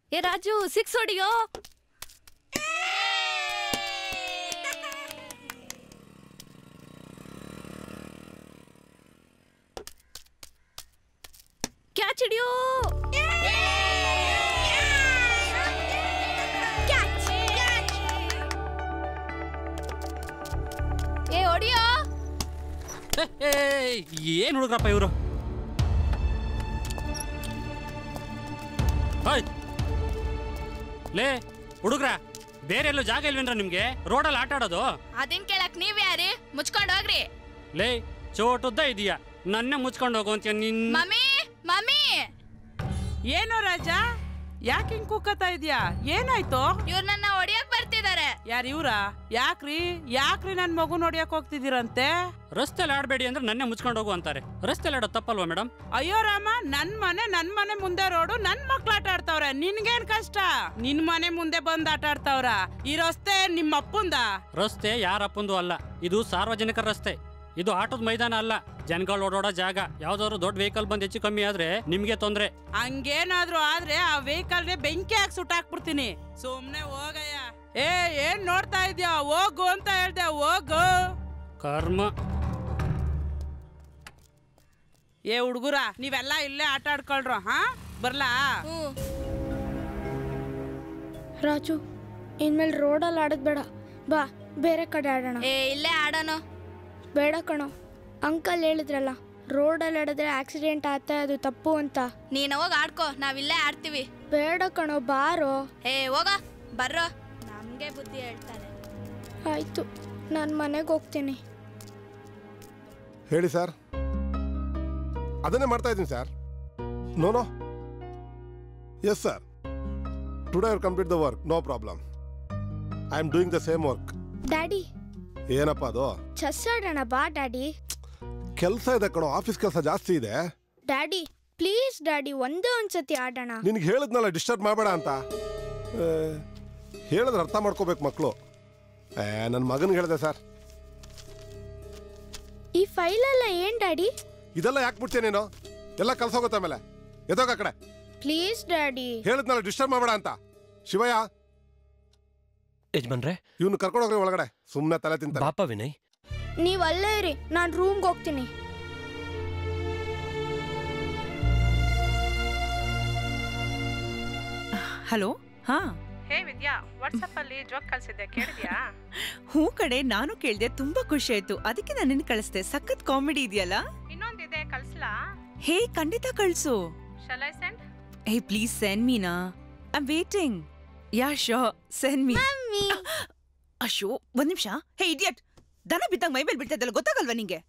ಏ Raju six ಹೊಡಿಯೋ catch ಹಿಡಿಯೋ ಏ ಹೊಡಿಯೋ ಏ ಏನ್ ಹುಡುಗ್ರಪ್ಪ ಇವರು ಹಾಯ್ ಲೇ ಹುಡುಗ್ರ ಬೇರೆ ಎಲ್ಲೂ ಜಾಗ ಇಲ್ವೇನ್ರ ನಿಮ್ಗೆ ರೋಡಲ್ಲಿ ಆಟ ಆಡೋದು ಅದನ್ ಕೇಳಕ್ ನೀವ್ ಯಾರಿ ಮುಚ್ಕೊಂಡ್ ಹೋಗ್ರಿ ಲೇ ಚೋಟುದ್ದ ಇದೀಯಾ ನನ್ನೇ ಮುಚ್ಕೊಂಡು ಹೋಗುವಂತೀಯ ನಿನ್ ಮಮ್ಮಿ ಮಮ್ಮಿ ಏನೋ ರಾಜ ಯಾಕೆ ಹಿಂಗ್ ಕೂಕತಾ ಇದ್ಯಾ ಏನಾಯ್ತು ಇವ್ರು ನನ್ನ ಹೊಡಿಯಕ್ ಬರ್ತಿದಾರೆ ಯಾರ ಇವ್ರ ಯಾಕ್ರಿ ಯಾಕ್ರಿ ನನ್ ಮಗು ನೋಡ್ಯಕ್ ಹೋಗ್ತಿದ್ದೀರಂತೆ ರಸ್ತೆಲಿ ಆಡಬೇಡಿ ಅಂದ್ರೆ ನನ್ನೇ ಮುಚ್ಕೊಂಡು ಹೋಗು ಅಂತಾರೆ ರಸ್ತೆಲಿ ಆಡೋದು ತಪ್ಪಲ್ವಾ ಮೇಡಮ್ ಅಯ್ಯೋ ರಾಮ ನನ್ ಮನೆ ನನ್ ಮನೆ ಮುಂದೆ ರೋಡು ನನ್ ಮಕ್ಳು ಆಟ ಆಡ್ತಾವ್ರೆ ನಿನ್ಗೇನ್ ಕಷ್ಟ ನಿನ್ ಮನೆ ಮುಂದೆ ಬಂದ್ ಆಟ ಆಡ್ತಾವ್ರ ಈ ರಸ್ತೆ ನಿಮ್ಮ ಅಪ್ಪಂದ ರಸ್ತೆ ಯಾರಪ್ಪಂದು ಅಲ್ಲ ಇದು ಸಾರ್ವಜನಿಕ ರಸ್ತೆ ಇದು ಆಟದ ಮೈದಾನ ಅಲ್ಲ ಜನಗಳು ಓಡಾಡೋ ಜಾಗ ಯಾವ್ದಾದ್ರು ದೊಡ್ಡ ವೆಹಿಕಲ್ ಬಂದ್ ಹೆಚ್ಚು ಕಮ್ಮಿ ಆದ್ರೆ ನಿಮ್ಗೆ ತೊಂದ್ರೆ ಹಂಗೇನಾದ್ರೂ ಆದ್ರೆ ಆ ವೆಹಿಕಲ್ಗೆ ಬೆಂಕಿ ಹಾಕಿ ಸುಟ್ಟಾಕ್ಬಿಡ್ತೀನಿ ಸುಮ್ನೆ ಹೋಗಯ್ಯ ಏ ಏನ್ ನೋಡ್ತಾ ಇದ್ಯಾ ಹೋಗು ಅಂತ ಹೇಳ್ದೆ ಹೋಗು ಕರ್ಮ ಏ ಹುಡುಗುರ ನೀವೆಲ್ಲ ಇಲ್ಲೇ ಆಟ ಆಡ್ಕೊಳ್ರ ಹಾ ಬರ್ಲಾ ರಾಜು ಇನ್ಮೇಲೆ ರೋಡಲ್ಲಿ ಆಡೋದು ಬೇಡ ಬಾ ಬೇರೆ ಕಡೆ ಆಡೋಣ ಏ ಇಲ್ಲೇ ಆಡೋಣ ಬೇಡ ಕಣೋ ಅಂಕಲ್ ಹೇಳಿದ್ರಲ್ಲ ರೋಡಲ್ಲಿ ಆಡಿದ್ರೆ ಆಕ್ಸಿಡೆಂಟ್ ಆತ ಅದು ತಪ್ಪು ಅಂತ ನೀನ್ ಹೋಗ್ ಆಡ್ಕೋ ನಾವ್ ಇಲ್ಲೇ ಆಡ್ತೀವಿ ಬೇಡ ಕಣೋ ಬಾರೋ ಏ ಹೋಗ ಬರ್ರೋ ನಮ್ಗೆ ಬುದ್ಧಿ ಹೇಳ್ತಾರೆ ಆಯ್ತು ನಾನು ಮನೆಗೆ ಹೋಗ್ತೀನಿ ಹೇಳಿ ಸರ್ ಅದನ್ನೇ ಮಾಡ್ತಾ ಇದ್ದೀನಿ sir no no yes sir today I complete the work no problem I am doing the same work daddy ಏನಪ್ಪ ಅದು ಚೆಸ್ ಆಡೋಣ ಬಾ ಡ್ಯಾಡಿ ಕೆಲಸ ಇದೆ ಕಣೋ ಆಫೀಸ್ ಕೆಲಸ ಜಾಸ್ತಿ ಇದೆ ಡ್ಯಾಡಿ ಪ್ಲೀಸ್ ಡ್ಯಾಡಿ ಒಂದೇ ಒಂದ್ಸತಿ ಆಡೋಣ ನಿನಗೆ ಹೇಳಿದ್ನಲ್ಲ ಡಿಸ್ಟರ್ಬ್ ಮಾಡಬೇಡ ಅಂತ ಏ, ಹೇಳಿದ್ರೆ ಅರ್ಥ ಮಾಡ್ಕೋಬೇಕು ಮಕ್ಕಳು ನನ್ನ ಮಗನಿಗೆ ಹೇಳಿದೆ ಸರ್ ಈ ಫೈಲೆಲ್ಲ ಏನ್ ಡ್ಯಾಡಿ ಇದೆಲ್ಲ ಯಾಕೆ ಬಿಡ್ತೀಯ ನೀನು ಎಲ್ಲ ಕಲ್ಸೋಗುತ್ತೆ ಆಮೇಲೆ ಎದೋಗ ಕಡೆ ಪ್ಲೀಸ್ ಡ್ಯಾಡಿ ಹೇಳಿದ್ನಲ್ಲ ಡಿಸ್ಟರ್ಬ್ ಮಾಡಬೇಡ ಅಂತ ಶಿವಯ್ಯ ಯಜಮಾನ್ರೆ ಇವನು ಕರ್ಕೊಂಡೋಗ್ರಿ ಒಳಗಡೆ ಸುಮ್ಮನೆ ತಲೆ ತಿಂತ ಬಾಪ ವಿನಯ್ ನೀವು ಅಲ್ಲೇ ಇರಿ ನಾನು ರೂಮ್ಗೆ ಹೋಗ್ತೀನಿ ಹಲೋ ಹಾ ಹೇ ವಿದ್ಯಾ ವಾಟ್ಸಪ್ ಅಲ್ಲಿ ಜೋಕ್ ಕಳ್ಸಿದ್ದೆ ಕೇಳಿದ್ಯಾ ಹೂ ಕಡೆ ನಾನು ಕೇಳ್ದೆ ತುಂಬಾ ಖುಷಿ ಆಯ್ತು ಅದಕ್ಕೆ ನಾನು ನಿನ್ ಕಳಿಸ್ದೆ ಸಖತ್ ಕಾಮಿಡಿ ಇದೆಯಲ್ಲ ಇನ್ನೊಂದಿದೆ ಕಳ್ಸ್ಲಾ ಹೇ ಖಂಡಿತ ಕಳ್ಸು shall I send hey please send Meena I waiting ya show send me ಅಶೋ ಒಂದ್ ನಿಮಿಷ ಹೇ ಇಡಿಯಟ್ ದನ ಬಿದ್ದಂಗ್ ಮೈ ಮೇಲೆ ಬೀಳ್ತಾ ಇದ್ದಲ್ಲ ಗೊತ್ತಾಗಲ್ವಾ ನಿಂಗೆ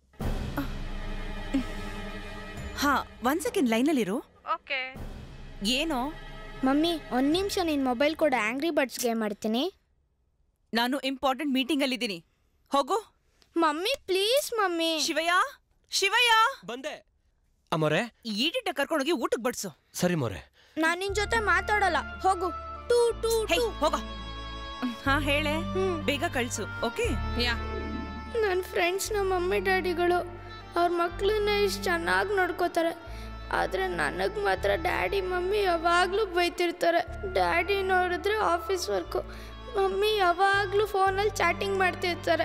ಹಾ ಒಂದ್ ಸೆಕೆಂಡ್ ಲೈನಲ್ಲಿರು ಓಕೆ ಏನೋ ಮಮ್ಮಿ ಒಂದ್ ನಿಮಿಷ ನಿನ್ ಮೊಬೈಲ್ ಕೂಡ ಆಂಗ್ರಿ ಬರ್ಡ್ಸ್ ಗೇಮ್ ಆಡ್ತೀನಿ ನಾನು ಇಂಪಾರ್ಟೆಂಟ್ ಮೀಟಿಂಗ್ ಅಲ್ಲಿದ್ದೀನಿ ಹೋಗು mummy please mummy Shivayya Shivayya ಬಂದೆ ಅಮ್ಮೋರೆ ಈಡಿಟ ಕರ್ಕೊಂಡೋಗಿ ಊಟಕ್ಕೆ ಬಡ್ಸು ಸರಿ ಮೋರೆ ನಾನ್ ನಿನ್ ಜೊತೆ ಮಾತಾಡಲ್ಲ ಹೋಗು ಟೂ ಟೂ ಹೇ ಟೂ ಹೋಗ ಹಾ ಹೇಳೆ ಹ್ಮ್ ಬೇಗ ಕಳ್ಸು ಓಕೆ ಯಾ ನನ್ನ ಫ್ರೆಂಡ್ಸ್ ನಮ್ಮ ಮಮ್ಮಿ ಡ್ಯಾಡಿಗಳು ಅವ್ರ ಮಕ್ಕಳನ್ನ ಇಷ್ಟು ಚೆನ್ನಾಗಿ ನೋಡ್ಕೋತಾರೆ ಆದರೆ ನನಗೆ ಮಾತ್ರ ಡ್ಯಾಡಿ ಮಮ್ಮಿ ಯಾವಾಗಲೂ ಬೈತಿರ್ತಾರೆ ಡ್ಯಾಡಿ ನೋಡಿದ್ರೆ ಆಫೀಸ್ ವರ್ಕು ಮಮ್ಮಿ ಯಾವಾಗಲೂ ಫೋನಲ್ಲಿ ಚಾಟಿಂಗ್ ಮಾಡ್ತಿರ್ತಾರೆ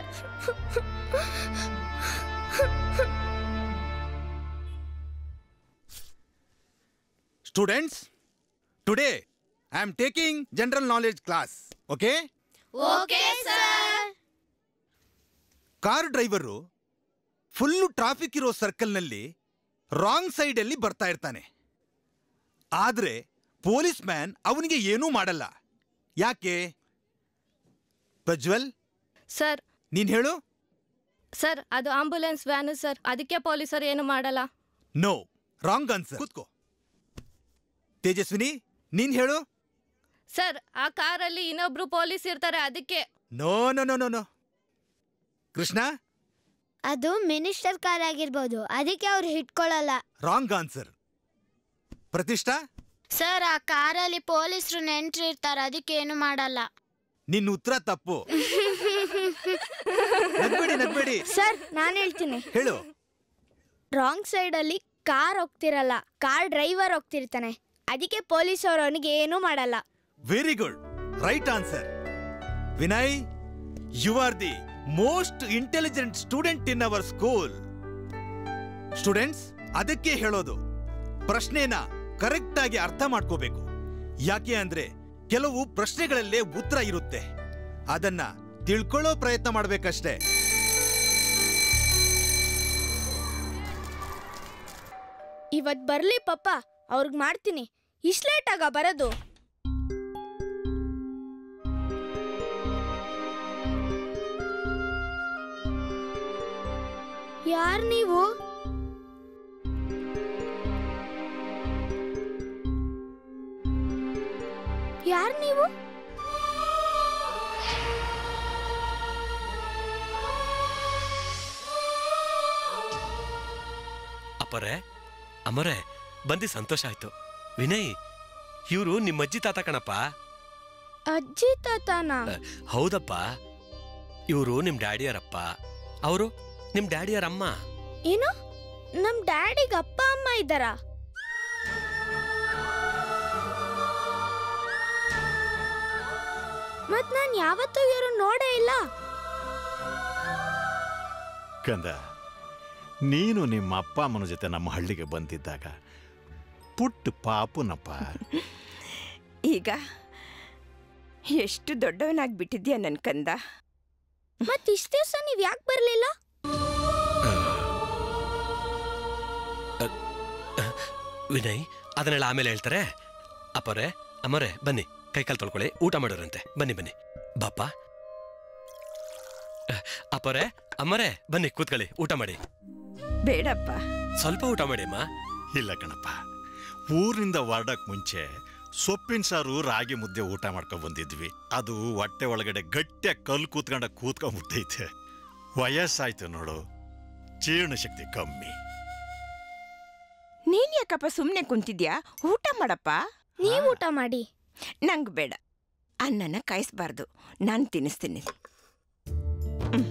Students, today I am taking general knowledge class. Okay? Okay sir car driver full traffic ಇರೋ ಸರ್ಕಲ್ನಲ್ಲಿ ರಾಂಗ್ ಸೈಡಲ್ಲಿ ಬರ್ತಾ ಇರ್ತಾನೆ ಆದರೆ ಪೊಲೀಸ್ ಮ್ಯಾನ್ ಅವನಿಗೆ ಏನೂ ಮಾಡಲ್ಲ ಯಾಕೆ ಪ್ರಜ್ವಲ್ ಸರ್ ನೀನ್ ಹೇಳು ಸರ್ ಅದು ಆಂಬುಲೆನ್ಸ್ ವ್ಯಾನು ಸರ್ ಅದಕ್ಕೆ ಪೊಲೀಸರು ಏನು ಮಾಡಲ್ಲ ನೋ ರಾಂಗ್ ಆನ್ಸರ್ ಕೂತ್ಕೋ ತೇಜಸ್ವಿನಿ ನೀನ್ ಹೇಳು ಸರ್ ಆ ಕಾರಲ್ಲಿ ಇನ್ನೊಬ್ರು ಪೊಲೀಸ್ ಇರ್ತಾರೆ ಅದಕ್ಕೆ no no no no no Krishna ಅದು ಮಿನಿಸ್ಟರ್ ಕಾರ್ ಆಗಿರ್ಬೋದು ಅದಕ್ಕೆ ಅವ್ರು ಹಿಟ್ಕೊಳ್ಳಲ್ಲ ರಾಂಗ್ ಆನ್ಸರ್ ಪ್ರತಿಷ್ಠಾ ಸರ್ ಆ ಕಾರಲ್ಲಿ ಪೊಲೀಸರು ನೆಂಟ್ರಿರ್ತಾರೆ ಅದಕ್ಕೆ ಏನು ಮಾಡಲ್ಲ ನಿನ್ನ ಉತ್ತರ ತಪ್ಪು ನಗ್ಬೇಡಿ ನಗ್ಬೇಡಿ ಸರ್ ನಾನು ಹೇಳ್ತೀನಿ ಹೇಳು ರಾಂಗ್ ಸೈಡಲ್ಲಿ ಕಾರ್ ಹೋಗ್ತಿರಲ್ಲ ಕಾರ್ ಡ್ರೈವರ್ ಹೋಗ್ತಿರ್ತಾನೆ ಅದಕ್ಕೆ ಪೊಲೀಸ್ ಅವರು ಅವನಿಗೆ ಏನೂ ಮಾಡಲ್ಲ very good right answer Vinay you are the most intelligent student in our school students ಅದಕ್ಕೆ ಹೇಳೋದು ಪ್ರಶ್ನೆನ ಕರೆಕ್ಟ್ ಆಗಿ ಅರ್ಥ ಮಾಡ್ಕೋಬೇಕು ಯಾಕೆ ಅಂದ್ರೆ ಕೆಲವು ಪ್ರಶ್ನೆಗಳಲ್ಲೇ ಉತ್ತರ ಇರುತ್ತೆ ಅದನ್ನ ತಿಳ್ಕೊಳ್ಳೋ ಪ್ರಯತ್ನ ಮಾಡ್ಬೇಕಷ್ಟೇ ಇವತ್ ಬರ್ಲಿ ಪಪ್ಪ ಅವ್ರಿಗೆ ಮಾಡ್ತೀನಿ ಇಷ್ಟು ಲೇಟಾಗ ಬರೋದು ಯಾರ್ ನೀವು ಯಾರ್ ನೀವು ಅಪ್ಪರೇ ಅಮ್ಮರೇ ಬಂದಿ ಸಂತೋಷ ಆಯ್ತು ವಿನಯ್ ಇವರು ನಿಮ್ಮ ಅಜ್ಜಿ ತಾತ ಕಣಪ್ಪ ಅಜ್ಜಿ ತಾತನ ಹೌದಪ್ಪ ಇವರು ನಿಮ್ ಡ್ಯಾಡಿಯರಪ್ಪ ಅವರು ನಿಮ್ ಡ್ಯಾಡಿಯರಮ್ಮ ಏನು ನಮ್ ಡ್ಯಾಡಿಗೆ ಅಪ್ಪ ಅಮ್ಮ ಇದ್ದಾರಾ ಮತ್ ನಾನ್ ಯಾವತ್ತೂ ಇವರು ನೋಡೇ ಇಲ್ಲ ಕಂದ ನೀನು ನಿಮ್ಮ ಅಪ್ಪ ಅಮ್ಮನ ಜೊತೆ ನಮ್ಮ ಹಳ್ಳಿಗೆ ಬಂದಿದ್ದಾಗ ಪುಟ್ಟ ಪಾಪುನಪ್ಪ ಈಗ ಎಷ್ಟು ದೊಡ್ಡವನಾಗ್ಬಿಟ್ಟಿದ್ಯಾ ನನ್ ಕಂದ ಮತ್ ಇಷ್ಟ ದಿವ್ಸ ನೀವ್ ಯಾಕೆ ಬರ್ಲಿಲ್ಲ ವಿನಯ್ ಅದನ್ನೆಲ್ಲ ಆಮೇಲೆ ಹೇಳ್ತಾರೆ ಅಪ್ಪರೇ ಅಮ್ಮರೇ ಬನ್ನಿ ಕೈಕಾಲು ತೊಳ್ಕೊಳ್ಳಿ ಊಟ ಮಾಡೋರಂತೆ ಬನ್ನಿ ಬನ್ನಿ ಬಾಪ ಅಪ್ಪರೇ ಅಮ್ಮರೇ ಬನ್ನಿ ಕೂತ್ಕೊಳ್ಳಿ ಊಟ ಮಾಡಿ ಬೇಡಪ್ಪ ಸ್ವಲ್ಪ ಊಟ ಮಾಡಿ ಅಮ್ಮ ಇಲ್ಲ ಕಣಪ್ಪ ಊರಿನಿಂದ ಹೊರಡಕ್ ಮುಂಚೆ ಸೊಪ್ಪಿನ ಸಾರು ರಾಗಿ ಮುದ್ದೆ ಊಟ ಮಾಡ್ಕೊಂಡ್ ಬಂದಿದ್ವಿ ಅದು ಹೊಟ್ಟೆ ಒಳಗಡೆ ಗಟ್ಟಿಯಾಗಿ ಕಲ್ಲು ಕೂತ್ಕೊಂಡ ಕೂತ್ಕೊಂಡ್ಬಿಟ್ಟೈತೆ ವಯಸ್ಸಾಯ್ತು ನೋಡು ಜೀರ್ಣ ಶಕ್ತಿ ಕಮ್ಮಿ ನೀನ್ ಯಾಕಪ್ಪ ಸುಮ್ನೆ ಕುಂತಿದ್ಯಾ ಊಟ ಮಾಡಪ್ಪ ನೀವ್ ಊಟ ಮಾಡಿ ನಂಗ್ ಬೇಡ ಅನ್ನನ ಕಾಯಿಸ್ಬಾರ್ದು ನಾನ್ ತಿನ್ನಿಸ್ತೀನಿ ಹ್ಮ್.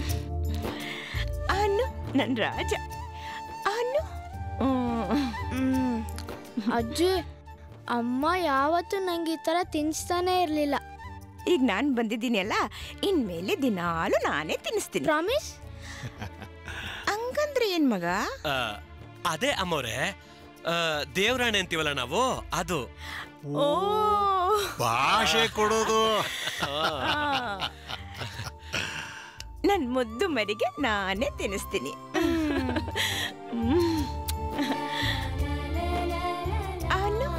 ಅನ್ನು ನನ್ ರಾಜ ಅನ್ನು ಹ್ಮ್. ಹ್ಮ್. ಅಜ್ಜಿ ಅಮ್ಮ ಯಾವತ್ತೂ ನಂಗೆ ಈ ತರ ತಿನ್ಸ್ತಾನೆ ಇರ್ಲಿಲ್ಲ ಈಗ ನಾನ್ ಬಂದಿದ್ದೀನಿ ಅಲ್ಲ ಇನ್ಮೇಲೆ ದಿನಾಲು ನಾನೇ ತಿನ್ನಿಸ್ತೀನಿ ಪ್ರಾಮಿಸ್ ಹಂಗಂದ್ರೆ ಏನ್ ಮಗ ಆ, ಅದೇ ಅಮ್ಮವ್ರೆ ದೇವರಾಣೆ ಅಂತೀವಲ್ಲ ನಾವು ಅದು ಓ ಭಾಷೆ ಕೊಡೋದು ನನ್ ಮುದ್ದು ಮರಿಗೆ ನಾನೇ ತಿನ್ನಿಸ್ತೀನಿ ಹ್ಮ್. ಅನ್ನು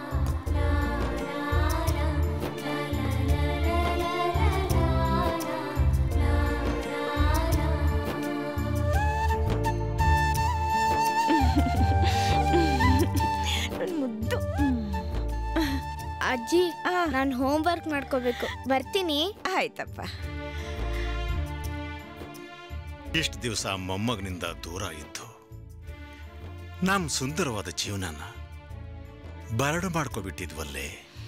ನನ್ ಮುದ್ದು ಅಜ್ಜಿ ಆ, ನಾನು ಹೋಮ್ ವರ್ಕ್ ಮಾಡ್ಕೋಬೇಕು ಬರ್ತೀನಿ ಆಯ್ತಪ್ಪ ಇಷ್ಟು ದಿವಸ ಮೊಮ್ಮಗನಿಂದ ದೂರ ಇದ್ದು ನಮ್ ಸುಂದರವಾದ ಜೀವನನ ಬರಡು ಮಾಡ್ಕೊಬಿಟ್ಟಿದ್ವಲ್ಲೇ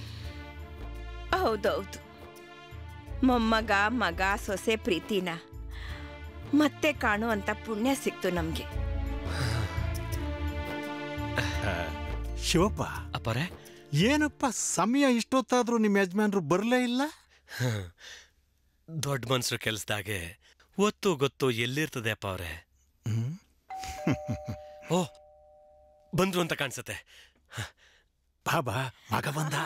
ಹೌದೌದು ಮೊಮ್ಮಗ ಮಗ ಸೊಸೆ ಪ್ರೀತಿನ ಮತ್ತೆ ಕಾಣುವಂತ ಪುಣ್ಯ ಸಿಕ್ತು ನಮ್ಗೆ ಶಿವಪ್ಪ ಅಪ್ಪರೇ ಏನಪ್ಪ ಸಮಯ ಇಷ್ಟೊತ್ತಾದ್ರೂ ನಿಮ್ಮ ಯಜಮಾನ್ರು ಬರಲೇ ಇಲ್ಲ ದೊಡ್ಡ ಮನ್ಸರು ಕೆಲ್ಸದಾಗೆ ಒತ್ತು ಗೊತ್ತು ಎಲ್ಲಿರ್ತದೆ ಅಪ್ಪ ಅವ್ರೆ ಹ್ಮ್? ಓ ಬಂದ್ರು ಅಂತ ಕಾಣಿಸುತ್ತೆ ಬಾಬಾ ಮಗ ಬಂದ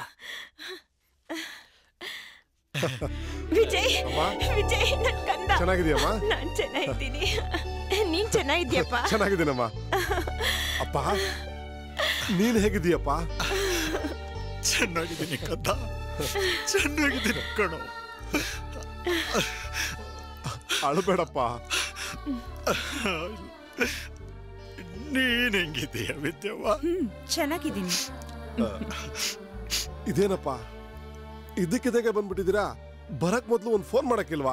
ವಿಜಯ್ ಅಮ್ಮ? ವಿಜಯ್ ನನ್ ಕಂದ ಚೆನ್ನಾಗಿದೆಯಮ್ಮ ನಾನ್ ಚೆನ್ನಾಗಿದ್ದೀನಿ ನೀನ್ ಚೆನ್ನಾಗಿದ್ಯಪ್ಪ ಚೆನ್ನಾಗಿದ್ದೀನಮ್ಮ ಅಪ್ಪ ನೀನ್ ಹೇಗಿದ್ದೀಯಪ್ಪ ಚೆನ್ನಾಗಿದ್ದೀನಿ ಕದ್ದ ಚೆನ್ನಾಗಿದ್ದೀನಿ ಕಣೋ ಅಳಬೇಡಪ್ಪ ನೀನ್ ಹೆಂಗಿದ್ದೀಯ ವಿದ್ಯವ್ವ ಹ್ಮ್ ಚೆನ್ನಾಗಿದ್ದೀನಿ ಇದೇನಪ್ಪ ಇದಕ್ಕಿದಾಗೆ ಬಂದ್ಬಿಟ್ಟಿದ್ದೀರಾ ಬರಕ್ ಮೊದ್ಲು ಒಂದು ಫೋನ್ ಮಾಡಕ್ಕಿಲ್ವಾ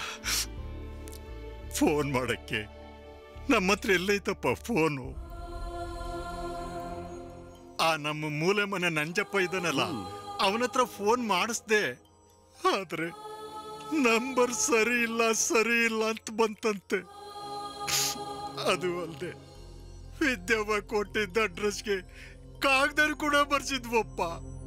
ಫೋನ್ ಮಾಡಕ್ಕೆ ನಮ್ಮ ಹತ್ರ ಎಲ್ಲೈತಪ್ಪ ಫೋನು ಆ ನಮ್ಮ ಮೂಲೆ ಮನೆ ನಂಜಪ್ಪ ಇದ್ದಾನಲ್ಲ ಅವನ ಹತ್ರ ಫೋನ್ ಮಾಡಿಸ್ದೆ ಆದ್ರೆ ನಂಬರ್ ಸರಿ ಇಲ್ಲ ಸರಿ ಇಲ್ಲ ಅಂತ ಬಂತಂತೆ ಅದು ಅಲ್ದೆ ವಿದ್ಯವ್ವ ಕೊಟ್ಟಿದ್ದ ಅಡ್ರೆಸ್ಗೆ ಕಾಗದಲ್ಲಿ ಕೂಡ ಬರ್ಸಿದ್ವಪ್ಪ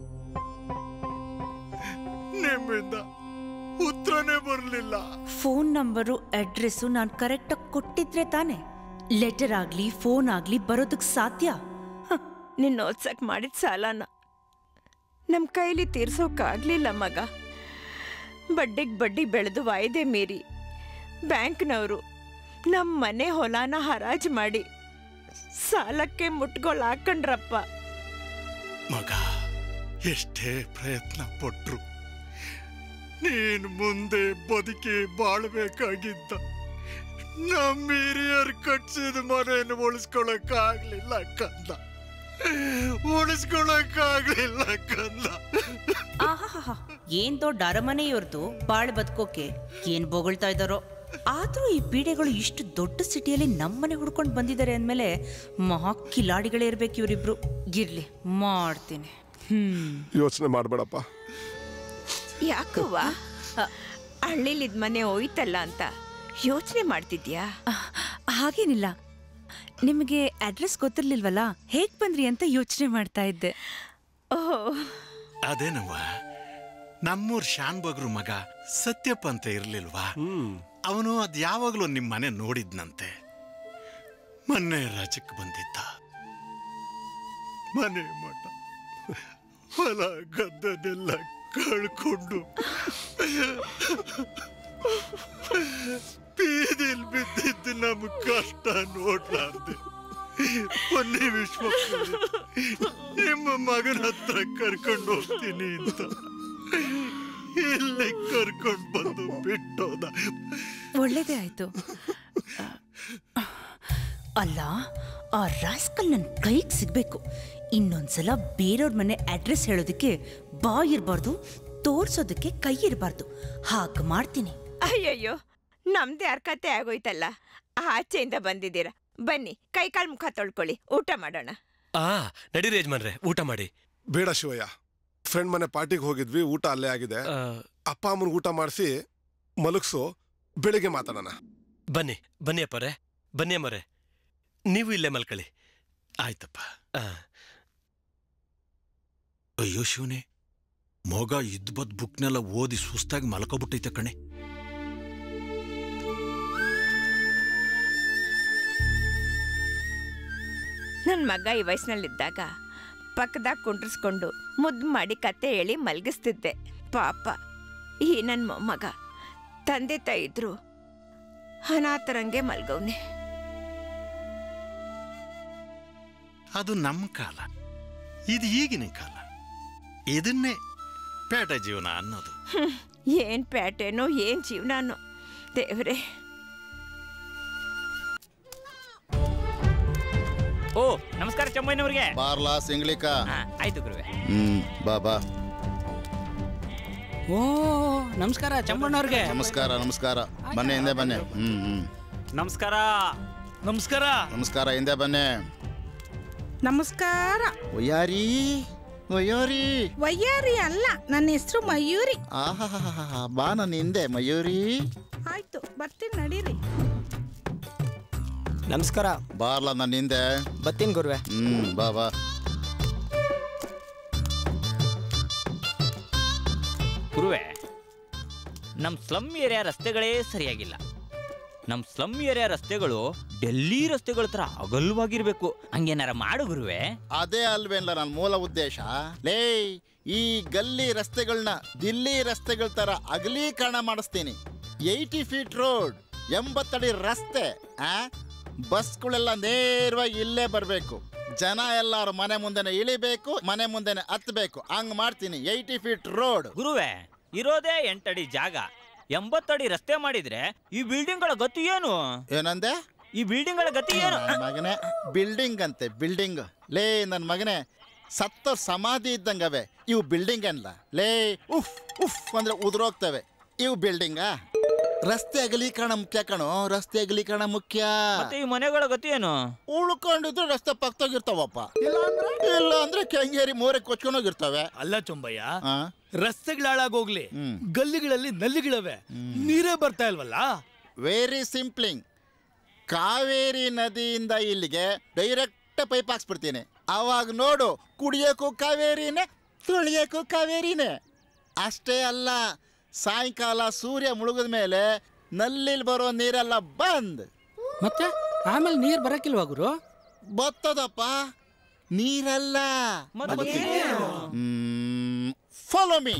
ನಿಮ್ಮಿಂದ ಉತ್ತರನೇ ಬರಲಿಲ್ಲ ಫೋನ್ ನಂಬರು ಅಡ್ರೆಸ್ಸು ನಾನು ಕರೆಕ್ಟಾಗಿ ಕೊಟ್ಟಿದ್ರೆ ತಾನೆ ಲೆಟರ್ ಆಗ್ಲಿ ಫೋನ್ ಆಗ್ಲಿ ಬರೋದಕ್ಕೆ ಸಾಧ್ಯ ನಿನ್ನ ಓದ್ಸಕ್ ಮಾಡಿದ ಸಾಲನ ನಮ್ಮ ಕೈಲಿ ತೀರ್ಸೋಕ್ಕಾಗ್ಲಿಲ್ಲ ಮಗ ಬಡ್ಡಿಗೆ ಬಡ್ಡಿ ಬೆಳೆದು ವಾಯ್ದೆ ಮೀರಿ ಬ್ಯಾಂಕ್ನವರು ನಮ್ಮ ಮನೆ ಹೊಲಾನ ಹರಾಜು ಮಾಡಿ ಸಾಲಕ್ಕೆ ಮುಟ್ಗೋಲ್ ಹಾಕೊಂಡ್ರಪ್ಪ ಮಗ ಎಷ್ಟೇ ಪ್ರಯತ್ನ ಪಟ್ರು ನೀನು ಮುಂದೆ ಬದುಕಿ ಬಾಳ್ಬೇಕಾಗಿದ್ದ ನಮ್ಮ ಹಿರಿಯರು ಕಟ್ಸಿದ ಮನೆಯನ್ನು ಉಳಿಸ್ಕೊಳಕ್ಕಾಗ್ಲಿಲ್ಲ ಕಂದ ಉಳಿಸ್ಕೊಳಕ್ಕಾಗ್ಲಿಲ್ಲ ಕಂದ ಆಹಾಹಾ ಏನ್ ದೊಡ್ಡ ಅರಮನೆ ಇವ್ರದ್ದು ಬಾಳ್ ಬದುಕೋಕೆ ಏನ್ ಬೊಗಳ್ತಾ ಇದ್ದಾರೋ ಆದ್ರೂ ಈ ಪೀಡೆಗಳು ಇಷ್ಟು ದೊಡ್ಡ ಸಿಟಿಯಲ್ಲಿ ನಮ್ಮನೆ ಹುಡ್ಕೊಂಡು ಬಂದಿದ್ದಾರೆ ಅಂದ್ಮೇಲೆ ಮಹಾ ಕಿಲಾಡಿಗಳೇ ಇರ್ಬೇಕು ಇವರಿಬ್ರು ಇರ್ಲಿ ಮಾಡ್ತೀನಿ ಹ್ಮ್ ಯೋಚನೆ ಮಾಡಬೇಡಪ್ಪ ಯಾಕವ್ವ ಹಳ್ಳಿಲಿದ್ ಮನೆ ಹೋಯ್ತಲ್ಲ ಅಂತ ಯೋಚನೆ ಮಾಡ್ತಿದ್ಯಾ ಹಾಗೇನಿಲ್ಲ ನಿಮಗೆ ಅಡ್ರೆಸ್ ಗೊತ್ತಿರ್ಲಿಲ್ವಲ್ಲ ಹೇಗ್ ಬಂದ್ರಿ ಅಂತ ಯೋಚನೆ ಮಾಡ್ತಾ ಇದ್ದೆ ಓಹ್ ಅದೇನವ್ವ ನಮ್ಮೂರ್ ಶಾನ್ ಬಗ್ರು ಮಗ ಸತ್ಯಪ್ಪ ಅಂತ ಇರ್ಲಿಲ್ವಾ ಅವನು ಅದ್ ಯಾವಾಗ್ಲೂ ನಿಮ್ ಮನೆ ನೋಡಿದ್ನಂತೆ ಮೊನ್ನೆ ರಾಜ್ಯಕ್ಕೆ ಬಂದಿದ್ದ ಮನೆ ಮಠ ಹೊಲ ಗದ್ದನೆಲ್ಲ ಕಳ್ಕೊಂಡು ಬೀದಿಲ್ ಬಿದ್ದಿದ್ದು ನಮ್ ಕಷ್ಟ ನೋಡ್ಲಾರ್ದೆ ಮೊನ್ನೆ ವಿಶ್ವ ನಿಮ್ಮ ಮಗನ ಹತ್ರ ಕರ್ಕೊಂಡು ಹೋಗ್ತೀನಿ ಅಂತ ಇಲ್ಲಿ ಕರ್ಕೊಂಡು ಬಂದು ಬಿಟ್ಟೋದ ಒಳ್ಳೇದೇ ಆಯ್ತು ಅಲ್ಲ ಆ ರಾಸ್ಕಲ್ ನನ್ನ ಕೈಗೆ ಸಿಗ್ಬೇಕು ಇನ್ನೊಂದ್ಸಲ ಬೇರೆಯವ್ರ ಮನೆ ಅಡ್ರೆಸ್ ಹೇಳೋದಕ್ಕೆ ಬಾಯ್ ಇರಬಾರ್ದು ತೋರ್ಸೋದಕ್ಕೆ ಕೈ ಇರಬಾರ್ದು ಹಾಗೆ ಮಾಡ್ತೀನಿ ಅಯ್ಯಯ್ಯೋ ನಮ್ದೇ ಅರ್ಕತೆ ಆಗೋಯ್ತಲ್ಲ ಆಚೆಯಿಂದ ಬಂದಿದ್ದೀರಾ ಬನ್ನಿ ಕೈ ಕಾಲು ಮುಖ ತೊಳ್ಕೊಳ್ಳಿ ಊಟ ಮಾಡೋಣ ಆ ನಡೀರಿ ಯಜಮಾನ್ರೆ ಊಟ ಮಾಡಿ ಬೇಡ ಶಿವಯ್ಯ ಫ್ರೆಂಡ್ ಮನೆ ಪಾರ್ಟಿಗೆ ಹೋಗಿದ್ವಿ ಊಟ ಅಲ್ಲೇ ಆಗಿದೆ ಆ, ಅಪ್ಪ ಅಮ್ಮನ ಊಟ ಮಾಡಿಸಿ ಮಲಗ್ಸು ಬೆಳಿಗ್ಗೆ ಮಾತಾಡೋಣ ಬನ್ನಿ ಬನ್ನಿ ಅಪ್ಪರೇ ಬನ್ನಿ ಅಮ್ಮರೇ ನೀವು ಇಲ್ಲೇ ಮಲ್ಕೊಳ್ಳಿ ಆಯ್ತಪ್ಪ ಆ, ಅಯ್ಯೋ ಶಿವನೇ ಮಗ ಇದ್ ಬದ್ ಬುಕ್ನೆಲ್ಲ ಓದಿ ಸುಸ್ತಾಗಿ ಮಲ್ಕೊಬಿಟ್ಟೈತೆ ಕಣೆ ನನ್ನ ಮಗ ಈ ವಯಸ್ಸಿನಲ್ಲಿದ್ದಾಗ ಪಕ್ಕದಾಗ ಕುಂಡ್ರಿಸ್ಕೊಂಡು ಮುದ್ದು ಮಾಡಿ ಕತೆ ಹೇಳಿ ಮಲಗಿಸ್ತಿದ್ದೆ ಪಾಪ ಈ ನನ್ನ ಮೊಮ್ಮಗ ತಂದೆ ತಾಯಿ ಇದ್ರು ಅನಾಥರಂಗೆ ಮಲ್ಗವ್ನೆ ಅದು ನಮ್ಮ ಕಾಲ ಇದು ಈಗಿನ ಕಾಲ ಇದನ್ನೇ ಪೇಟ ಜೀವನ ಅನ್ನೋದು ಏನ್ ಪ್ಯಾಟೇನೋ ಏನ್ ಜೀವನಾನೋ ದೇವ್ರೆ ಓ ನಮಸ್ಕಾರ ಚಮ್ಮಯ್ಯನವ್ರಿಗೆ ಬಾರ್ಲಾ ಸಿಂಗ್ಲಿಕ ಹಾ, ಆಯ್ತು ಗುರುವೆ ಹ್ಮ್ ಬಾ ಬಾ ಓ ನಮಸ್ಕಾರ ಚಮ್ಮಣ್ಣವ್ರಿಗೆ ನಮಸ್ಕಾರ ನಮಸ್ಕಾರ ಬನ್ನಿ ಹಿಂದೆ ಬನ್ನಿ ಹ್ಮ್ ಹ್ಮ್ ನಮಸ್ಕಾರ ನಮಸ್ಕಾರ ನಮಸ್ಕಾರ ಹಿಂದೆ ಬನ್ನಿ ನಮಸ್ಕಾರ ಒಯ್ಯಾರಿ ಒಯ್ಯೋರಿ ವಯ್ಯಾರಿ ಅಲ್ಲ ನನ್ನ ಹೆಸರು ಮಯೂರಿ ಆಹಾ ಬಾ ನನ್ನ ಹಿಂದೆ ಮಯೂರಿ ಆಯ್ತು ಬರ್ತೀನಿ ನಡೀರಿ ನಮಸ್ಕಾರ ಬಾರ್ಲಾ ನನ್ನ ಹಿಂದೆ ಬತ್ತೀನಿ ಗುರುವೆ ಹ್ಮ್ ಬಾ ಬಾ ಗುರುವೆ ನಮ್ಮ ಸ್ಲಮ್ ಏರಿಯಾ ರಸ್ತೆಗಳೇ ಸರಿಯಾಗಿಲ್ಲ ನಮ್ಮ ಸ್ಲಮ್ ಏರಿಯಾ ರಸ್ತೆಗಳು ಡೆಲ್ಲಿ ರಸ್ತೆಗಳ ತರ ಅಗಲವಾಗಿರ್ಬೇಕು ಹಂಗೇನಾರ ಮಾಡು ಗುರುವೆ ಅದೇ ಅಲ್ವೇನ್ಲ ನನ್ನ ಮೂಲ ಉದ್ದೇಶ ಲೇ ಈ ಗಲ್ಲಿ ರಸ್ತೆಗಳನ್ನ ದಿಲ್ಲಿ ರಸ್ತೆಗಳ ತರ ಅಗಲೀಕರಣ ಮಾಡಿಸ್ತೀನಿ ಏಯ್ಟಿ ಫೀಟ್ ರೋಡ್ ಎಂಬತ್ತಡಿ ರಸ್ತೆ ಆ ಬಸ್ಗಳೆಲ್ಲ ನೇರವಾಗಿ ಇಲ್ಲೇ ಬರಬೇಕು ಜನ ಎಲ್ಲಾರು ಮನೆ ಮುಂದೆನೆ ಇಳಿಬೇಕು ಮನೆ ಮುಂದೆನೆ ಹತ್ಬೇಕು ಹಂಗ್ ಮಾಡ್ತೀನಿ ಏಯ್ಟಿ ಫೀಟ್ ರೋಡ್ ಗುರುವೆ ಇರೋದೇ ಎಂಟಡಿ ಜಾಗ ಎಂಬತ್ತಡಿ ರಸ್ತೆ ಮಾಡಿದ್ರೆ ಈ ಬಿಲ್ಡಿಂಗ್ಗಳ ಗತಿ ಏನು ಏನಂದೆ ಈ ಬಿಲ್ಡಿಂಗ್ಗಳ ಗತಿ ಏನು ನನ್ ಮಗನೇ ಬಿಲ್ಡಿಂಗ್ ಅಂತೆ ಬಿಲ್ಡಿಂಗ್ ಲೇ ನನ್ನ ಮಗನೇ ಸತ್ತ ಸಮಾಧಿ ಇದ್ದಂಗವೆ ಇವು ಬಿಲ್ಡಿಂಗ್ ಅನ್ಲ ಲೇ ಉಫ್ ಉಫ್ ಅಂದ್ರೆ ಉದುರೋಗ್ತವೆ ಇವು ಬಿಲ್ಡಿಂಗಾ ರಸ್ತೆ ಅಗಲೀಕರಣ ಮುಖ್ಯ ಕಣೋ ರಸ್ತೆ ಅಗಲೀಕರಣ ಮುಖ್ಯ ಮತ್ತೆ ಈ ಮನೆಗಳ ಗತಿ ಏನು ಉಳ್ಕೊಂಡಿದ್ರೆ ರಸ್ತೆ ಪಕ್ಕದಾಗಿರ್ತಾವಪ್ಪ ಇಲ್ಲ ಅಂದ್ರೆ ಕೆಂಗೇರಿ ಮೋರೆ ಕೊಚ್ಕೊಂಡೋಗಿರ್ತವೆ ಅಲ್ಲ ಚೊಂಬಯ್ಯ ಆ? ರಸ್ತೆಗಳು ಹಾಳಾಗೋಗ್ಲಿ ಗಲ್ಲಿಗಳಲ್ಲಿ ನಲ್ಲಿಗಳವೆ ನೀರೇ ಬರ್ತಾ ಇಲ್ವಲ್ಲ ವೆರಿ ಸಿಂಪ್ಲಿಂಗ್ ಕಾವೇರಿ ನದಿಯಿಂದ ಇಲ್ಲಿಗೆ ಡೈರೆಕ್ಟ್ ಪೈಪ್ ಹಾಕ್ಸ್ಬಿಡ್ತೀನಿ ಅವಾಗ ನೋಡು ಕುಡಿಯೋಕ್ಕೂ ಕಾವೇರಿನೇ ತೊಳಿಯೋಕ್ಕೂ ಕಾವೇರಿನೇ ಅಷ್ಟೇ ಅಲ್ಲ ಸಾಯಂಕಾಲ ಸೂರ್ಯ ಮುಳುಗಿದ ಮೇಲೆ ನಲ್ಲಿಲ್ ಬರೋ ನೀರೆಲ್ಲ ಬಂದ್ ಮತ್ತೆ ಆಮೇಲೆ ನೀರ್ ಬರಕಿಲ್ವಾ ಗುರು ಬತ್ತದಪ್ಪ ನೀರಲ್ಲ ಫಾಲೋ ಮೀ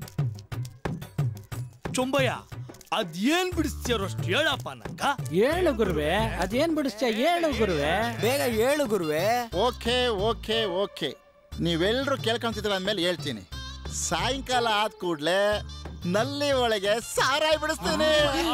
ಚೊಂಬಯ್ಯ ಅದೇನ್ ಬಿಡಿಸ್ತಿರೋಷ್ಟು ಹೇಳಪ್ಪ ನಂಗ ಹೇಳು ಗುರುವೆ ಅದೇನ್ ಬಿಡಿಸ್ತೀಯ ಹೇಳು ಗುರುವೆ ಬೇಗ ಹೇಳು ಗುರುವೆ ಓಕೆ ಓಕೆ ಓಕೆ ನೀವೆಲ್ಲರೂ ಕೇಳ್ಕೊಂತಿದ್ರ ಅಂದ್ಮೇಲೆ ಹೇಳ್ತೀನಿ ಸಾಯಂಕಾಲ ಆದ ಕೂಡ್ಲೆ ನಲ್ಲಿ ಒಳಗೆ ಸಾರಾಯಿ ಬಿಡಿಸ್ತೀನಿ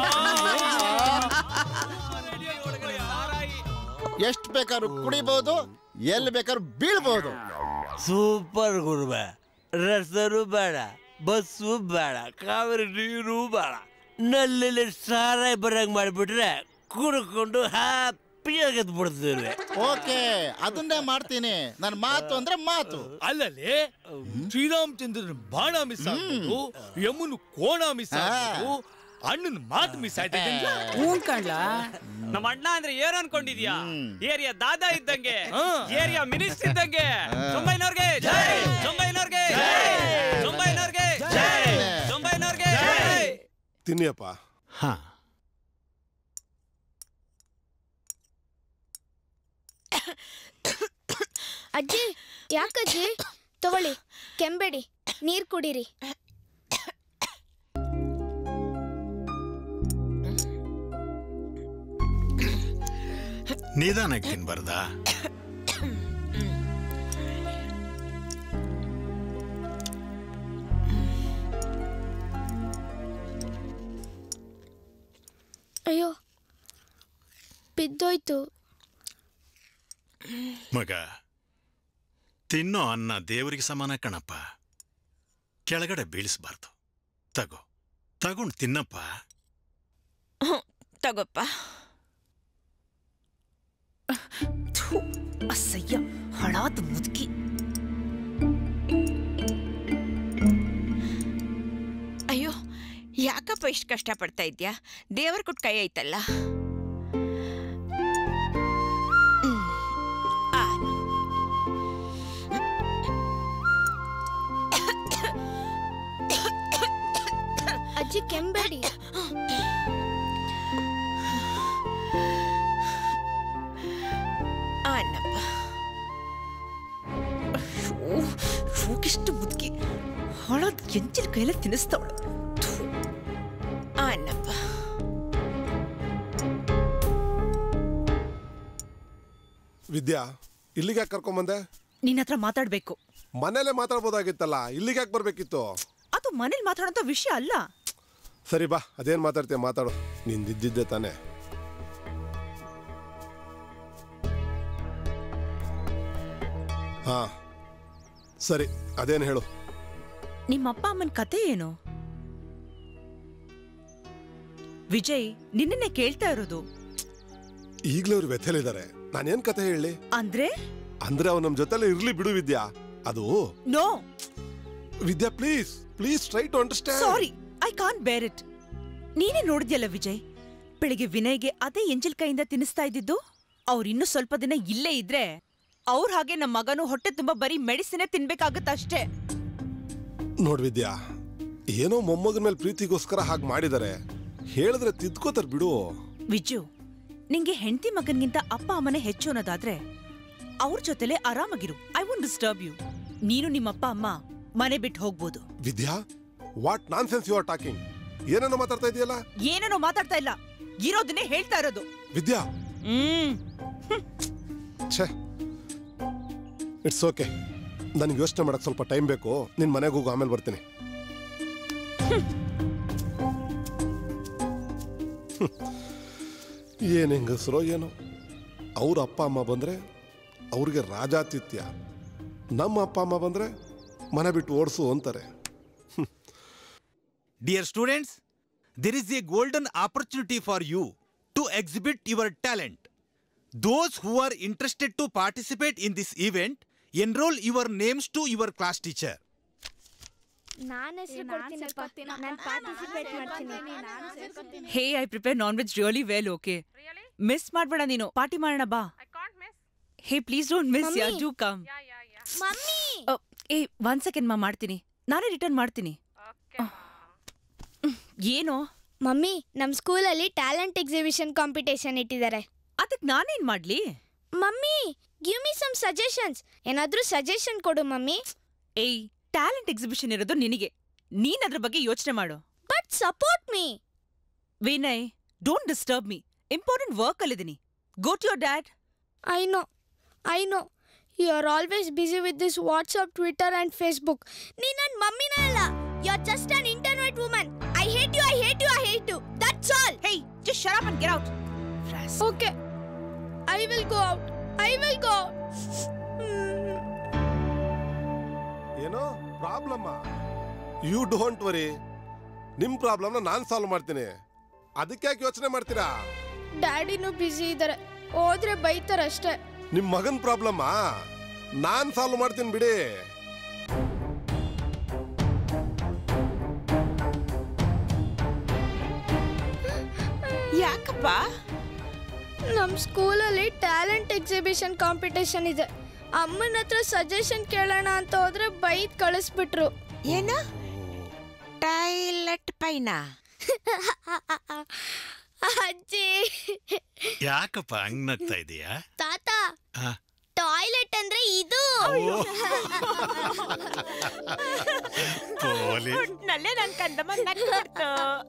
ಎಷ್ಟು ಬೇಕಾದ್ರೂ ಕುಡಿಬಹುದು ಎಲ್ಲಿ ಬೇಕಾದ್ರೂ ಬೀಳ್ಬಹುದು ಸೂಪರ್ ಗುರುವೆ ರಸರು ಬೇಡ ಬಸ್ಸು ಬೇಡ ಕಾವೇರಿ ನೀರು ಬೇಡ ನಲ್ಲಲ್ಲಿ ಸಾರಾಯಿ ಬರಂಗ್ ಮಾಡಿಬಿಟ್ರೆ ಕುಡ್ಕೊಂಡು ಹ್ಯಾಪಿಯಾಗಿ ಎದ್ಬಿಡ್ತೀವಿ ಓಕೆ ಅದನ್ನೇ ಮಾಡ್ತೀನಿ ನನ್ನ ಮಾತು ಅಂದ್ರೆ ಮಾತು ಅಲ್ಲಲ್ಲಿ ಶ್ರೀರಾಮಚಂದ್ರನ ಬಾಣ ಮಿಸ್ ಆಗ್ಬೋದು ಯಮುನು ಕೋಣ ಮಿಸ್ ಆಗ್ಬೋದು ಅಣ್ಣನ ಮಾತು ಮಿಸ್ ಆಯ್ತಾ ಹ್ಞೂ ಕಣ್ಲಾ ನಮ್ಮ ಅಣ್ಣ ಅಂದ್ರೆ ಏನ್ ಅನ್ಕೊಂಡಿದ್ಯಾ ಏರಿಯಾ ದಾದಾ ಇದ್ದಂಗೆ ಏರಿಯಾ ಮಿನಿಸ್ಟರ್ ಇದ್ದಂಗೆ ಚೊಂಬೈನವ್ರಿಗೆ ಜೈ ಚೊಂಬೈನವ್ರಿಗೆ ಜೈ ಚೊಂಬೈನವ್ರಿಗೆ ಜೈ ಚೊಂಬೈನವ್ರಿಗೆ ಜೈ ತಿನ್ನಿಯಪ್ಪ ಹಾ ಅಜ್ಜಿ ಯಾಕಜ್ಜಿ ತಗೊಳ್ಳಿ ಕೆಂಬೇಡಿ ನೀರ್ ಕುಡೀರಿ ನಿಧಾನಕ್ಕೆ ತಿನ್ಬಾರ್ದಾ ಅಯ್ಯೋ ಬಿದ್ದೋಯ್ತು ಮಗ ತಿನ್ನೋ ಅನ್ನ ದೇವರಿಗೆ ಸಮಾನ ಕಣಪ್ಪ ಕೆಳಗಡೆ ಬೀಳಿಸ್ಬಾರ್ದು ತಗೋ ತಗೊಂಡು ತಿನ್ನಪ್ಪ ತಗೋಪ್ಪ ಥು, ಅಸಹ್ಯ ಹಳಾದ ಮುದುಕಿ ಅಯ್ಯೋ ಯಾಕಪ್ಪ ಇಷ್ಟು ಕಷ್ಟಪಡ್ತಾ ಇದ್ಯಾ ದೇವರ ಕೊಟ್ಟು ಕೈ ಐತಲ್ಲ ಹ್ಮ್. ಆ. ಅಜ್ಜಿ ಕೆಂಬೇಡಿ ಆ ಅಣ್ಣಪ್ಪ ಶೋಕಿಷ್ಟು ಮುದುಕಿ ಹಳದ ಎಂಚಿನ ಕೈಲ ತಿನ್ನಿಸ್ತಾವಳು ಆ ಅಣ್ಣಪ್ಪ ವಿದ್ಯಾ ಇಲ್ಲಿಗೆ ಯಾಕೆ ಕರ್ಕೊಂಬಂದೆ ನಿನ್ನ ಹತ್ರ ಮಾತಾಡ್ಬೇಕು ಮನೇಲೆ ಮಾತಾಡ್ಬೋದಾಗಿತ್ತಲ್ಲ ಇಲ್ಲಿಗೆ ಯಾಕೆ ಬರ್ಬೇಕಿತ್ತು ಅದು ಮನೇಲಿ ಮಾತಾಡೋಂಥ ವಿಷಯ ಅಲ್ಲ ಸರಿ ಬಾ ಅದೇನ್ ಮಾತಾಡ್ತೀಯ ಮಾತಾಡು ನಿಂದಿದ್ದಿದ್ದೆ ತಾನೇ ಹಾ ಸರಿ ಅದೇನು ಹೇಳು ನಿಮ್ಮ ಅಪ್ಪ ಅಮ್ಮನ ಕತೆ ಏನು ವಿಜಯ್ ನಿನ್ನೆ ಕೇಳ್ತಾ ಇರೋದು ಈಗ್ಲೂ ಅವ್ರು ವ್ಯಥೆಲಿದ್ದಾರೆ ನಾನೇನ್ ಕತೆ ಹೇಳಿ ಅಂದ್ರೆ ಅಂದ್ರೆ ಅವ್ನು ನಮ್ ಜೊತೆಲೆ ಇರ್ಲಿ ಬಿಡು ವಿದ್ಯಾ ಅದು no Vidya please please try to understand sorry I can't bear it ನೀನೇ ನೋಡಿದ್ಯಲ್ಲ ವಿಜಯ್ ಬೆಳಿಗ್ಗೆ ವಿನಯ್ಗೆ ಅದೇ ಎಂಜಲ್ ಕೈಯಿಂದ ತಿನ್ನಿಸ್ತಾ ಇದ್ದಿದ್ದು ಅವ್ರು ಇನ್ನೂ ಸ್ವಲ್ಪ ದಿನ ಇಲ್ಲೇ ಇದ್ರೆ ಅವ್ರ ಹಾಗೆ ನಮ್ಮ ಮಗನು ಹೊಟ್ಟೆ ತುಂಬಾ ಬರೀ ಮೆಡಿಸಿನೇ ತಿನ್ಬೇಕಾಗತ್ತಷ್ಟೇ ನೋಡ್ ವಿದ್ಯಾ ಏನೋ ಮೊಮ್ಮಗನ ಮೇಲೆ ಪ್ರೀತಿಗೋಸ್ಕರ ಹಾಗೆ ಮಾಡಿದ್ದಾರೆ ಹೇಳಿದ್ರೆ ತಿದ್ಕೋತಾರ ಬಿಡು ವಿಜು ನಿಂಗೆ ಹೆಂಡತಿ ಮಗನ್ಗಿಂತ ಅಪ್ಪ ಅಮ್ಮನೆ ಹೆಚ್ಚು ಅನ್ನೋದಾದ್ರೆ ಅವ್ರ ಜೊತೆಲೆ ಆರಾಮಾಗಿರು ಐ ವೋಂಟ್ ಡಿಸ್ಟರ್ಬ್ ಯು ನೀನು ನಿಮ್ಮಪ್ಪ ಅಮ್ಮ ಮನೆ ಬಿಟ್ಟು ಹೋಗ್ಬೋದು Vidya what nonsense you are talking ಏನೇನೋ ಮಾತಾಡ್ತಾ ಇದೆಯಲ್ಲ ಏನೇನೋ ಮಾತಾಡ್ತಾ ಇಲ್ಲ ಇರೋದನ್ನೇ ಹೇಳ್ತಾ ಇರೋದು ವಿದ್ಯಾ ಹ್ಮ್ ಛೇ ಇಟ್ಸ್ ಓಕೆ ನನಗೆ ಯೋಚನೆ ಮಾಡಕ್ ಸ್ವಲ್ಪ ಟೈಮ್ ಬೇಕು ನಿನ್ ಮನೆಗೆ ಹೋಗು ಆಮೇಲೆ ಬರ್ತೀನಿ ಏನು ಹೆಂಗಸ್ರೋ ಏನೋ ಅವ್ರ ಅಪ್ಪ ಅಮ್ಮ ಬಂದ್ರೆ ಅವ್ರಿಗೆ ರಾಜಾತಿಥ್ಯ ನಮ್ಮ ಅಪ್ಪ ಅಮ್ಮ ಬಂದ್ರೆ ಮನೆ ಬಿಟ್ಟು ಓಡಿಸು ಅಂತಾರೆ Dear students, there is a golden opportunity for you to exhibit your talent. Those who are interested to participate in this event, enroll your names to your class teacher. ನಾನು ಹೆಸರು ಕೊಡ್ತೀನಪ್ಪ ನಾನು ಪಾರ್ಟಿಸಿಪೇಟ್ ಮಾಡ್ತೀನಿ hey I prepare non veg really well okay miss ಮಾಡ್ಬೇಡ ನೀನು party ಮಾಡೋಣ ಬಾ hey please don't miss yeah Mummy. Do come mummy ಏ one second ಮಾ ಮಾಡ್ತೀನಿ ನಾನೇ ರಿಟರ್ನ್ ಮಾಡ್ತೀನಿ ಏನು ಮಮ್ಮಿ ನಮ್ಮ ಸ್ಕೂಲಲ್ಲಿ ಟ್ಯಾಲೆಂಟ್ ಎಕ್ಸಿಬಿಷನ್ ಕಾಂಪಿಟೇಷನ್ ಇಟ್ಟಿದ್ದಾರೆ ಅದಕ್ಕೆ ನಾನೇನ್ ಮಾಡ್ಲಿ mummy give me some suggestions ಏನಾದ್ರೂ ಸಜೆಷನ್ ಕೊಡು ಮಮ್ಮಿ ಏಯ್ ಟ್ಯಾಲೆಂಟ್ ಎಕ್ಸಿಬಿಷನ್ ಇರೋದು ನಿನಗೆ ನೀನ್ ಅದ್ರ ಬಗ್ಗೆ ಯೋಚನೆ ಮಾಡು but support me Vinay don't disturb me important work ಅಲ್ಲಿದ್ದೀನಿ go to your dad I know I know you are always busy with this WhatsApp Twitter and Facebook ನೀ ನನ್ನ ಮಮ್ಮಿನೇ ಅಲ್ಲ you are just an internet woman I hate you I hate you I hate you that's all hey just shut up and get out okay I will go out I will go ಏನೋ ಪ್ರಾಬ್ಲಮ್ಮ you don't worry ನಿಮ್ಮ ಪ್ರಾಬ್ಲಮ್ನ ನಾನು solve ಮಾಡ್ತೀನಿ ಅದಕ್ಕೆ ಯಾಕೆ ಯೋಚನೆ ಮಾಡ್ತೀರಾ ಡ್ಯಾಡಿನೂ busy ಇದ್ದಾರೆ ಹೋದ್ರೆ ಬೈತಾರಷ್ಟೇ ನಿಮ್ಮ ಮಗನ ಪ್ರಾಬ್ಲಮ್ಮ ನಾನು ಸಾಲ್ವ್ ಮಾಡ್ತೀನಿ ಬಿಡಿ ಯಾಕಪ್ಪ ನಮ್ಮ ಸ್ಕೂಲಲ್ಲಿ ಟ್ಯಾಲೆಂಟ್ ಎಕ್ಸಿಬಿಷನ್ ಕಾಂಪಿಟೇಷನ್ ಇದೆ ಅಮ್ಮನ ಹತ್ರ ಸಜೆಷನ್ ಕೇಳೋಣ ಅಂತ ಹೋದ್ರೆ ಬೈದ್ ಕಳಿಸ್ಬಿಟ್ರು ಏನು ಟೈಲೆಟ್ ಪೈನ ಅಜ್ಜಿ ಯಾಕಪ್ಪ ಹಂಗ್ ನಗ್ತಾ ಇದೀಯಾ ತಾತ ಆ, ಟಾಯ್ಲೆಟ್ ಅಂದ್ರೆ ಇದು ಪೋಲಿ ನಲ್ಲೇ ನನ್ ಕಂದಮ್ಮ ನಕ್ಬಿಡ್ತು.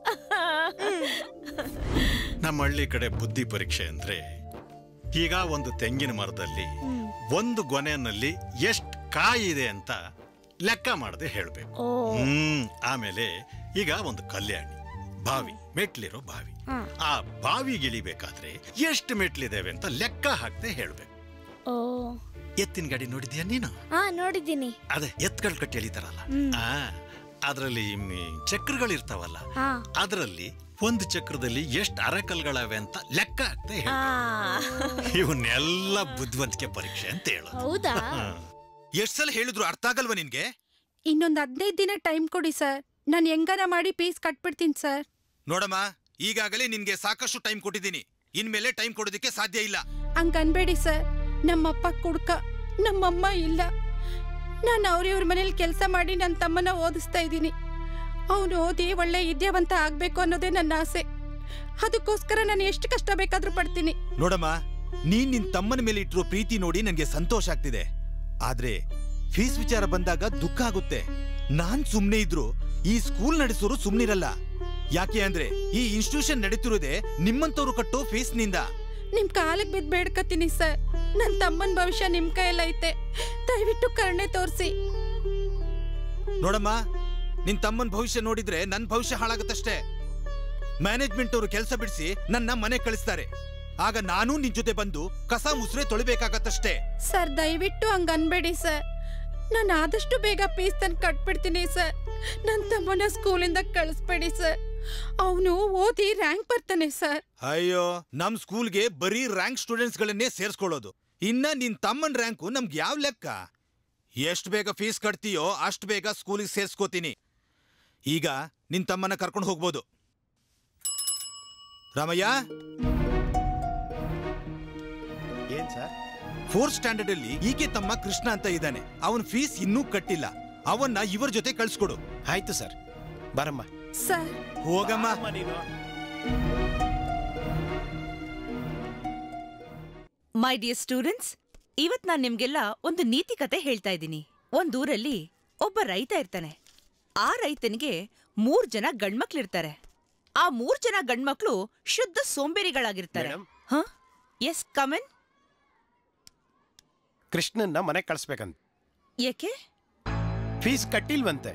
ನಮ್ಮ ಹಳ್ಳಿ ಕಡೆ ಬುದ್ಧಿ ಪರೀಕ್ಷೆ ಅಂದ್ರೆ ಈಗ ಒಂದು ತೆಂಗಿನ ಮರದಲ್ಲಿ ಒಂದು ಗೊನೆಯಲ್ಲಿ ಎಷ್ಟು ಕಾಯಿ ಇದೆ ಅಂತ ಲೆಕ್ಕ ಮಾಡದೆ ಹೇಳ್ಬೇಕು ಓ. ಹ್ಮ್ ಆಮೇಲೆ ಈಗ ಒಂದು ಕಲ್ಯಾಣಿ ಬಾವಿ ಮೆಟ್ಲಿರೋ ಬಾವಿ ಆ ಬಾವಿಗೆ ಇಳಿಬೇಕಾದ್ರೆ ಎಷ್ಟು ಮೆಟ್ಲಿದಾವೆ ಅಂತ ಲೆಕ್ಕ ಹಾಕದೆ ಹೇಳ್ಬೇಕು ಓ ಎತ್ತಿನ ಗಾಡಿ ನೋಡಿದ್ಯಾ ನೀನು ಹಾ ನೋಡಿದ್ದೀನಿ ಅದೇ ಎತ್ಗಳು ಕಟ್ಟಿ ಎಳಿತಾರಲ್ಲ ಹ್ಮ್. ಆ ಅದ್ರಲ್ಲಿ ಚಕ್ರಗಳು ಇರ್ತಾವಲ್ಲ ಹಾ ಅದರಲ್ಲಿ ಒಂದು ಚಕ್ರದಲ್ಲಿ ಎಷ್ಟು ಅರಕಲ್ಗಳವೆ ಅಂತ ಲೆಕ್ಕ ಹಾಕ್ತೆ ಆ. ಇವನ್ನೆಲ್ಲ ಬುದ್ಧಿವಂತಿಕೆ ಪರೀಕ್ಷೆ ಅಂತ ಹೇಳೋದು ಹೌದಾ ಎಷ್ಟ್ ಸಲ ಹೇಳಿದ್ರು ಅರ್ಥ ಆಗಲ್ವಾ ನಿನ್ಗೆ ಇನ್ನೊಂದು ಹದಿನೈದು ದಿನ ಟೈಮ್ ಕೊಡಿ ಸರ್ ನಾನು ಹೆಂಗಾರ ಮಾಡಿ ಫೀಸ್ ಕಟ್ಬಿಡ್ತೀನಿ ಸರ್ ನೋಡಮ್ಮ ಈಗಾಗಲೇ ನಿನ್ಗೆ ಸಾಕಷ್ಟು ಟೈಮ್ ಕೊಟ್ಟಿದ್ದೀನಿ ಇನ್ಮೇಲೆ ಟೈಮ್ ಕೊಡೋದಕ್ಕೆ ಸಾಧ್ಯ ಇಲ್ಲ ಹಂಗ್ ಅನ್ಬೇಡಿ ಸರ್ ನಮ್ಮಪ್ಪ ಕುಡ್ಕ ನಮ್ಮಮ್ಮ ಇಲ್ಲ ನಾನು ಅವ್ರಿವ್ರ ಮನೇಲಿ ಕೆಲಸ ಮಾಡಿ ನನ್ನ ತಮ್ಮನ ಓದಿಸ್ತಾ ಇದ್ದೀನಿ ಅವನು ಓದಿ ಒಳ್ಳೆ ವಿದ್ಯಾವಂತ ಆಗ್ಬೇಕು ಅನ್ನೋದೇ ನನ್ನ ಆಸೆ ಅದಕ್ಕೋಸ್ಕರ ನಾನು ಎಷ್ಟು ಕಷ್ಟ ಬೇಕಾದ್ರೂ ಪಡ್ತೀನಿ ನೋಡಮ್ಮ ನೀನ್ ನಿನ್ ತಮ್ಮನ ಮೇಲೆ ಇಟ್ಟಿರೋ ಪ್ರೀತಿ ನೋಡಿ ನನ್ಗೆ ಸಂತೋಷ ಆಗ್ತಿದೆ ಆದ್ರೆ ಫೀಸ್ ವಿಚಾರ ಬಂದಾಗ ದುಃಖ ಆಗುತ್ತೆ ನಾನ್ ಸುಮ್ನೆ ಇದ್ರು ಈ ಸ್ಕೂಲ್ ನಡೆಸೋರು ಸುಮ್ನಿರಲ್ಲ ಯಾಕೆ ಅಂದ್ರೆ ಈ ಇನ್ಸ್ಟಿಟ್ಯೂಷನ್ ನಡೀತಿರೋದೇ ನಿಮ್ಮಂತವ್ರು ಕಟ್ಟೋ ಫೀಸ್ನಿಂದ ನಿಮ್ ಕಾಲಿಗೆ ಬಿದ್ದು ಬೇಡ್ಕತೀನಿ ಸರ್ ನನ್ನ ತಮ್ಮನ ಭವಿಷ್ಯ ನಿಮ್ ಕೈಯಲ್ಲ ಐತೆ ದಯವಿಟ್ಟು ಕರುಣೆ ತೋರಿಸಿ ನೋಡಮ್ಮ ನಿನ್ ತಮ್ಮನ್ ಭವಿಷ್ಯ ನೋಡಿದ್ರೆ ನನ್ ಭವಿಷ್ಯ ಹಾಳಾಗತ್ತಷ್ಟೇ ಮ್ಯಾನೇಜ್ಮೆಂಟ್ ಅವರು ಕೆಲಸ ಬಿಡಿಸಿ ನನ್ನ ಮನೆ ಕಳಿಸ್ತಾರೆ ಆಗ ನಾನು ನಿನ್ ಜೊತೆ ಬಂದು ಕಸ ಮುಸ್ರೆ ತೊಳಿಬೇಕಾಗತ್ತಷ್ಟೇ ಸರ್ ದಯವಿಟ್ಟು ಹಂಗ ಅನ್ಬೇಡಿ ಸರ್ ನಾನು ಆದಷ್ಟು ಬೇಗ ಫೀಸ್ ತಂದು ಕಟ್ಬಿಡ್ತೀನಿ ಸರ್ ನನ್ನ ತಮ್ಮನ ಸ್ಕೂಲಿಂದ ಕಳಿಸ್ಬೇಡಿ ಸರ್ ಅವನು ಓದಿ ರ್ಯಾಂಕ್ ಬರ್ತಾನೆ ಸರ್ ಅಯ್ಯೋ ನಮ್ ಸ್ಕೂಲ್ಗೆ ಬರೀ ರ್ಯಾಂಕ್ ಸ್ಟೂಡೆಂಟ್ಸ್ ಗಳನ್ನೇ ಸೇರ್ಸ್ಕೊಳ್ಳೋದು ಇನ್ನ ನಿನ್ ತಮ್ಮನ್ ರ್ಯಾಂಕು ನಮ್ಗೆ ಯಾವ ಲೆಕ್ಕ ಎಷ್ಟ್ ಬೇಗ ಫೀಸ್ ಕಟ್ತೀಯೋ ಅಷ್ಟ್ ಬೇಗ ಸ್ಕೂಲಿಗೆ ಸೇರ್ಸ್ಕೋತೀನಿ ಈಗ ನಿನ್ ತಮ್ಮನ ಕರ್ಕೊಂಡು ಹೋಗ್ಬೋದು ರಾಮಯ್ಯ ಏನ್ ಸರ್ ಫೋರ್ತ್ ಸ್ಟ್ಯಾಂಡರ್ಡ್ ಅಲ್ಲಿ ಈಕೆ ತಮ್ಮ ಕೃಷ್ಣ ಅಂತ ಇದ್ದಾನೆ ಅವನ್ ಫೀಸ್ ಇನ್ನೂ ಕಟ್ಟಿಲ್ಲ ಅವನ್ನ ಇವರ ಜೊತೆ ಕಳ್ಸ್ಕೊಡು ಆಯ್ತು ಸರ್ ಬರಮ್ಮ ಸರ್ ಹೋಗಮ್ಮ ಮೈ ಡಿಯರ್ ಸ್ಟೂಡೆಂಟ್ಸ್ ಇವತ್ ನಾನ್ ನಿಮ್ಗೆಲ್ಲ ಒಂದು ನೀತಿ ಕತೆ ಹೇಳ್ತಾ ಇದ್ದೀನಿ ಒಂದೂರಲ್ಲಿ ಒಬ್ಬ ರೈತ ಇರ್ತಾನೆ ಆ ರೈತನಿಗೆ ಮೂರ್ ಜನ ಗಂಡ್ಮಕ್ಳಿರ್ತಾರೆ ಆ ಮೂರ್ ಜನ ಗಂಡ್ಮಕ್ಳು ಶುದ್ಧ ಸೋಂಬೇರಿಗಳಾಗಿರ್ತಾರೆ ಹ ಎಸ್ ಕಮನ್ ಕೃಷ್ಣನ್ನ ಮನೆಗೆ ಕಳಿಸ್ಬೇಕಂತ ಏಕೆ ಫೀಸ್ ಕಟ್ಟಿಲ್ವಂತೆ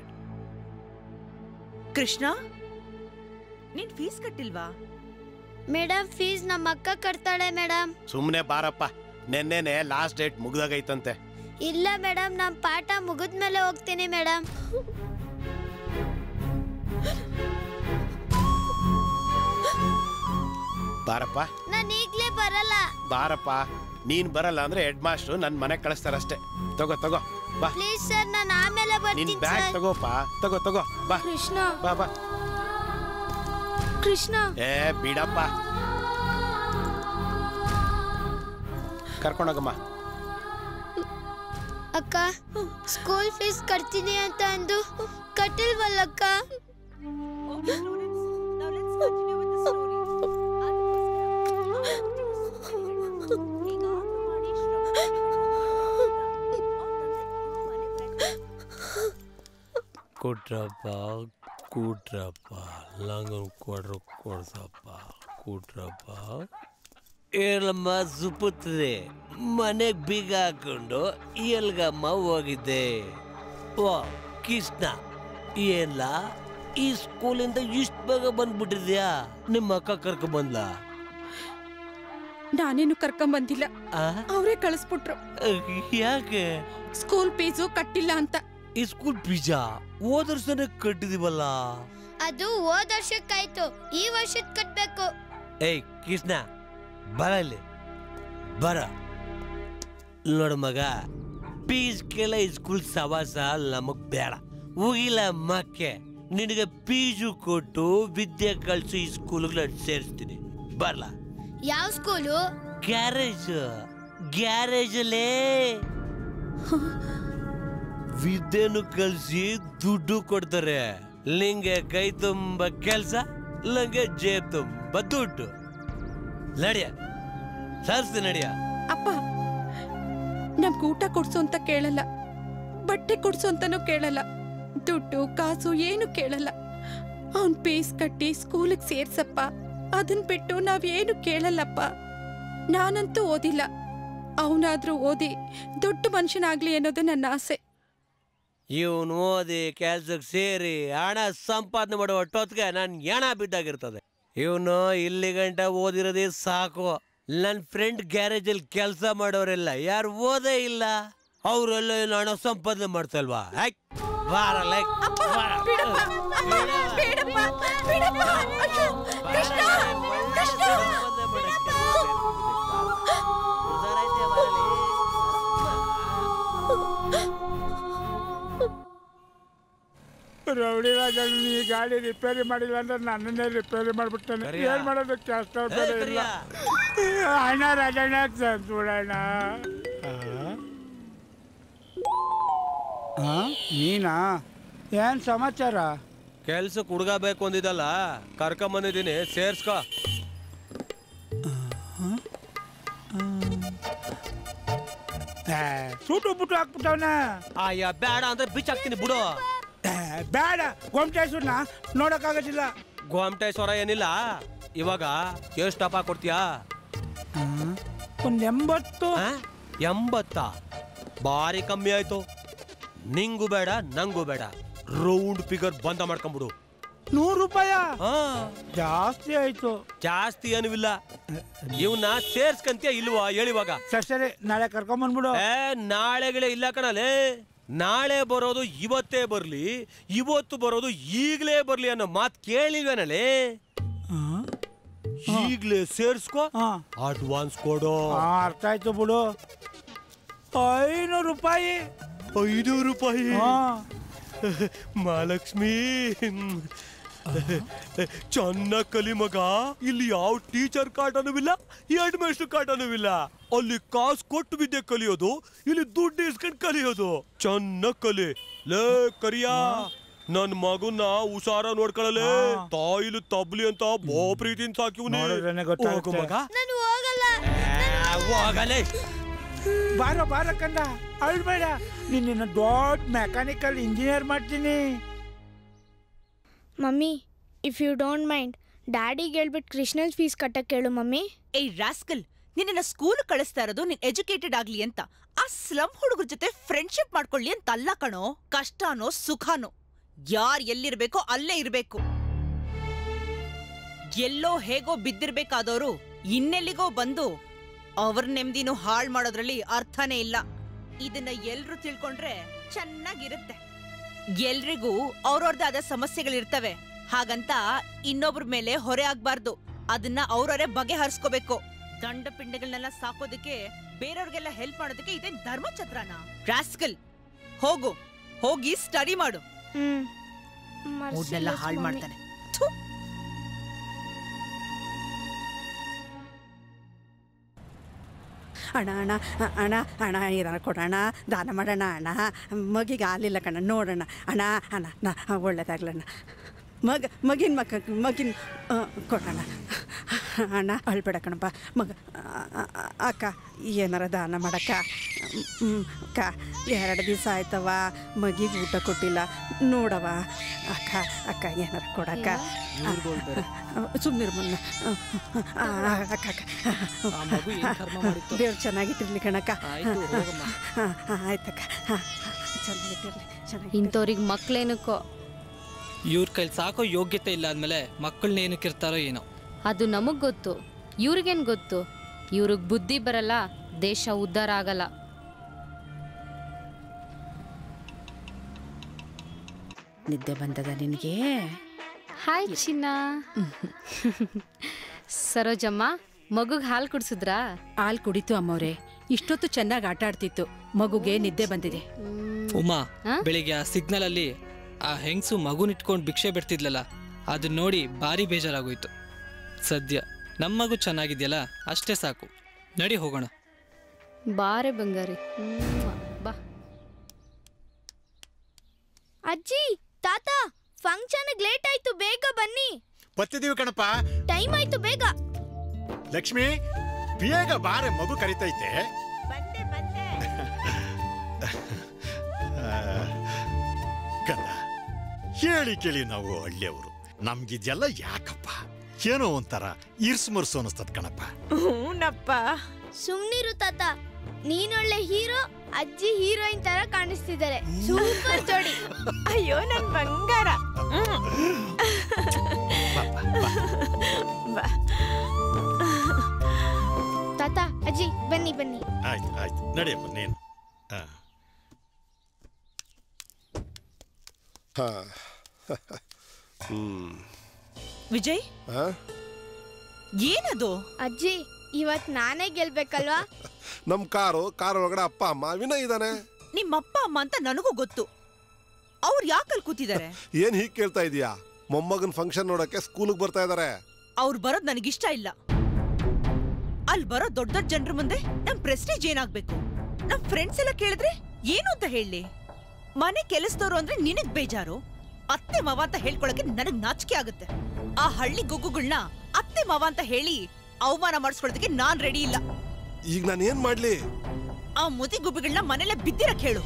ಕೃಷ್ಣ ನೀನ್ ಫೀಸ್ ಕಟ್ಟಿಲ್ವಾ ಮೇಡಮ್ ಫೀಸ್ ನಮ್ಮ ಅಕ್ಕ ಕಟ್ತಾಳೆ ಮೇಡಮ್ ಸುಮ್ಮನೆ ಬಾರಪ್ಪ ನೆನ್ನೆನೆ ಲಾಸ್ಟ್ ಡೇಟ್ ಮುಗ್ದಾಗೈತಂತೆ ಇಲ್ಲ ಮೇಡಮ್ ನಮ್ಮ ಪಾಠ ಮುಗಿದ್ಮೇಲೆ ಹೋಗ್ತೀನಿ ಮೇಡಮ್ ಬಾರಪ್ಪ ನಾನು ಈಗ್ಲೇ ಬರಲ್ಲ ಬಾರಪ್ಪ ನೀನ್ ಬರಲ್ಲ ಅಂದ್ರೆ ಹೆಡ್ ಮಾಸ್ಟ್ರು ನನ್ ಮನೆಗೆ ಕಳಿಸ್ತಾರಷ್ಟೇ ತಗೋ ತಗೋ ಬಾ ಪ್ಲೀಸ್ ಸರ್ ನಾನು ಆಮೇಲೆ ನಿನ್ ಬರ್ತೀನಿ ಬ್ಯಾಗ್ ಸರ್ ತಗೋಪ್ಪ ತಗೋ ತಗೋ ಬಾ ಕೃಷ್ಣ ಬಾ ಬಾ ಕೃಷ್ಣ ಏ ಬಿಡಪ್ಪ ಕರ್ಕೊಂಡೋಗಮ್ಮ ಅಕ್ಕ ಸ್ಕೂಲ್ ಫೀಸ್ ಕಟ್ತೀನಿ ಅಂತ ಅಂದು ಕಟ್ಟಿಲ್ವಲ್ಲಕ್ಕ ಕೊಟ್ರಪ್ಪ ಕೂಟ್ರಪ್ಪ ಲಂಗನ್ ಕೊಡ್ರು ಕೊಡ್ಸಪ್ಪ ಕೂಟ್ರಪ್ಪ ಹೇಳಮ್ಮ ಸುಪುತ್ರೆ ಮನೆಗ್ ಬೀಗ ಹಾಕೊಂಡು ಎಲ್ಗಮ್ಮ ಹೋಗಿದ್ದೆ ಓ ಕೃಷ್ಣ ಏನ್ಲ ಈ ಸ್ಕೂಲಿಂದ ಇಷ್ಟು ಬೇಗ ಬಂದ್ಬಿಟ್ಟಿದ್ಯಾ ನಿಮ್ಮ ಅಕ್ಕ ಕರ್ಕೊಂಡ್ ಬಂದ್ಲಾ ನಾನೇನು ಕರ್ಕೊಂಡ್ ಬಂದಿಲ್ಲ ಆ? ಅವರೇ ಕಳಿಸ್ಬಿಟ್ರು ಯಾಕೆ ಸ್ಕೂಲ್ ಫೀಸು ಕಟ್ಟಿಲ್ಲ ಅಂತ ಈ ಸ್ಕೂಲ್ ಪಿಜ್ಜಾ ಹೋದ ವರ್ಷನೇ ಕಟ್ಟಿದೀವಲ್ಲ ಅದು ಹೋದ ವರ್ಷಕ್ಕಾಯ್ತು ಈ ವರ್ಷದ ಕಟ್ಬೇಕು ಏಯ್ ಕೃಷ್ಣ ಬರ ಇಲ್ಲಿ ಬರ ನೋಡು ಮಗ ಪೀಸ್ ಕೆಲ ಸ್ಕೂಲ್ ಸವಾಸ ನಮಗ್ ಬೇಡ ಹೋಗಿಲ್ಲ ಮಕ್ಕೆ ನಿನಗೆ ಪೀಜು ಕೊಟ್ಟು ವಿದ್ಯೆ ಕಳ್ಸು ಈ ಸ್ಕೂಲ್ಗಳ ಸೇರಿಸ್ತೀನಿ ಬರ್ಲಾ ಯಾವ ಸ್ಕೂಲು ಗ್ಯಾರೇಜ್ ಗ್ಯಾರೇಜಲ್ಲೇ ವಿದ್ಯೆನು ಕಲ್ಸಿ ದುಡ್ಡು ಕೊಡ್ತಾರೆ ಲಿಂಗೆ ಕೈ ತುಂಬ ಕೆಲ್ಸ ಲಂಗೆ ಜೇಬ್ ತುಂಬ ದುಡ್ಡು ನಡಿಯ ಸರ್ಸ್ತಿ ನಡಿಯ ಅಪ್ಪ ನಮ್ಗೆ ಊಟ ಕೊಡ್ಸು ಅಂತ ಕೇಳಲ್ಲ ಬಟ್ಟೆ ಕೊಡ್ಸು ಅಂತಾನೂ ಕೇಳಲ್ಲ ದುಡ್ಡು ಕಾಸು ಏನು ಕೇಳಲ್ಲ ಅವನ್ ಫೀಸ್ ಕಟ್ಟಿ ಸ್ಕೂಲಿಗೆ ಸೇರ್ಸಪ್ಪ ಅದನ್ ಬಿಟ್ಟು ನಾವೇನು ಕೇಳಲ್ಲಪ್ಪ ನಾನಂತೂ ಓದಿಲ್ಲ ಅವನಾದ್ರೂ ಓದಿ ದೊಡ್ಡ ಮನುಷ್ಯನಾಗ್ಲಿ ಅನ್ನೋದು ನನ್ನ ಆಸೆ ಇವನು ಓದಿ ಕೆಲ್ಸಕ್ಕೆ ಸೇರಿ ಹಣ ಸಂಪಾದನೆ ಮಾಡೋ ಒಟ್ಟೊತ್ತಿಗೆ ನಾನು ಹೆಣ ಬಿದ್ದಾಗಿರ್ತದೆ ಇವನು ಇಲ್ಲಿ ಗಂಟ ಓದಿರೋದೇ ಸಾಕು ನನ್ನ ಫ್ರೆಂಡ್ ಗ್ಯಾರೇಜಲ್ಲಿ ಕೆಲಸ ಮಾಡೋರೆಲ್ಲ ಯಾರು ಓದೇ ಇಲ್ಲ ಅವರೆಲ್ಲ ಏನು ಹಣ ಸಂಪಾದನೆ ಮಾಡ್ತಲ್ವಾ ಆಯ್ತ್ ಬಾರಲ್ಲ ರೌಡಿ ರಾಜನ್ ಈ ಗಾಡಿ ರಿಪೇರಿ ಮಾಡಿಲ್ಲ ಅಂದ್ರೆ ನನ್ನನ್ನೇ ರಿಪೇರಿ ಮಾಡ್ಬಿಡ್ತಾನೆ ಕರಿಯ. ಏನ್ ಮಾಡೋದು ಕೆಲಸ ಏ, ಇಲ್ಲ ಅಣ್ಣ ರಾಜಣ್ಣ ತಂದ್ಬಿಡಣ್ಣ ಹಾ ನೀನಾ ಏನ್ ಸಮಾಚಾರ ಕೆಲ್ಸಕ್ಕೆ ಹುಡುಗ ಬೇಕು ಅಂದಿದ್ದಲ್ಲ ಕರ್ಕೊಂಬಂದಿದ್ದೀನಿ ಸೇರ್ಸ್ಕೋ ಏ, ಸೂಟು ಬುಟ್ಟು ಹಾಕ್ಬಿಟ್ಟವನ ಅಯ್ಯ ಬೇಡ ಅಂದ್ರೆ ಬಿಚ್ ಹಾಕ್ತೀನಿ ಬಿಡು ಬೇಡ ಗೋಮಟೇಶ್ವರ್ನ ನೋಡಕ್ಕಾಗೋದಿಲ್ಲ ಗೋಮಟೇಶ್ವರ ಏನಿಲ್ಲ ಇವಾಗ ಎಷ್ಟು ಟಪ ಕೊಡ್ತೀಯಾ ಒಂದ್ ಎಂಬತ್ತು ಎಂಬತ್ತ ಭಾರಿ ಕಮ್ಮಿ ಆಯ್ತು ನಿಂಗೂ ಬೇಡ ನಂಗೂ ಬೇಡ ರೌಂಡ್ ಫಿಗರ್ ಬಂದ ಮಾಡ್ಕೊಂಬಿಡು ನೂರು ರೂಪಾಯ ಜಾಸ್ತಿ ಆಯ್ತು ಜಾಸ್ತಿ ಏನೂ ಇಲ್ಲ ಇವನ್ನ ಸೇರ್ಸ್ಕಂತೀಯ ಇಲ್ವಾ ಹೇಳಿವಾಗ ಸರಿ ಸರಿ ನಾಳೆ ಕರ್ಕೊಂಬಂದ್ಬಿಡು ಏ ನಾಳೆಗಳೇ ಇಲ್ಲ ಕಣಲೇ ನಾಳೆ ಬರೋದು ಇವತ್ತೇ ಬರ್ಲಿ ಇವತ್ತು ಬರೋದು ಈಗ್ಲೇ ಬರ್ಲಿ ಅನ್ನೋ ಮಾತ್ ಕೇಳಿಲ್ವೇನಲೇ ಈಗ್ಲೇ ಸೇರ್ಸ್ಕೋ ಅಡ್ವಾನ್ಸ್ ಕೊಡು ಆ, ಅರ್ಥ ಆಯ್ತು ಬಿಡು ಐನೂರು ರೂಪಾಯಿ ಐನೂರು ರೂಪಾಯಿ ಹಾ. ಮಹಾಲಕ್ಷ್ಮಿ ಚೆನ್ನಾಗ್ ಕಲಿ ಮಗ ಇಲ್ಲಿ ಯಾವ ಟೀಚರ್ ಕಾಟನೂ ಇಲ್ಲ ಹೆಡ್ ಮಾಸ್ಟರ್ ಕಾಟನೂ ಇಲ್ಲ ಅಲ್ಲಿ ಕಾಸು ಕೊಟ್ಟು ವಿದ್ಯೆ ಕಲಿಯೋದು ಇಲ್ಲಿ ದುಡ್ಡು ಇಸ್ಕೊಂಡ್ ಕಲಿಯೋದು ಚೆನ್ನಾಗ್ ಕಲಿ ಲೇ ಕರಿಯಾ ನನ್ ಮಗುನ ಹುಷಾರ ನೋಡ್ಕೊಳ್ಳಲೆ ತಾಯಿಲು ತಬ್ಲಿ ಅಂತ ಬೋ ಪ್ರೀತಿಯಿಂದ ಸಾಕಿವ್ನಿ ನೋಡಿದ್ರೇನೆ ಗೊತ್ತಾಗುತ್ತೆ. ಹೋಗು ಮಗ ನಾನು ಹೋಗಲ್ಲ ಹೋಗಲೇ ಬಾರೋ ಬಾರೋ ಕಂದ ಅಳ್ಬೇಡ ನಿನ್ನ ದೊಡ್ಡ ಮೆಕ್ಯಾನಿಕಲ್ ಇಂಜಿನಿಯರ್ ಮಾಡ್ತೀನಿ mummy if you don't mind ಡ್ಯಾಡಿಗೆ ಹೇಳ್ಬಿಟ್ಟು ಕೃಷ್ಣನ್ ಫೀಸ್ ಕಟ್ಟಕ್ಕೆ ಹೇಳು ಮಮ್ಮಿ ಏಯ್ ರಾಸ್ಕಲ್ ನಿನ್ನ ಸ್ಕೂಲ್ ಕಳಿಸ್ತಾ ಇರೋದು ನೀನ್ ಎಜುಕೇಟೆಡ್ ಆಗ್ಲಿ ಅಂತ ಆ ಸ್ಲಮ್ ಹುಡುಗರ ಜೊತೆ ಫ್ರೆಂಡ್ಶಿಪ್ ಮಾಡ್ಕೊಳ್ಳಿ ಅಂತ ಅಲ್ಲ ಕಣೋ ಕಷ್ಟನೋ ಸುಖನೋ ಯಾರ್ ಎಲ್ಲಿರ್ಬೇಕೋ ಅಲ್ಲೇ ಇರ್ಬೇಕು ಎಲ್ಲೋ ಹೇಗೋ ಬಿದ್ದಿರ್ಬೇಕಾದವರು ಇನ್ನೆಲ್ಲಿಗೋ ಬಂದು ಅವ್ರ ನೆಮ್ಮದಿನೂ ಹಾಳ್ ಮಾಡೋದ್ರಲ್ಲಿ ಅರ್ಥನೇ ಇಲ್ಲ ಇದನ್ನ ಎಲ್ರು ತಿಳ್ಕೊಂಡ್ರೆ ಚೆನ್ನಾಗಿರುತ್ತೆ ಎಲ್ರಿಗೂ ಅವ್ರವ್ರದ್ದೇ ಆದ ಸಮಸ್ಯೆಗಳಿರ್ತವೆ ಹಾಗಂತ ಇನ್ನೊಬ್ರ ಮೇಲೆ ಹೊರೆ ಆಗ್ಬಾರ್ದು ಅದನ್ನ ಅವ್ರವರೇ ಬಗೆಹರಿಸ್ಕೋಬೇಕು ದಂಡ ಪಿಂಡಗಳನ್ನೆಲ್ಲ ಸಾಕೋದಕ್ಕೆ ಬೇರೆಯವ್ರಿಗೆಲ್ಲ ಹೆಲ್ಪ್ ಮಾಡೋದಕ್ಕೆ ಇದೇನ್ ಧರ್ಮಛತ್ರನ ರಾಸ್ಕಲ್ ಹೋಗು ಹೋಗಿ ಸ್ಟಡಿ ಮಾಡು ಮೂಡ್ನೆಲ್ಲ ಹಾಳು ಮಾಡ್ತಾನೆ ಥು. ಅಣ್ಣ ಅಣ್ಣ ಅಣ್ಣ ಅಣ್ಣ ಏನಾರ ಕೊಡೋಣ ದಾನ ಮಾಡೋಣ ಅಣ್ಣ ಮಗಿಗೆ ಹಾಲಿಲ್ಲ ಕಣ ನೋಡೋಣ ಅಣ್ಣ ಅಣ್ಣ ನಾ ಒಳ್ಳೇದಾಗ್ಲಣ್ಣ ಮಗ ಮಗಿನ ಮಕ್ಕ ಮಗಿನ ಆ, ಕೊಡೋಣ ಅಣ್ಣ ಅಳ್ಬೇಡ ಕಣಪ್ಪ ಮಗ ಆ, ಆ, ಆ, ಅಕ್ಕ ಏನಾರ ದಾನ ಮಾಡಕ್ಕ ಹ್ಮ್, ಅಕ್ಕ ಎರಡು ದಿವಸ ಆಯ್ತವ ಮಗಿಗೆ ಊಟ ಕೊಟ್ಟಿಲ್ಲ ನೋಡವ ಅಕ್ಕ ಅಕ್ಕ ಏನಾರ ಕೊಡಕ್ಕ ಸುಮ್ಮನಿರು ಮುನ್ನ ಆ, ಆ, ಅಕ್ಕ ಅಕ್ಕ ಆ ಮಗು ಏನ್ ಕರ್ಮ ಮಾಡಿತ್ತು? ದೇವ್ರು ಚೆನ್ನಾಗಿಟ್ಟಿರ್ಲಿ ಕಣಕ್ಕ ಆಯ್ತು, ಹೋಗಮ್ಮ. ಹಾಂ ಹಾಂ ಆಯ್ತಕ್ಕ ಹಾಂ ಚೆನ್ನಾಗಿಟ್ಟಿರ್ಲಿ ಚೆನ್ನಾಗಿ ಇಂಥವ್ರಿಗೆ ಮಕ್ಳೇನಕ್ಕೋ ಇವ್ರ ಕೈಲಿ ಸಾಕೋ ಯೋಗ್ಯತೆ ಇಲ್ಲ ಅಂದಮೇಲೆ ಮಕ್ಕಳನ್ನ ಏನಕ್ಕೆ ಇರ್ತಾರೋ ಏನೋ ಅದು ನಮಗ್ ಗೊತ್ತು ಇವ್ರಿಗೇನ್ ಗೊತ್ತು ಇವ್ರಿಗೆ ಬುದ್ಧಿ ಬರಲ್ಲ ದೇಶ ಉದ್ಧಾರ ಆಗಲ್ಲ ನಿದ್ದೆ ಬಂದದ ನಿನಗೆ ಹಾಯ್ ಚಿನ್ನ ಸರೋಜಮ್ಮ ಮಗುಗ್ ಹಾಲು ಕುಡ್ಸಿದ್ರಾ ಹಾಲು ಕುಡಿತು ಅಮ್ಮವ್ರೆ ಇಷ್ಟೊತ್ತು ಚೆನ್ನಾಗಿ ಆಟ ಆಡ್ತಿತ್ತು ಮಗುಗೆ ನಿದ್ದೆ ಬಂದಿದೆ ಉಮಾ ಬೆಳಿಗ್ಗೆ ಆ ಸಿಗ್ನಲ್ ಅಲ್ಲಿ ಆ ಹೆಂಗಸು ಮಗುನ್ ಇಟ್ಕೊಂಡು ಭಿಕ್ಷೆ ಬಿಡ್ತಿದ್ಲಲ್ಲ ಅದನ್ನ ನೋಡಿ ಭಾರಿ ಬೇಜಾರಾಗೋಯ್ತು ಸದ್ಯ ನಮ್ಮ ಮಗು ಚೆನ್ನಾಗಿದೆಯಲ್ಲ ಅಷ್ಟೇ ಸಾಕು ನಡಿ ಹೋಗೋಣ ಬಾರೆ ಬಂಗಾರಿ ಹ್ಮ್, ಬಾ ಅಜ್ಜಿ ತಾತ ಫಂಕ್ಷನ್ ಲೇಟ್ ಆಯ್ತು ಬೇಗ ಬನ್ನಿ ಬತ್ತಿದೀವಿ ಕಣಪ್ಪ ಟೈಮ್ ಆಯ್ತು ಬೇಗ ಲಕ್ಷ್ಮಿ ಬೇಗ ಬಾರೆ ಮಗು ಕರಿತೈತೆ ಆ, ಗಂಡ ಹೇಳಿ ಕೇಳಿ ನಾವು ಹಳ್ಳಿಯವರು ನಮ್ಗಿದೆಲ್ಲ ಯಾಕಪ್ಪ ಏನೋ ಒಂಥರ ಇರ್ಸ್ ಮುರ್ಸು ಅನಿಸ್ತದ ಕಣಪ್ಪ ಹೂನಪ್ಪ ಸುಮ್ನಿರು ತಾತ ನೀನೊಳ್ಳೆ ಹೀರೋ ಅಜ್ಜಿ ಹೀರೋಯಿನ್ ತರ ಕಾಣಿಸ್ತಿದ್ದಾರೆ ಸೂಪರ್ ಜೋಡಿ ಅಯ್ಯೋ ನನ್ ಬಂಗಾರ ತಾತ ಅಜ್ಜಿ ಬನ್ನಿ ಬನ್ನಿ ಆಯ್ತು ಆಯ್ತು ನಡೆಯಪ್ಪ ನೀನು ಆ. ಹಾ ಹ್ಮ್ ವಿಜಯ್ ಹಾ ಏನದು ಅಜ್ಜಿ ಇವತ್ ನಾನೇ ಗೆಲ್ಬೇಕಲ್ವಾ ನಮ್ ಕಾರು ಕಾರ್ ಒಳಗಡೆ ಅಪ್ಪ ಅಮ್ಮ ವಿನಯ್ ಇದ್ದಾನೆ ನಿಮ್ಮಪ್ಪ ಅಮ್ಮ ಅಂತ ನನಗೂ ಗೊತ್ತು ಅವ್ರು ಯಾಕಲ್ಲಿ ಕೂತಿದ್ದಾರೆ ಏನ್ ಹೀಗ್ ಕೇಳ್ತಾ ಇದೀಯಾ ಮೊಮ್ಮಗನ್ ಫಂಕ್ಷನ್ ನೋಡಕ್ಕೆ ಸ್ಕೂಲಿಗೆ ಬರ್ತಾ ಇದಾರೆ ಅವ್ರು ಬರೋದ್ ನನಗಿಷ್ಟ ಇಲ್ಲ ಅಲ್ಲಿ ಬರೋ ದೊಡ್ಡ ದೊಡ್ಡ ಜನರ ಮುಂದೆ ನಮ್ ಪ್ರೆಸ್ಟೀಜ್ ಏನಾಗ್ಬೇಕು ನಮ್ ಫ್ರೆಂಡ್ಸ್ ಎಲ್ಲ ಕೇಳಿದ್ರೆ ಏನು ಅಂತ ಹೇಳಿ ಮನೆ ಕೆಲಸದವ್ರು ಅಂದ್ರೆ ನಿನಗ್ ಬೇಜಾರು ಅತ್ತೆ ಮಾವ ಅಂತ ಹೇಳ್ಕೊಳಕ್ಕೆ ನನಗ್ ನಾಚಿಕೆ ಆಗುತ್ತೆ ಆ ಹಳ್ಳಿ ಗುಗ್ಗುಗಳನ್ನ ಅತ್ತೆ ಮಾವ ಅಂತ ಹೇಳಿ ಅವಮಾನ ಮಾಡಿಸ್ಕೊಳ್ಳೋದಕ್ಕೆ ನಾನ್ ರೆಡಿ ಇಲ್ಲ ಈಗ ನಾನು ಏನ್ ಮಾಡ್ಲಿ ಆ ಮುದಿ ಗುಬ್ಬಿಗಳನ್ನ ಮನೇಲೆ ಬಿದ್ದಿರಕ್ ಹೇಳು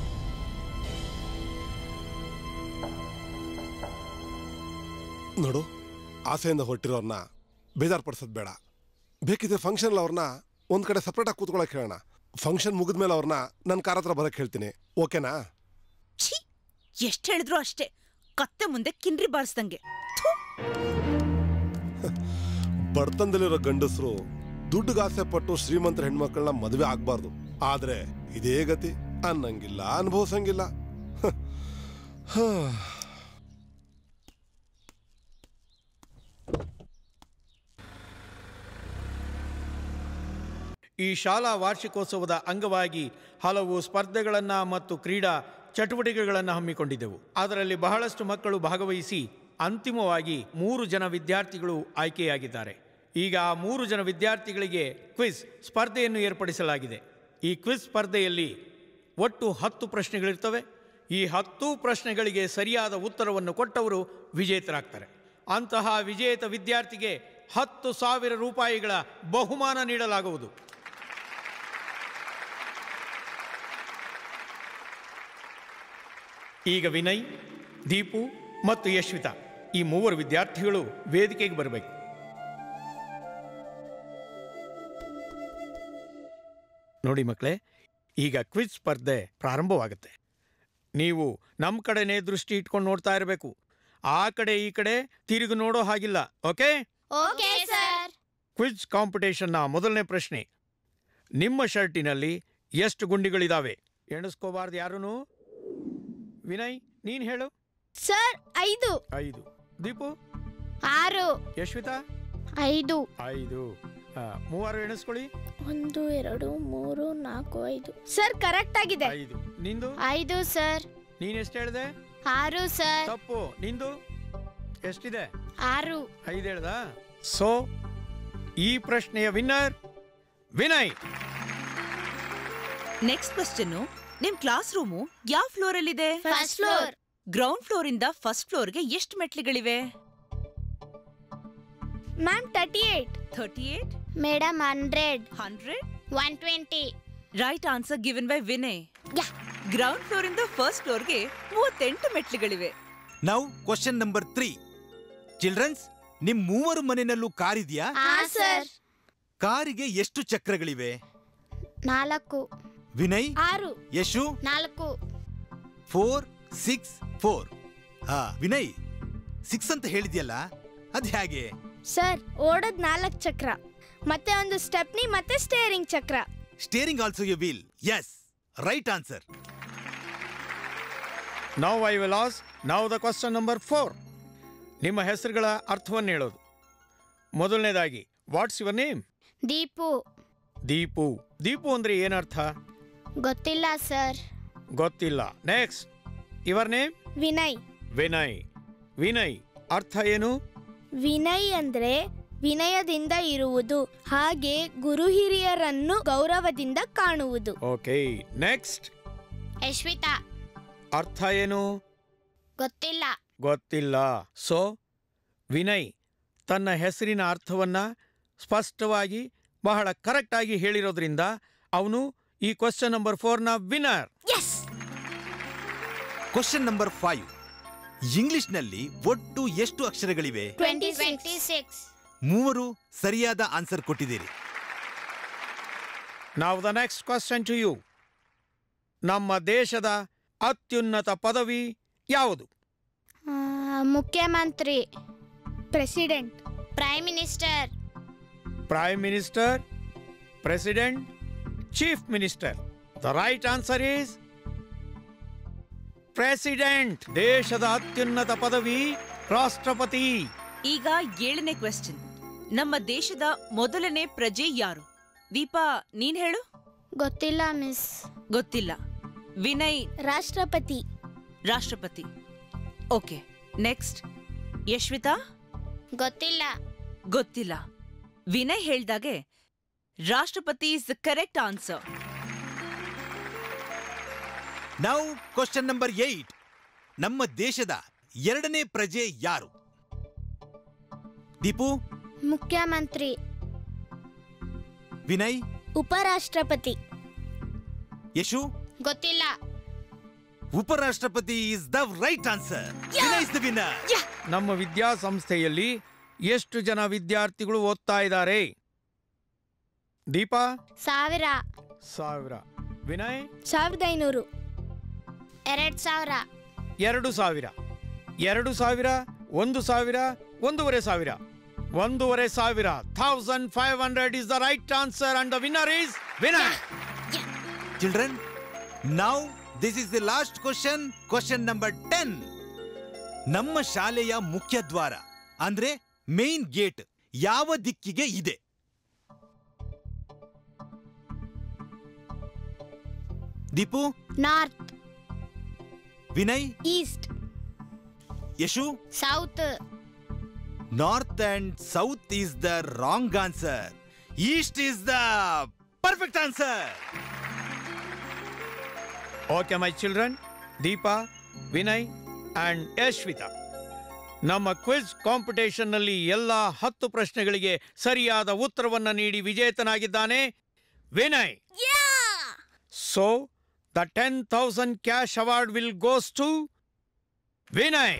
ನೋಡು ಆಸೆಯಿಂದ ಹೊರಟಿರೋರ್ನ ಬೇಜಾರು ಪಡಿಸೋದು ಬೇಡ ಬೇಕಿದ್ರೆ ಫಂಕ್ಷನ್ ಅವ್ರನ್ನ ಒಂದ್ ಕಡೆ ಸಪ್ರೇಟಾಗಿ ಕೂತ್ಕೊಳಕ್ ಹೇಳೋಣ ಫಂಕ್ಷನ್ ಮುಗಿದ್ಮೇಲೆ ಅವ್ರನ್ನ ನನ್ನ ಕಾರ್ ಹತ್ರ ಬರಕ್ ಹೇಳ್ತೀನಿ ಓಕೆನಾ ಛೀ ಎಷ್ಟ್ ಹೇಳಿದ್ರು ಅಷ್ಟೇ ಕತ್ತೆ ಮುಂದೆ ಕಿನ್ರಿ ಬಾರಿಸ್ದಂಗೆ ಥು. ಬಡತನದಲ್ಲಿರೋ ಗಂಡಸರು ದುಡ್ಡುಗೆ ಆಸೆ ಪಟ್ಟು ಶ್ರೀಮಂತರ ಹೆಣ್ಮಕ್ಳನ್ನ ಮದುವೆ ಆಗ್ಬಾರ್ದು ಆದ್ರೆ ಇದೇ ಗತಿ ಅನ್ನಂಗಿಲ್ಲ ಅನುಭವಿಸಂಗಿಲ್ಲ ಹ. ಈ ಶಾಲಾ ವಾರ್ಷಿಕೋತ್ಸವದ ಅಂಗವಾಗಿ ಹಲವು ಸ್ಪರ್ಧೆಗಳನ್ನು ಮತ್ತು ಕ್ರೀಡಾ ಚಟುವಟಿಕೆಗಳನ್ನು ಹಮ್ಮಿಕೊಂಡಿದ್ದೆವು ಅದರಲ್ಲಿ ಬಹಳಷ್ಟು ಮಕ್ಕಳು ಭಾಗವಹಿಸಿ ಅಂತಿಮವಾಗಿ ಮೂರು ಜನ ವಿದ್ಯಾರ್ಥಿಗಳು ಆಯ್ಕೆಯಾಗಿದ್ದಾರೆ ಈಗ ಆ ಮೂರು ಜನ ವಿದ್ಯಾರ್ಥಿಗಳಿಗೆ ಕ್ವಿಜ್ ಸ್ಪರ್ಧೆಯನ್ನು ಏರ್ಪಡಿಸಲಾಗಿದೆ ಈ ಕ್ವಿಜ್ ಸ್ಪರ್ಧೆಯಲ್ಲಿ ಒಟ್ಟು ಹತ್ತು ಪ್ರಶ್ನೆಗಳಿರ್ತವೆ ಈ ಹತ್ತು ಪ್ರಶ್ನೆಗಳಿಗೆ ಸರಿಯಾದ ಉತ್ತರವನ್ನು ಕೊಟ್ಟವರು ವಿಜೇತರಾಗ್ತಾರೆ ಅಂತಹ ವಿಜೇತ ವಿದ್ಯಾರ್ಥಿಗೆ ಹತ್ತು ಸಾವಿರ ರೂಪಾಯಿಗಳ ಬಹುಮಾನ ನೀಡಲಾಗುವುದು ಈಗ ವಿನಯ್ ದೀಪು ಮತ್ತು ಯಶ್ವಿತಾ ಈ ಮೂವರು ವಿದ್ಯಾರ್ಥಿಗಳು ವೇದಿಕೆಗೆ ಬರಬೇಕು ನೋಡಿ ಮಕ್ಕಳೇ ಈಗ ಕ್ವಿಜ್ ಸ್ಪರ್ಧೆ ಪ್ರಾರಂಭವಾಗುತ್ತೆ ನೀವು ನಮ್ಮ ಕಡೆನೇ ದೃಷ್ಟಿ ಇಟ್ಕೊಂಡು ನೋಡ್ತಾ ಇರಬೇಕು ಆ ಕಡೆ ಈ ಕಡೆ ತಿರುಗಿ ನೋಡೋ ಹಾಗಿಲ್ಲ ಓಕೆ ಓಕೆ ಸರ್ ಕ್ವಿಜ್ ಕಾಂಪಿಟೇಷನ್ನ ಮೊದಲನೇ ಪ್ರಶ್ನೆ ನಿಮ್ಮ ಶರ್ಟಿನಲ್ಲಿ ಎಷ್ಟು ಗುಂಡಿಗಳಿದಾವೆ ಎಣಿಸ್ಕೋಬಾರ್ದು ಯಾರೂ ವಿನಯ್ ನೀನ್ ಹೇಳು ಸರ್ ಐದು ಐದು ದೀಪು ಆರು ಯಶ್ವಿತಾ ಐದು ಐದು ಆ, ಮೂವರು ಎಣಿಸ್ಕೊಳ್ಳಿ ಒಂದು ಎರಡು ಮೂರು ನಾಲ್ಕು ಐದು ಸರ್ ಕರೆಕ್ಟ್ ಆಗಿದೆ ಐದು ನಿಂದು ಐದು ಸರ್ ನೀನ್ ಎಷ್ಟು ಹೇಳ್ದೆ ಆರು ಸರ್ ತಪ್ಪು ನಿಂದು ಎಷ್ಟಿದೆ ಆರು ಐದು ಹೇಳ್ದ ಸೊ ಈ ಪ್ರಶ್ನೆಯ ವಿನ್ನರ್ ವಿನಯ್ ನೆಕ್ಸ್ಟ್ ಕ್ವಶನ್ ನಿಮ್ ಕ್ಲಾಸ್ ರೂಮು ಯಾವ ಫ್ಲೋರ್ ಅಲ್ಲಿದೆ First floor. ಗ್ರೌಂಡ್ ಫ್ಲೋರ್ ಇಂದ ಫಸ್ಟ್ ಫ್ಲೋರ್ಗೆ ಎಷ್ಟು ಮೆಟ್ಲುಗಳಿವೆ ma'am thirty eight thirty eight madam hundred hundred one twenty right answer given by Vinay ground floor ಇಂದ ಫಸ್ಟ್ ಫ್ಲೋರ್ಗೆ ಮೂವತ್ತೆಂಟು ಮೆಟ್ಲುಗಳಿವೆ ನಾವು ಕ್ವಶನ್ ನಂಬರ್ ತ್ರೀ ಚಿಲ್ಡ್ರನ್ಸ್ ನಿಮ್ ಮೂವರು ಮನೆಯಲ್ಲೂ ಕಾರ್ ಇದೆಯಾ ಹಾ ಸರ್ ಕಾರಿಗೆ ಎಷ್ಟು ಚಕ್ರಗಳಿವೆ ನಾಲ್ಕು ವಿನಯ್ ಆರು ಯಶು ನಾಲ್ಕು ಫೋರ್ ಸಿಕ್ಸ್ ಫೋರ್ ಹಾ ವಿನಯ್ ಸಿಕ್ಸ್ ಅಂತ ಹೇಳಿದ್ಯಲ್ಲ ಅದ್ ಹೇಗೆ ಸರ್ ಓಡೋದ್ ನಾಲ್ಕು ಚಕ್ರ ಮತ್ತೆ ಒಂದು ಸ್ಟೆಪ್ನಿ ಮತ್ತೆ ಸ್ಟೇರಿಂಗ್ ಚಕ್ರ steering also you wheel yes right answer now I will ask now the question number four ನಿಮ್ಮ ಹೆಸರುಗಳ ಅರ್ಥವನ್ನು ಹೇಳೋದು ಮೊದಲನೇದಾಗಿ what's your name Deepu Deepu Deepu ಅಂದ್ರೆ ಏನರ್ಥ ಗೊತ್ತಿಲ್ಲ ಸರ್ ಗೊತ್ತಿಲ್ಲ next your name Vinay Vinay Vinay ಅರ್ಥ ಏನು ವಿನಯ್ ಅಂದ್ರೆ ವಿನಯದಿಂದ ಇರುವುದು ಹಾಗೆ ಗುರು ಹಿರಿಯರನ್ನು ಗೌರವದಿಂದ ಕಾಣುವುದು ಓಕೆ ನೆಕ್ಸ್ಟ್ ಯಶ್ವಿತಾ ಅರ್ಥ ಏನು ಗೊತ್ತಿಲ್ಲ ಗೊತ್ತಿಲ್ಲ ಸೊ ವಿನಯ್ ತನ್ನ ಹೆಸರಿನ ಅರ್ಥವನ್ನ ಸ್ಪಷ್ಟವಾಗಿ ಬಹಳ ಕರೆಕ್ಟಾಗಿ ಹೇಳಿರೋದ್ರಿಂದ ಅವನು ಈ ಕ್ವಶನ್ ನಂಬರ್ ಫೋರ್ನ ವಿನರ್ ಕ್ವಶನ್ ನಂಬರ್ ಫೈವ್ ಇಂಗ್ಲಿಷ್ನಲ್ಲಿ ಒಟ್ಟು ಎಷ್ಟು ಅಕ್ಷರಗಳಿವೆ ಟ್ವೆಂಟಿ ಟ್ವೆಂಟಿ ಸಿಕ್ಸ್ ಮೂವರು ಸರಿಯಾದ ಆನ್ಸರ್ ಕೊಟ್ಟಿದ್ದೀರಿ ನಾವು the next question to you ನಮ್ಮ ದೇಶದ ಅತ್ಯುನ್ನತ ಪದವಿ ಯಾವುದು ಮುಖ್ಯಮಂತ್ರಿ president prime minister prime minister president chief minister the right answer is president ದೇಶದ ಅತ್ಯುನ್ನತ ಪದವಿ ರಾಷ್ಟ್ರಪತಿ ಈಗ ಏಳನೇ ಕ್ವೆಶ್ಚನ್ ನಮ್ಮ ದೇಶದ ಮೊದಲನೇ ಪ್ರಜೆ ಯಾರು ದೀಪಾ ನೀನ್ ಹೇಳು ಗೊತ್ತಿಲ್ಲ ಮಿಸ್ ಗೊತ್ತಿಲ್ಲ ವಿನಯ್ ರಾಷ್ಟ್ರಪತಿ ರಾಷ್ಟ್ರಪತಿ ಓಕೆ ನೆಕ್ಸ್ಟ್ ಯಶ್ವಿತಾ ಗೊತ್ತಿಲ್ಲ ಗೊತ್ತಿಲ್ಲ ವಿನಯ್ ಹೇಳ್ದಾಗೆ ರಾಷ್ಟ್ರಪತಿ ಇಸ್ ದ ಕರೆಕ್ಟ್ ಆನ್ಸರ್ ನಾವು ಕ್ವಶನ್ ನಂಬರ್ ಏಟ್ ನಮ್ಮ ದೇಶದ ಎರಡನೇ ಪ್ರಜೆ ಯಾರು ದೀಪು ಮುಖ್ಯಮಂತ್ರಿ ವಿನಯ್ ಉಪರಾಷ್ಟ್ರಪತಿ ಯಶು ಗೊತ್ತಿಲ್ಲ ಉಪರಾಷ್ಟ್ರಪತಿ is the right answer Vinay is the winner ನಮ್ಮ ವಿದ್ಯಾಸಂಸ್ಥೆಯಲ್ಲಿ ಎಷ್ಟು ಜನ ವಿದ್ಯಾರ್ಥಿಗಳು ಓದ್ತಾ ಇದ್ದಾರೆ ದೀಪಾ ಸಾವಿರ ಸಾವಿರ ವಿನಯ್ ಸಾವಿರದ ಐನೂರು ಎರಡ್ ಸಾವಿರ ಎರಡು ಸಾವಿರ ಎರಡು ಸಾವಿರ ಒಂದು ಸಾವಿರ ಒಂದೂವರೆ ಸಾವಿರ ಒಂದೂವರೆ ಸಾವಿರ thousand five hundred is the right answer and the winner is winner children now this is the last question question number ten ನಮ್ಮ ಶಾಲೆಯ ಮುಖ್ಯ ದ್ವಾರ ಅಂದ್ರೆ ಮೇನ್ ಗೇಟ್ ಯಾವ ದಿಕ್ಕಿಗೆ ಇದೆ Deepu north Vinay east Yashu south north and south is the wrong answer east is the perfect answer okay my children Deepa Vinay and Yashvitha ನಮ್ಮ quiz ಕಾಂಪಿಟೇಷನ್ನಲ್ಲಿ ಎಲ್ಲ ಹತ್ತು ಪ್ರಶ್ನೆಗಳಿಗೆ ಸರಿಯಾದ ಉತ್ತರವನ್ನು ನೀಡಿ ವಿಜೇತನಾಗಿದ್ದಾನೆ Vinay so the ten thousand cash award will goes to Vinay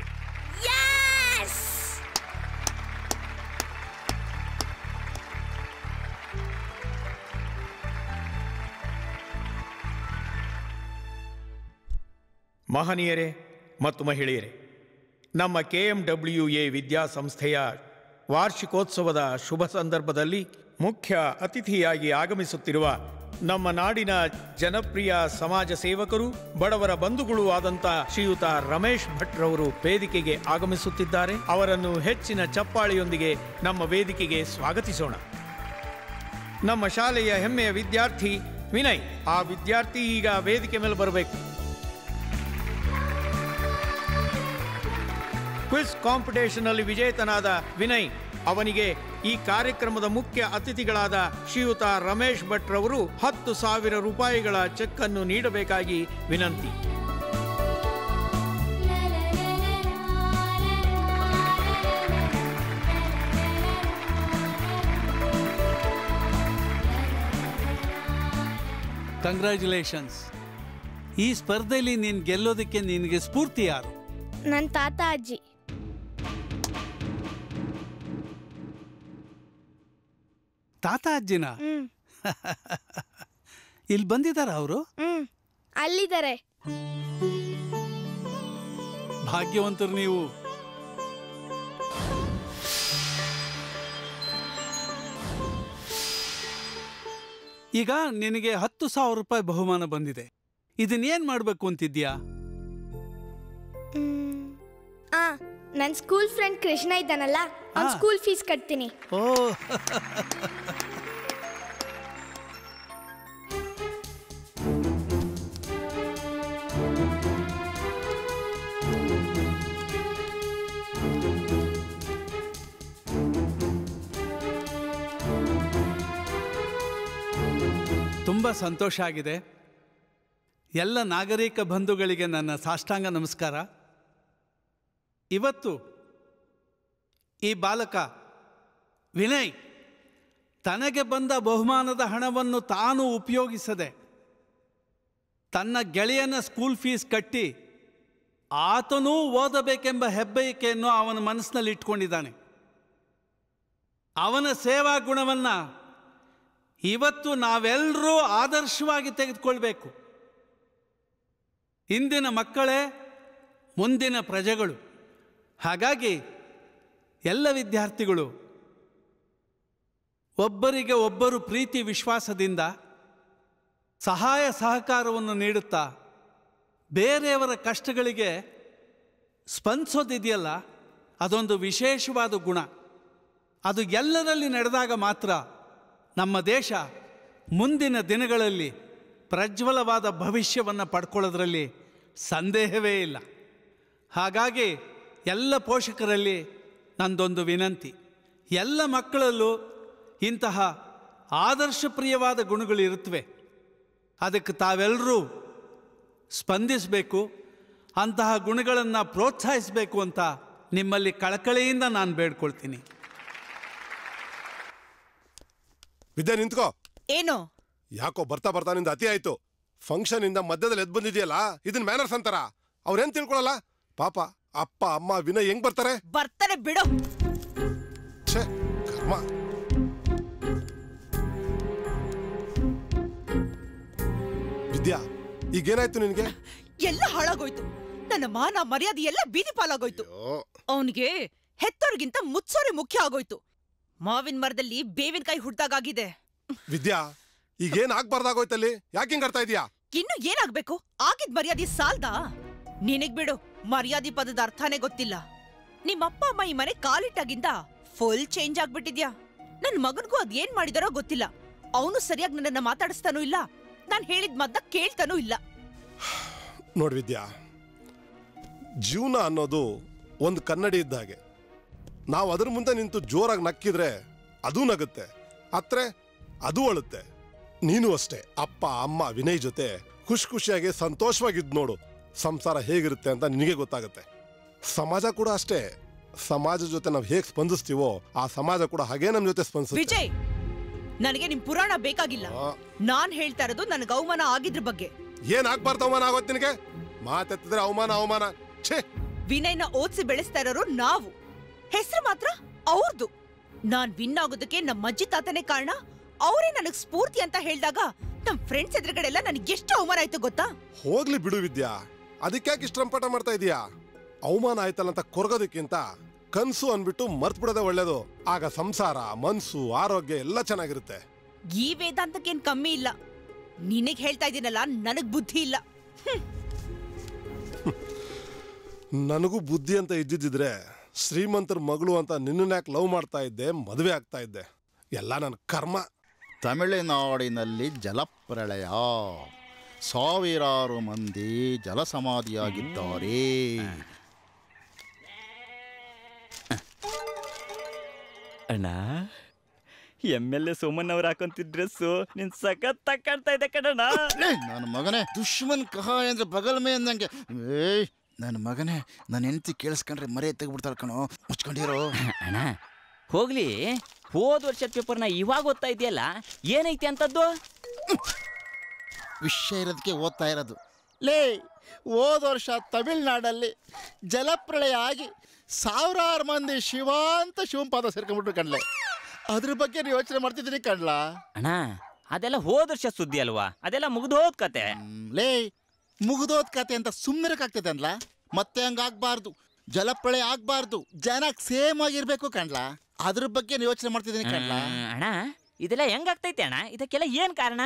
ಮಹನೀಯರೇ ಮತ್ತು ಮಹಿಳೆಯರೇ ನಮ್ಮ ಕೆ ಎಂ ಡಬ್ಲ್ಯೂ ಎ ವಿದ್ಯಾಸಂಸ್ಥೆಯ ವಾರ್ಷಿಕೋತ್ಸವದ ಶುಭ ಸಂದರ್ಭದಲ್ಲಿ ಮುಖ್ಯ ಅತಿಥಿಯಾಗಿ ಆಗಮಿಸುತ್ತಿರುವ ನಮ್ಮ ನಾಡಿನ ಜನಪ್ರಿಯ ಸಮಾಜ ಸೇವಕರು ಬಡವರ ಬಂಧುಗಳು ಆದಂತ ಶ್ರೀಯುತ ರಮೇಶ್ ಭಟ್ರವರು ವೇದಿಕೆಗೆ ಆಗಮಿಸುತ್ತಿದ್ದಾರೆ ಅವರನ್ನು ಹೆಚ್ಚಿನ ಚಪ್ಪಾಳೆಯೊಂದಿಗೆ ನಮ್ಮ ವೇದಿಕೆಗೆ ಸ್ವಾಗತಿಸೋಣ ನಮ್ಮ ಶಾಲೆಯ ಹೆಮ್ಮೆಯ ವಿದ್ಯಾರ್ಥಿ ವಿನಯ್ ಆ ವಿದ್ಯಾರ್ಥಿ ಈಗ ವೇದಿಕೆ ಮೇಲೆ ಬರಬೇಕು ಕ್ವಿಜ್ ಕಾಂಪಿಟೇಷನ್ ಅಲ್ಲಿ ವಿಜೇತನಾದ ವಿನಯ್ ಅವನಿಗೆ ಈ ಕಾರ್ಯಕ್ರಮದ ಮುಖ್ಯ ಅತಿಥಿಗಳಾದ ಶ್ರೀಯುತ ರಮೇಶ್ ಭಟ್ ರವರು ಹತ್ತು ಸಾವಿರ ರೂಪಾಯಿಗಳ ಚೆಕ್ ಅನ್ನು ನೀಡಬೇಕಾಗಿ ವಿನಂತಿ ಕಂಗ್ರ್ಯಾಚುಲೇಷನ್ಸ್ ಈ ಸ್ಪರ್ಧೆಯಲ್ಲಿ ನೀನು ಗೆಲ್ಲೋದಕ್ಕೆ ನಿನಗೆ ಸ್ಫೂರ್ತಿ ಯಾರು ನನ್ನ ತಾತ ಅಜ್ಜಿ ತಾತ ಅಜ್ಜಿನ ಹ್ಮ್ ಇಲ್ಲಿ ಬಂದಿದ್ದಾರ ಅವರು ಹ್ಮ್ ಅಲ್ಲಿದ್ದಾರೆ ಭಾಗ್ಯವಂತರು ನೀವು ಈಗ ನಿನಗೆ ಹತ್ತು ಸಾವಿರ ರೂಪಾಯಿ ಬಹುಮಾನ ಬಂದಿದೆ ಇದನ್ನೇನ್ ಮಾಡ್ಬೇಕು ಅಂತಿದ್ಯಾ ಆ ನನ್ನ ಸ್ಕೂಲ್ ಫ್ರೆಂಡ್ ಕೃಷ್ಣ ಇದ್ದಾನಲ್ಲ ಅವ್ನ ಆ. ಸ್ಕೂಲ್ ಫೀಸ್ ಕಟ್ತೀನಿ ಓ ತುಂಬ ಸಂತೋಷ ಆಗಿದೆ ಎಲ್ಲ ನಾಗರಿಕ ಬಂಧುಗಳಿಗೆ ನನ್ನ ಸಾಷ್ಟಾಂಗ ನಮಸ್ಕಾರ ಇವತ್ತು ಈ ಬಾಲಕ ವಿನಯ್ ತನಗೆ ಬಂದ ಬಹುಮಾನದ ಹಣವನ್ನು ತಾನು ಉಪಯೋಗಿಸದೆ ತನ್ನ ಗೆಳೆಯನ ಸ್ಕೂಲ್ ಫೀಸ್ ಕಟ್ಟಿ ಆತನೂ ಓದಬೇಕೆಂಬ ಹೆಬ್ಬಯಕೆಯನ್ನು ಅವನ ಮನಸ್ಸಿನಲ್ಲಿ ಇಟ್ಕೊಂಡಿದ್ದಾನೆ ಅವನ ಸೇವಾ ಗುಣವನ್ನು ಇವತ್ತು ನಾವೆಲ್ಲರೂ ಆದರ್ಶವಾಗಿ ತೆಗೆದುಕೊಳ್ಬೇಕು ಇಂದಿನ ಮಕ್ಕಳೇ ಮುಂದಿನ ಪ್ರಜೆಗಳು ಹಾಗಾಗಿ ಎಲ್ಲ ವಿದ್ಯಾರ್ಥಿಗಳು ಒಬ್ಬರಿಗೆ ಒಬ್ಬರು ಪ್ರೀತಿ ವಿಶ್ವಾಸದಿಂದ ಸಹಾಯ ಸಹಕಾರವನ್ನು ನೀಡುತ್ತಾ ಬೇರೆಯವರ ಕಷ್ಟಗಳಿಗೆ ಸ್ಪಂದಿಸೋದಿದೆಯಲ್ಲ ಅದೊಂದು ವಿಶೇಷವಾದ ಗುಣ ಅದು ಎಲ್ಲರಲ್ಲಿ ನಡೆದಾಗ ಮಾತ್ರ ನಮ್ಮ ದೇಶ ಮುಂದಿನ ದಿನಗಳಲ್ಲಿ ಪ್ರಜ್ವಲವಾದ ಭವಿಷ್ಯವನ್ನು ಪಡ್ಕೊಳ್ಳೋದ್ರಲ್ಲಿ ಸಂದೇಹವೇ ಇಲ್ಲ ಹಾಗಾಗಿ ಎಲ್ಲ ಪೋಷಕರಲ್ಲಿ ನಂದೊಂದು ವಿನಂತಿ ಎಲ್ಲ ಮಕ್ಕಳಲ್ಲೂ ಇಂತಹ ಆದರ್ಶಪ್ರಿಯವಾದ ಗುಣಗಳು ಇರುತ್ತವೆ ಅದಕ್ಕೆ ತಾವೆಲ್ಲರೂ ಸ್ಪಂದಿಸಬೇಕು ಅಂತಹ ಗುಣಗಳನ್ನು ಪ್ರೋತ್ಸಾಹಿಸಬೇಕು ಅಂತ ನಿಮ್ಮಲ್ಲಿ ಕಳಕಳಿಯಿಂದ ನಾನು ಬೇಡ್ಕೊಳ್ತೀನಿ ವಿದ್ಯಾ ನಿಂತ್ಕೋ ಏನು ಯಾಕೋ ಬರ್ತಾ ಬರ್ತಾ ನಿಂದ ಅತಿ ಆಯ್ತು ಫಂಕ್ಷನ್ ಇಂದ ಮಧ್ಯದಲ್ಲಿ ಎದ್ ಬಂದಿದ್ಯಲ್ಲ ಇದನ್ ಮ್ಯಾನರ್ಸ್ ಅಂತಾರ ಅವ್ರೇನ್ ತಿಳ್ಕೊಳಲ್ಲ ಪಾಪ ಅಪ್ಪ ಅಮ್ಮ ವಿನಯ್ ಹೆಂಗ್ ಬರ್ತಾರೆ ಬರ್ತಾನೆ ಬಿಡು ಛೇ ಕರ್ಮ ವಿದ್ಯಾ ಈಗೇನಾಯ್ತು ನಿನಗೆ ಎಲ್ಲ ಹಾಳಾಗೋಯ್ತು ನನ್ನ ಮಾನ ಮರ್ಯಾದೆ ಎಲ್ಲ ಬೀದಿ ಪಾಲಾಗೋಯ್ತು ಅವನಿಗೆ ಹೆತ್ತೋರ್ಗಿಂತ ಮುಚ್ಚೋರೆ ಮುಖ್ಯ ಆಗೋಯ್ತು ಮಾವಿನ ಮರದಲ್ಲಿ ಬೇವಿನಕಾಯಿ ಹುಡ್ದಾಗಿದೆ ವಿದ್ಯಾ ಈಗೇನ್ ಆಗ್ಬಾರ್ದಾಗೋಯ್ತಲ್ಲಿ ಯಾಕೆ ಹಿಂಗ್ ಆಡ್ತಾ ಇದೀಯಾ ಇನ್ನು ಏನಾಗ್ಬೇಕು ಆಗಿದ್ ಮರ್ಯಾದೆ ಸಾಲ್ದಾ ನಿನಗ್ ಬಿಡು ಮರ್ಯಾದೆ ಪದದ ಅರ್ಥನೇ ಗೊತ್ತಿಲ್ಲ ನಿಮ್ಮಪ್ಪ ಅಮ್ಮ ಈ ಮನೆ ಕಾಲಿಟ್ಟಾಗಿಂದ ಫುಲ್ ಚೇಂಜ್ ಆಗ್ಬಿಟ್ಟಿದ್ಯಾ ನನ್ ಮಗನ್ಗೂ ಅದ್ ಏನ್ ಮಾಡಿದಾರೋ ಗೊತ್ತಿಲ್ಲ ಅವನು ಸರಿಯಾಗಿ ನನ್ನನ್ನ ಮಾತಾಡಿಸ್ತಾನೂ ಇಲ್ಲ ನಾನ್ ಹೇಳಿದ್ ಮದ್ದ ಕೇಳ್ತಾನೂ ಇಲ್ಲ ನೋಡ್ ವಿದ್ಯಾ ಜೀವನ ಅನ್ನೋದು ಒಂದು ಕನ್ನಡಿ ಇದ್ದ ಹಾಗೆ ನಾವು ಅದ್ರ ಮುಂದೆ ನಿಂತು ಜೋರಾಗಿ ನಕ್ಕಿದ್ರೆ ಅದು ನಗುತ್ತೆ ಅತ್ರೆ ಅದು ಅಳುತ್ತೆ ನೀನು ಅಷ್ಟೇ ಅಪ್ಪ ಅಮ್ಮ ವಿನಯ್ ಜೊತೆ ಖುಷಿ ಖುಷಿಯಾಗಿ ಸಂತೋಷವಾಗಿದ್ ನೋಡು ಸಂಸಾರ ಹೇಗಿರುತ್ತೆ ಅಂತ ನಿನಗೆ ಗೊತ್ತಾಗುತ್ತೆ ಸಮಾಜ ಕೂಡ ಅಷ್ಟೇ ಸಮಾಜ ಜೊತೆ ನಾವು ಹೇಗೆ ಸ್ಪಂದಿಸ್ತೀವೋ ಆ ಸಮಾಜ ಕೂಡ ಹಾಗೇ ನಮ್ಮ ಜೊತೆ ಸ್ಪಂದಿಸುತ್ತೆ ವಿಜಯ್ ನನಗೆ ನಿಮ್ ಪುರಾಣ ಬೇಕಾಗಿಲ್ಲ ನಾನ್ ಹೇಳ್ತಾ ಇರೋದು ನನಗೆ ಅವಮಾನ ಆಗಿದ್ರ ಬಗ್ಗೆ ಏನ್ ಆಗ್ಬಾರ್ದು ಅವಮಾನ ಆಗೋತ್ ನಿನಗೆ ಮಾತೆತ್ತಿದ್ರೆ ಅವಮಾನ ಅವಮಾನ ಛೇ ವಿನಯ್ನ ಓದ್ಸಿ ಬೆಳೆಸ್ತಾ ಇರೋರು ನಾವು ಹೆಸರು ಮಾತ್ರ ಅವ್ರದ್ದು ನಾನ್ ವಿನ್ ಆಗೋದಕ್ಕೆ ನಮ್ಮ ಅಜ್ಜಿ ತಾತನೇ ಕಾರಣ ಅವರೇ ನನಗ್ ಸ್ಫೂರ್ತಿ ಅಂತ ಹೇಳ್ದಾಗ ನಮ್ ಫ್ರೆಂಡ್ಸ್ ಎದುರುಗಡೆಲ್ಲ ನನಗೆ ಎಷ್ಟು ಅವಮಾನ ಆಯ್ತು ಗೊತ್ತಾ ಹೋಗ್ಲಿ ಬಿಡು ವಿದ್ಯಾ ಅದಕ್ಯಾಕೆ ಇಷ್ಟಂಪಟ ಮಾಡ್ತಾ ಇದೀಯಾ ಅವಮಾನ ಆಯ್ತಲ್ಲ ಅಂತ ಕೊರಗೋದಕ್ಕಿಂತ ಕನ್ಸು ಅನ್ಬಿಟ್ಟು ಮರ್ತ್ ಬಿಡೋದೇ ಒಳ್ಳೇದು ಆಗ ಸಂಸಾರ ಮನ್ಸು ಆರೋಗ್ಯ ಎಲ್ಲ ಚೆನ್ನಾಗಿರುತ್ತೆ ಈ ವೇದಾಂತಕ್ಕೇನ್ ಕಮ್ಮಿ ಇಲ್ಲ ನಿನಗ್ ಹೇಳ್ತಾ ಇದೀನಲ್ಲ ನನಗ್ ಬುದ್ಧಿ ಇಲ್ಲ ನನಗೂ ಬುದ್ಧಿ ಅಂತ ಇದ್ದಿದ್ದಿದ್ರೆ ಶ್ರೀಮಂತರ ಮಗಳು ಅಂತ ನಿನ್ನ ಯಾಕೆ ಲವ್ ಮಾಡ್ತಾ ಇದ್ದೆ ಮದುವೆ ಆಗ್ತಾ ಇದ್ದೆ ಎಲ್ಲ ನನ್ನ ಕರ್ಮ ತಮಿಳುನಾಡಿನಲ್ಲಿ ಜಲಪ್ರಳಯ ಸಾವಿರಾರು ಮಂದಿ ಜಲಸಮಾಧಿಯಾಗಿದ್ದಾರೆ ಅಣ್ಣ ಎಮ್ ಎಲ್ ಎ ಸೋಮನ್ ಅವ್ರು ಹಾಕೊಂತಿದ್ ಡ್ರೆಸ್ಸು ನಿನ್ ಸಖತ್ ಕಾಣ್ತಾ ಇದೆ ಕಣಣ್ಣ ನನ್ನ ಮಗನೇ ದುಶ್ಮನ್ ಕಹ ಅಂದ್ರೆ ಬಗಲ್ ಮೇ ಅಂದಂಗೆ ಏಯ್ ನನ್ನ ಮಗನೇ ನನ್ನ ಹೆಂಡತಿ ಕೇಳಿಸ್ಕೊಂಡ್ರೆ ಮರೆ ತೆಗ್ಬಿಡ್ತಾಳೆ ಕಣೋ ಮುಚ್ಕೊಂಡಿರೋ ಅಣ್ಣ ಹೋಗ್ಲಿ ಹೋದ್ ವರ್ಷದ ಪೇಪರ್ನ ಇವಾಗ ಓದ್ತಾ ಇದೆಯಲ್ಲ ಏನೈತಿ ಅಂತದ್ದು ವಿಷಯ ಇರೋದಕ್ಕೆ ಓದ್ತಾ ಇರೋದು ಲೇ ಹೋದ ವರ್ಷ ತಮಿಳ್ನಾಡಲ್ಲಿ ಜಲಪ್ರಳಯ ಆಗಿ ಸಾವಿರಾರು ಮಂದಿ ಶಿವ ಅಂತ ಶಿವಂಪಾದ ಸೇರ್ಕೊಂಡ್ಬಿಟ್ರು ಕಣ್ಲೆ ಅದ್ರ ಬಗ್ಗೆ ನೀವು ಯೋಚನೆ ಮಾಡ್ತಿದ್ದೀನಿ ಕಣ್ಲಾ ಅಣ್ಣ ಅದೆಲ್ಲ ಹೋದ ವರ್ಷ ಸುದ್ದಿ ಅಲ್ವಾ ಅದೆಲ್ಲ ಮುಗ್ದು ಹೋದ್ ಕತೆ ಲೇ ಮುಗಿದೋದ್ ಕತೆ ಅಂತ ಸುಮ್ಮನಿರಕ್ಕಾಗ್ತದೆ ಅನ್ಲ ಮತ್ತೆ ಹಂಗಾಗ್ಬಾರ್ದು ಜಲಪ್ರಳಯ ಆಗ್ಬಾರ್ದು ಜನ ಸೇಮ್ ಆಗಿರ್ಬೇಕು ಕಣ್ಲಾ ಅದ್ರ ಬಗ್ಗೆ ನೀವು ಯೋಚನೆ ಮಾಡ್ತಿದ್ದೀನಿ ಕಣ್ಲಾ ಹ್ಮ್, ಅಣ್ಣ ಇದೆಲ್ಲ ಹೆಂಗಾಗ್ತೈತೆ ಅಣ್ಣ ಇದಕ್ಕೆಲ್ಲ ಏನ್ ಕಾರಣ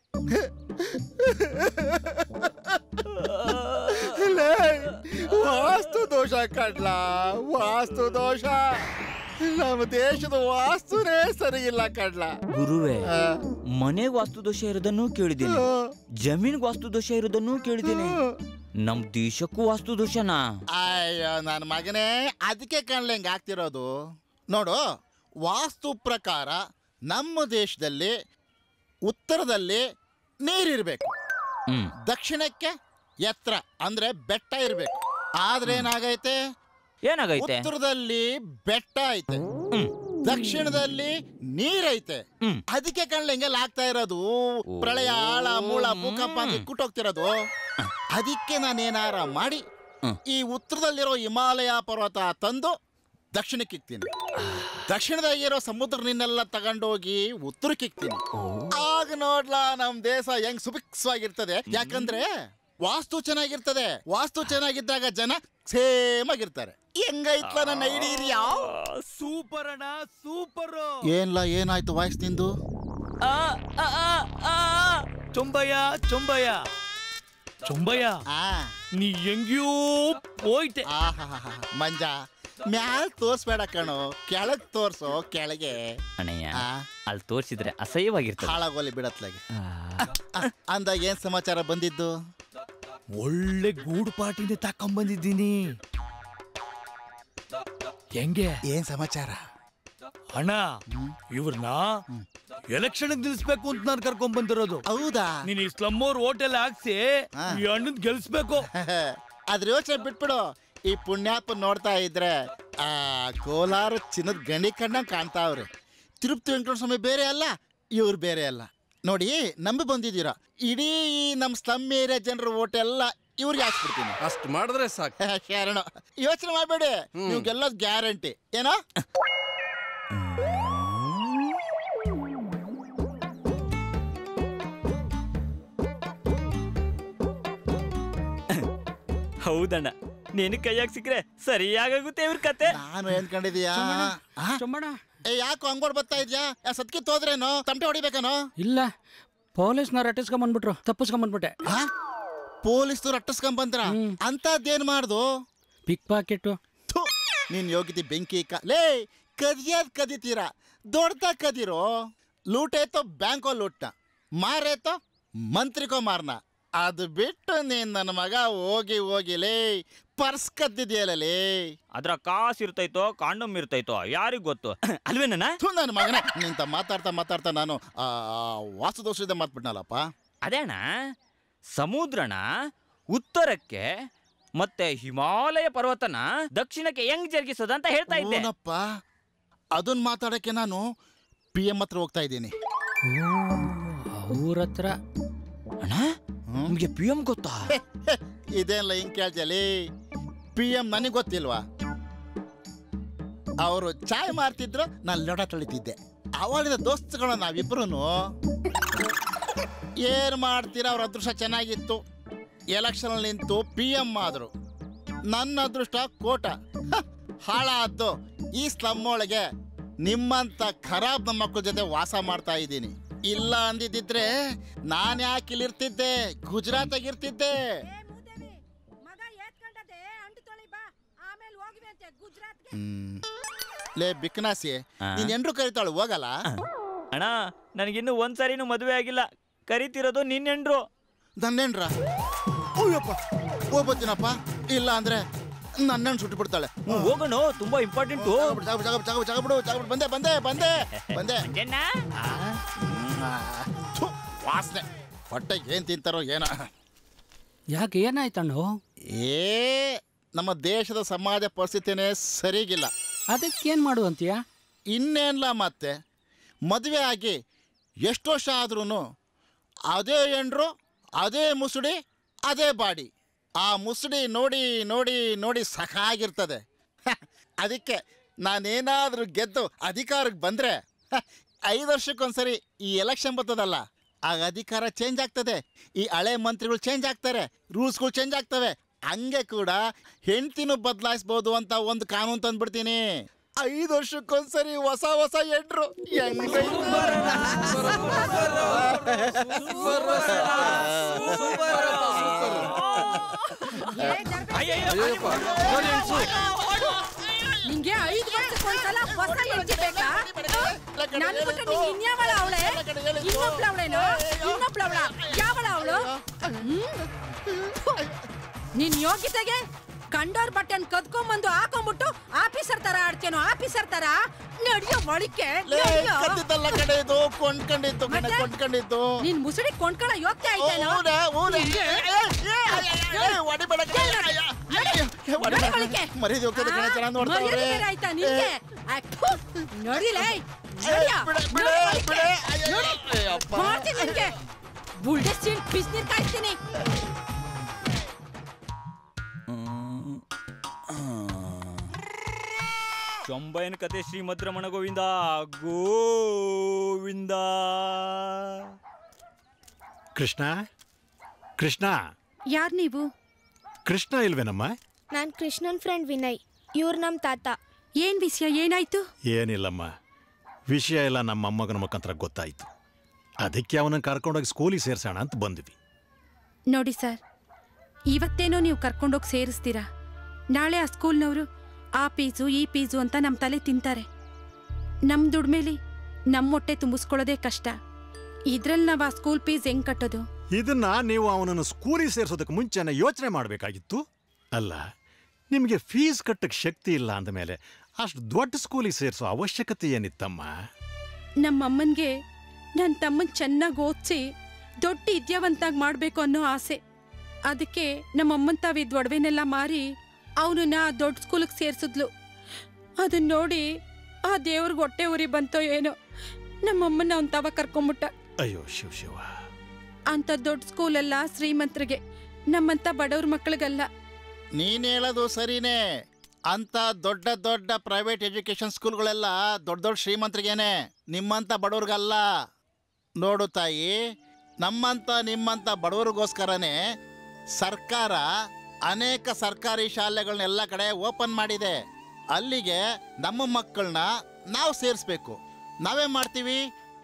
ಲೇ, ವಾಸ್ತು ದೋಷ ಕಡ್ಲ ವಾಸ್ತು ದೋಷ ನಮ್ಮ ದೇಶದ ವಾಸ್ತುನೇ ಸರಿ ಇಲ್ಲ ಕಡ್ಲ ಗುರುವೆ ಮನೆಗ್ ವಾಸ್ತು ದೋಷ ಇರೋದನ್ನು ಕೇಳಿದ್ದೀನಿ ಜಮೀನ್ ವಾಸ್ತು ದೋಷ ಇರೋದನ್ನು ಕೇಳಿದ್ದೀನಿ ನಮ್ ದೇಶಕ್ಕೂ ವಾಸ್ತು ದೋಷನಾ ಅಯ್ಯೋ ನನ್ನ ಮಗನೇ ಅದಕ್ಕೆ ಕಣ್ಲೆ ಹಿಂಗೆ ಆಗ್ತಿರೋದು ನೋಡು ವಾಸ್ತು ಪ್ರಕಾರ ನಮ್ಮ ದೇಶದಲ್ಲಿ ಉತ್ತರದಲ್ಲಿ ನೀರಿರ್ಬೇಕು ಹ್ಮ್ ದಕ್ಷಿಣಕ್ಕೆ ಎತ್ತರ ಅಂದ್ರೆ ಬೆಟ್ಟ ಇರ್ಬೇಕು ಆದ್ರೆ ಏನಾಗೈತೆ ಏನಾಗೈತೆ ಉತ್ತರದಲ್ಲಿ ಬೆಟ್ಟ ಐತೆ ದಕ್ಷಿಣದಲ್ಲಿ ನೀರೈತೆ ಅದಕ್ಕೆ ಕಣ್ಲೆ ಹಿಂಗೆಲ್ಲ ಆಗ್ತಾ ಇರೋದು ಪ್ರಳಯ ಆಳ ಮೂಳ ಭೂಕಂಪ ಅಂತ ಕುಟ್ಟೋಗ್ತಿರೋದು ಅದಕ್ಕೆ ನಾನೇನಾರ ಮಾಡಿ ಈ ಉತ್ತರದಲ್ಲಿರೋ ಹಿಮಾಲಯ ಪರ್ವತ ತಂದು ದಕ್ಷಿಣಕ್ಕೆ ಇಕ್ತೀನಿ ದಕ್ಷಿಣದಾಗಿರೋ ಸಮುದ್ರ ನಿನ್ನೆಲ್ಲ ತಗೊಂಡೋಗಿ ಉತ್ತರಕ್ಕೆ ಇಕ್ತೀನಿ ಆಗ ನೋಡ್ಲಾ ನಮ್ ದೇಶ ಹೆಂಗ್ ಸುಭಿಕ್ಷವಾಗಿರ್ತದೆ ಯಾಕಂದ್ರೆ ವಾಸ್ತು ಚೆನ್ನಾಗಿರ್ತದೆ ವಾಸ್ತು ಚೆನ್ನಾಗಿದ್ದಾಗ ಜನ ಸೇಮ್ ಆಗಿರ್ತಾರೆ ಹೆಂಗೈತ್ಲ ನನ್ನ ಐಡಿಯಾ ಸೂಪರ್ ಅಣ್ಣ ಸೂಪರ್ ಏನ್ಲ ಏನಾಯ್ತು ವಾಯ್ಸ್ ನಿಂದು ಚೊಂಬಯ್ಯ ಚೊಂಬಯ್ಯ ಚೊಂಬಯ್ಯ ನೀ ಹೆಂಗ್ಯೋ ಹೋಯ್ತೆ ಮಂಜ ಮ್ಯಾಲ್ ತೋರ್ಸ್ಬೇಡ ಕಣೋ ಕೆಳಗ್ ತೋರ್ಸೋ ಕೆಳಗೆ ಅಣ್ಣಯ್ಯ ಅಲ್ಲಿ ತೋರಿಸಿದ್ರೆ ಅಸಹ್ಯವಾಗಿರ್ತದೆ ಹಾಳಾಗೋಲಿ ಬಿಡತ್ಲಾಗೆ ಅಂದ ಏನ್ ಸಮಾಚಾರ ಬಂದಿದ್ದು ಒಳ್ಳೆ ಗೂಡು ಪಾಟಿಂದ ತಕೊಂಬಂದಿದ್ದೀನಿ ಹೆಂಗೆ ಏನ್ ಸಮಾಚಾರ ಅಣ್ಣ ಇವ್ರನ್ನ ಎಲೆಕ್ಷನ್ ನಿಲ್ಸ್ಬೇಕು ಅಂತ ನಾನು ಕರ್ಕೊಂಡ್ ಬಂದಿರೋದು ಹೌದಾ ನೀನ್ ಈ ಸ್ಲಮ್ ಅವ್ರ ಹೋಟೆಲ್ ಹಾಕ್ಸಿ ಈ ಅಣ್ಣನ್ ಗೆಲ್ಸ್ಬೇಕು ಅದ್ರ ಯೋಚನೆ ಬಿಟ್ಬಿಡು ಈ ಪುಣ್ಯಾತ್ಮ ನೋಡ್ತಾ ಇದ್ರೆ ಆ ಕೋಲಾರ ಚಿನ್ನದ ಗಣಿ ಕಣ್ಣಂಗ್ ಕಾಣ್ತಾವ್ರೆ ತಿರುಪತಿ ವೆಂಕಟೇಶ್ವರ ಸ್ವಾಮಿ ಬೇರೆ ಅಲ್ಲ ಇವ್ರು ಬೇರೆ ಅಲ್ಲ ನೋಡಿ ನಂಬಿ ಬಂದಿದ್ದೀರಾ ಇಡೀ ಈ ನಮ್ಮ ಸ್ಲಮ್ ಏರಿಯಾ ಜನರ ಓಟ್ ಎಲ್ಲ ಇವ್ರಿಗೆ ಹಾಕ್ಬಿಡ್ತೀನಿ ಅಷ್ಟು ಮಾಡಿದ್ರೆ ಸಾಕು ಶರಣ ಯೋಚನೆ ಮಾಡಬೇಡಿ ನೀವು ಗೆಲ್ಲೋದು ಗ್ಯಾರಂಟಿ ಏನೋ ಹೌದಣ್ಣ ನಿನ್ ಕೈಯಾಗ ಸಿಕ್ರೆ ಸರಿಯಾಗುತ್ತೆ ಇವ್ರ ಕತೆ ನಾನು ಏನ್ಕೊಂಡಿದೀಯಾ ಏ ಯಾಕೋ ಹಂಗೋಡ್ ಬರ್ತಾ ಇದ್ಯಾ ಯಾ ಸತ್ಕಿ ತೋದ್ರೇನೋ ತಮಟೆ ಹೊಡಿಬೇಕನೋ ಇಲ್ಲ ಪೊಲೀಸ್ನವ್ರು ಅಟ್ಟಿಸ್ಕೊಂಬಂದ್ಬಿಟ್ರು ತಪ್ಪಿಸ್ಕೊಂಬಂದ್ಬಿಟ್ಟೆ ಪೊಲೀಸ್ನವ್ರು ಅಟ್ಟಿಸ್ಕೊಂಬಂದ್ರ ಅಂತದ್ದೇನ್ ಮಾಡ್ದು ಪಿಕ್ ಪಾಕೆಟು ಥು, ನೀನ್ ಯೋಗಿತಿ ಬೆಂಕಿ ಕ ಲೇ ಕದಿಯದ್ ಕದಿತೀರಾ ದೊಡ್ಡದಾಗ ಕದಿರೋ ಲೂಟೇತೋ ಬ್ಯಾಂಕೋ ಲೂಟ್ನ ಮಾರೇತೋ ಮಂತ್ರಿಕೋ ಮಾರ್ನ ಅದು ಬಿಟ್ಟು ನೀನ್ ನನ್ನ ಮಗ ಹೋಗಿ ಹೋಗಿ ಲೇ ಪರ್ಸ್ ಕದ್ದಿದ್ಯಲ್ಲ ಲೇ ಅದ್ರ ಕಾಸು ಇರ್ತೈತೋ ಕಾಂಡಮ್ ಇರ್ತೈತೋ ಯಾರಿಗ್ ಗೊತ್ತು ಅಲ್ವೇನ ಥು, ನನ್ನ ಮಗನೇ ನಿಂತ ಮಾತಾಡ್ತಾ ಮಾತಾಡ್ತಾ ನಾನು ಆ, ವಾಸ್ತು ದೋಷದ ಮಾತ್ಬಿಟ್ನಲ್ಲಪ್ಪ ಅದೇಣ ಸಮುದ್ರನ ಉತ್ತರಕ್ಕೆ ಮತ್ತೆ ಹಿಮಾಲಯ ಪರ್ವತನ ದಕ್ಷಿಣಕ್ಕೆ ಹೆಂಗ್ ಜರುಗಿಸೋದು ಅಂತ ಹೇಳ್ತಾ ಇದ್ದೆ ಏನಪ್ಪ ಅದನ್ನ ಮಾತಾಡಕ್ಕೆ ನಾನು ಪಿ ಎಂ ಹತ್ರ ಹೋಗ್ತಾ ಇದ್ದೀನಿ ಅವ್ರ ಹತ್ರ ಅಣ್ಣ ನಿಮ್ಗೆ ಪಿ ಎಂ ಗೊತ್ತಾ ಇದೇನಲ್ಲ ಹಿಂಗ್ ಕೇಳ್ತಿಯಲ್ಲಿ ಪಿ ಎಂ ನನಗೆ ಗೊತ್ತಿಲ್ವಾ ಅವರು ಚಾಯ್ ಮಾರ್ತಿದ್ರು ನಾನು ಲೊಡ ತೊಳಿತಿದ್ದೆ ಅವಳಿನ ದೋಸ್ತುಗಳು ನಾವಿಬ್ರು ಏನ್ ಮಾಡ್ತೀರಾ ಅವ್ರ ಅದೃಷ್ಟ ಚೆನ್ನಾಗಿತ್ತು ಎಲೆಕ್ಷನ್ ನಿಂತು ಪಿ ಎಂ ಆದ್ರು ನನ್ನ ಅದೃಷ್ಟ ಕೋಟ ಹ, ಹಾಳಾದ್ದು ಈ ಸ್ಲಮ್ ಒಳಗೆ ನಿಮ್ಮಂತ ಖರಾಬ್ ನಮ್ಮ ಮಕ್ಕಳ ಜೊತೆ ವಾಸ ಮಾಡ್ತಾ ಇದ್ದೀನಿ ಇಲ್ಲ ಅಂದಿದ್ದಿದ್ರೆ ನಾನು ಯಾಕೆ ಇಲ್ಲಿರ್ತಿದ್ದೆ ಗುಜರಾತಾಗಿರ್ತಿದ್ದೆ ಹ್ಮ್. ಲೇ ಬಿಕ್ನಾಸಿ ನೀನ್ ಎಂಡ್ರು ಕರಿತಾಳು ಹೋಗಲ್ಲ ಅಣ್ಣ ನನಗಿನ್ನು ಒಂದ್ಸರಿನೂ ಮದುವೆ ಆಗಿಲ್ಲ ಕರಿತಿರೋದು ನಿನ್ನೆಂಡ್ರು ನನ್ನೇನ್ರ ಅಯ್ಯಪ್ಪ ಹೋಗ್ಬತ್ತೀನಪ್ಪ ಇಲ್ಲ ಅಂದ್ರೆ ನನ್ನನ್ನು ಸುಟ್ಟು ಬಿಡ್ತಾಳೆ ಹೋಗೋಣ ತುಂಬಾ ಇಂಪಾರ್ಟೆಂಟು ಜಾಗಬಿಡು ಜಾಗಬಿಡು ಬಂದೆ ಬಂದೆ ಬಂದೆ ಬಂದೆ ಥು, ವಾಸನೆ ಹೊಟ್ಟೆಗೆ ಏನ್ ತಿಂತಾರೋ ಏನೋ ಯಾಕೆ ಏನಾಯ್ತಣ್ಣು ಏ ನಮ್ಮ ದೇಶದ ಸಮಾಜ ಪರಿಸ್ಥಿತಿನೇ ಸರಿಗಿಲ್ಲ ಅದಕ್ಕೇನು ಮಾಡುವಂತೀಯ ಇನ್ನೇನಿಲ್ಲ ಮತ್ತೆ ಮದುವೆ ಆಗಿ ಎಷ್ಟು ವರ್ಷ ಆದ್ರೂ ಅದೇ ಎಂಡ್ರು ಅದೇ ಮುಸುಡಿ ಅದೇ ಬಾಡಿ ಆ ಮುಸುಡಿ ನೋಡಿ ನೋಡಿ ನೋಡಿ ಸಾಕಾಗಿರ್ತದೆ ಹ, ಅದಕ್ಕೆ ನಾನೇನಾದರೂ ಗೆದ್ದು ಅಧಿಕಾರಕ್ಕೆ ಬಂದರೆ ಐದು ವರ್ಷಕ್ಕೊಂದ್ಸರಿ ಈ ಎಲೆಕ್ಷನ್ ಬರ್ತದಲ್ಲ ಆಗ ಅಧಿಕಾರ ಚೇಂಜ್ ಆಗ್ತದೆ ಈ ಹಳೆ ಮಂತ್ರಿಗಳು ಚೇಂಜ್ ಆಗ್ತಾರೆ ರೂಲ್ಸ್ಗಳು ಚೇಂಜ್ ಆಗ್ತವೆ ಹಂಗೆ ಕೂಡ ಹೆಂಡ್ತಿನೂ ಬದಲಾಯಿಸ್ಬೋದು ಅಂತ ಒಂದು ಕಾನೂನು ತಂದ್ಬಿಡ್ತೀನಿ ಐದು ವರ್ಷಕ್ಕೊಂದ್ಸರಿ ಹೊಸ ಹೊಸ ಎಂಟ್ರು ನಿಂಗೆ ಐದು ವರ್ಷಕ್ಕೊಂದ್ಸಲ ಹೊಸ ಹೆಂಡತಿ ಬೇಕಾ ನನ್ ಬಿಟ್ರೆ ನಿಂಗೆ ಇನ್ಯಾವಳ ಅವಳೆ ಇನ್ನೊಬ್ಳ ಅವಳೇನು ಇನ್ನೊಬ್ಳ ಅವಳ ಯಾವಳ ಅವಳು ನಿನ್ ಯೋಗ್ಯತೆಗೆ ಕಂಡೋರ್ ಬಟ್ಟೆನ್ ಕದ್ಕೊಂಬಂದು ಹಾಕೊಂಡ್ಬಿಟ್ಟು ಆಫೀಸರ್ ತರ ಆಡ್ತೇನೋ ಆಫೀಸರ್ ತರ ನಡಿಯೋ ಒಳಿಕೆ ನಡ್ಯೋ. ಕದ್ದಿದ್ದಲ್ಲ ಕಡೆ ಇದು ಕೊಂಡ್ಕೊಂಡಿದ್ದು ಕಡೆ ಮತ್ತೆ? ಕೊಂಡ್ಕೊಂಡಿದ್ದು ನಿನ್ ಮುಸುಡಿ ಕೊಂಡ್ಕೊಳ್ಳೋ ಯೋಗ್ಯ ಆಯ್ತೇನೋ ಹೌದಾ, ಹೌದಾ? ನಿಂಗೆ? ಹೊಡಿಬೇಡ ಕಣೆ. ನಡಿ ಒಳಿಕೆ. ಮರ್ಯಾದೆ ಹೋಗ್ತದೆ ಕಣೆ, ಚೆನ್ನಾಗ್ ನೋಡ್ತಾವ್ರೆ. ಮರ್ಯಾದೆ ಬೇರೆ ಆಯ್ತಾ ನಿನ್ಗೆ ಆ, ಥು, ನಡಿಲೇ ನಡಿಯೋ. ಬಿಡೆ, ಬಿಡೆ, ನಡಿ ಒಳಿಕೆ. ಬಿಡೆ. ನೋಡಿ, ಅಯ್ಯಪ್ಪ. ಮಾಡ್ತೀನಿ ನಿನ್ಗೆ ಬುಲ್ಡೆ ಸ್ಟೀಲ್ ಬಿಸ್ನೀರ್ ಕಾಯ್ತೀನಿ ಚೊಂಬೈನ ಕತೆ ಶ್ರೀಮದ್ ರಮಣ ಗೋವಿಂದ ಗೋವಿಂದ ಕೃಷ್ಣ ಕೃಷ್ಣ ಯಾರ್ ನೀವು ಕೃಷ್ಣ ಇಲ್ವೇನಮ್ಮ ನಾನು ಕೃಷ್ಣನ್ ಫ್ರೆಂಡ್ ವಿನಯ್ ಇವ್ರು ನಮ್ಮ ತಾತ ಏನ್ ವಿಷಯ ಏನಾಯ್ತು ಏನಿಲ್ಲಮ್ಮ ವಿಷಯ ಎಲ್ಲ ನಮ್ಮ ಮೊಮ್ಮಗನ ಮುಖಾಂತರ ಗೊತ್ತಾಯ್ತು ಅದಕ್ಕೆ ಅವನನ್ನು ಕರ್ಕೊಂಡೋಗಿ ಸ್ಕೂಲಿಗೆ ಸೇರ್ಸೋಣ ಅಂತ ಬಂದ್ವಿ ನೋಡಿ ಸರ್ ಇವತ್ತೇನೋ ನೀವು ಕರ್ಕೊಂಡೋಗಿ ಸೇರಿಸ್ತೀರಾ ನಾಳೆ ಆ ಸ್ಕೂಲ್ನವರು ಆ ಪೀಸು ಈ ಪೀಸು ಅಂತ ನಮ್ಮ ತಲೆ ತಿಂತಾರೆ ನಮ್ಮ ದುಡ್ಮೇಲಿ ನಮ್ಮ ಹೊಟ್ಟೆ ತುಂಬಿಸ್ಕೊಳ್ಳೋದೇ ಕಷ್ಟ ಇದ್ರಲ್ಲಿ ನಾವು ಆ ಸ್ಕೂಲ್ ಫೀಸ್ ಹೆಂಗ್ ಕಟ್ಟೋದು ಇದನ್ನ ನೀವು ಅವನನ್ನು ಸ್ಕೂಲಿಗೆ ಸೇರಿಸೋದಕ್ಕೆ ಮುಂಚೆನೆ ಯೋಚನೆ ಮಾಡಬೇಕಾಗಿತ್ತು ಅಲ್ಲ ನಿಮಗೆ ಫೀಸ್ ಕಟ್ಟಕ್ಕೆ ಶಕ್ತಿ ಇಲ್ಲ ಅಂದಮೇಲೆ ಅಷ್ಟು ದೊಡ್ಡ ಸ್ಕೂಲಿಗೆ ಸೇರಿಸೋ ಅವಶ್ಯಕತೆ ಏನಿತ್ತಮ್ಮ ನಮ್ಮ ಅಮ್ಮನ್ಗೆ ನನ್ನ ತಮ್ಮನ್ ಚೆನ್ನಾಗಿ ಓದಿಸಿ ದೊಡ್ಡ ವಿದ್ಯಾವಂತಾಗಿ ಮಾಡಬೇಕು ಅನ್ನೋ ಆಸೆ ಅದಕ್ಕೆ ನಮ್ಮ ಅಮ್ಮನ್ ತಾವಿದ್ ಒಡವೆನೆಲ್ಲ ಮಾರಿ ಅವನನ್ನ ದೊಡ್ಡ ಸ್ಕೂಲಿಗೆ ಸೇರಿಸಿದ್ಲು ಅದನ್ನ ನೋಡಿ ಆ ದೇವ್ರಿಗೆ ಹೊಟ್ಟೆ ಉರಿ ಬಂತೋ ಏನೋ ನಮ್ಮಮ್ಮನ ಅವ್ನ ತವ ಕರ್ಕೊಂಬಿಟ್ಟ ಅಯ್ಯೋ ಶಿವ ಶಿವ ಅಂತ ದೊಡ್ಡ ಸ್ಕೂಲೆಲ್ಲ ಶ್ರೀಮಂತರಿಗೆ ನಮ್ಮಂತ ಬಡವ್ರ ಮಕ್ಕಳಿಗಲ್ಲ ನೀನ್ ಹೇಳೋದು ಸರಿನೇ ಅಂತ ದೊಡ್ಡ ದೊಡ್ಡ ಪ್ರೈವೇಟ್ ಎಜುಕೇಶನ್ ಸ್ಕೂಲ್ಗಳೆಲ್ಲ ದೊಡ್ಡ ದೊಡ್ಡ ಶ್ರೀಮಂತರಿಗೇನೆ ನಿಮ್ಮಂತ ಬಡವ್ರಿಗಲ್ಲ ನೋಡು ತಾಯಿ ನಮ್ಮಂತ ನಿಮ್ಮಂತ ಬಡವರಿಗೋಸ್ಕರನೇ ಸರ್ಕಾರ ಅನೇಕ ಸರ್ಕಾರಿ ಶಾಲೆಗಳನ್ನ ಎಲ್ಲ ಕಡೆ ಓಪನ್ ಮಾಡಿದೆ ಅಲ್ಲಿಗೆ ನಮ್ಮ ಮಕ್ಕಳನ್ನ ನಾವು ಸೇರಿಸ್ಬೇಕು ನಾವೇ ಮಾಡ್ತೀವಿ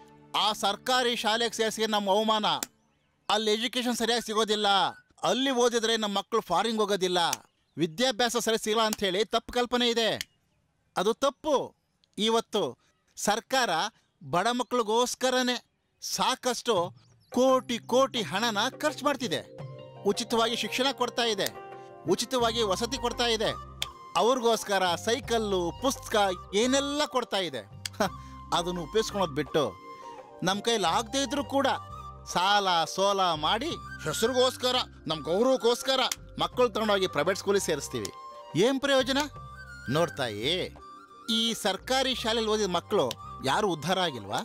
ಆ ಸರ್ಕಾರಿ ಶಾಲೆಗೆ ಸೇರಿಸಿ ನಮ್ಮ ಅವಮಾನ ಅಲ್ಲಿ ಎಜುಕೇಶನ್ ಸರಿಯಾಗಿ ಸಿಗೋದಿಲ್ಲ ಅಲ್ಲಿ ಓದಿದ್ರೆ ನಮ್ಮ ಮಕ್ಕಳು ಫಾರಿನ್ ಹೋಗೋದಿಲ್ಲ ವಿದ್ಯಾಭ್ಯಾಸ ಸರಿ ಸಿಗಲ್ಲ ಅಂಥೇಳಿ ತಪ್ಪು ಕಲ್ಪನೆ ಇದೆ ಅದು ತಪ್ಪು ಇವತ್ತು ಸರ್ಕಾರ ಬಡ ಮಕ್ಕಳಿಗೋಸ್ಕರನೇ ಸಾಕಷ್ಟು ಕೋಟಿ ಕೋಟಿ ಹಣನ ಖರ್ಚು ಮಾಡ್ತಿದೆ ಉಚಿತವಾಗಿ ಶಿಕ್ಷಣ ಕೊಡ್ತಾ ಇದೆ ಉಚಿತವಾಗಿ ವಸತಿ ಕೊಡ್ತಾ ಇದೆ ಅವ್ರಿಗೋಸ್ಕರ ಸೈಕಲ್ಲು ಪುಸ್ತಕ ಏನೆಲ್ಲ ಕೊಡ್ತಾ ಇದೆ ಹ, ಅದನ್ನು ಉಪಯೋಗಿಸ್ಕೊಳೋದು ಬಿಟ್ಟು ನಮ್ಮ ಕೈಲಿ ಆಗದೆ ಇದ್ರೂ ಕೂಡ ಸಾಲ ಸೋಲ ಮಾಡಿ ಹೆಸರಿಗೋಸ್ಕರ ನಮ್ಮ ಗೌರವಕ್ಕೋಸ್ಕರ ಮಕ್ಕಳು ತಗೊಂಡೋಗಿ ಪ್ರೈವೇಟ್ ಸ್ಕೂಲಿಗೆ ಸೇರಿಸ್ತೀವಿ ಏನು ಪ್ರಯೋಜನ ನೋಡ್ತಾಯಿ ಈ ಸರ್ಕಾರಿ ಶಾಲೆಯಲ್ಲಿ ಓದಿದ ಮಕ್ಕಳು ಯಾರು ಉದ್ಧಾರ ಆಗಿಲ್ವಾ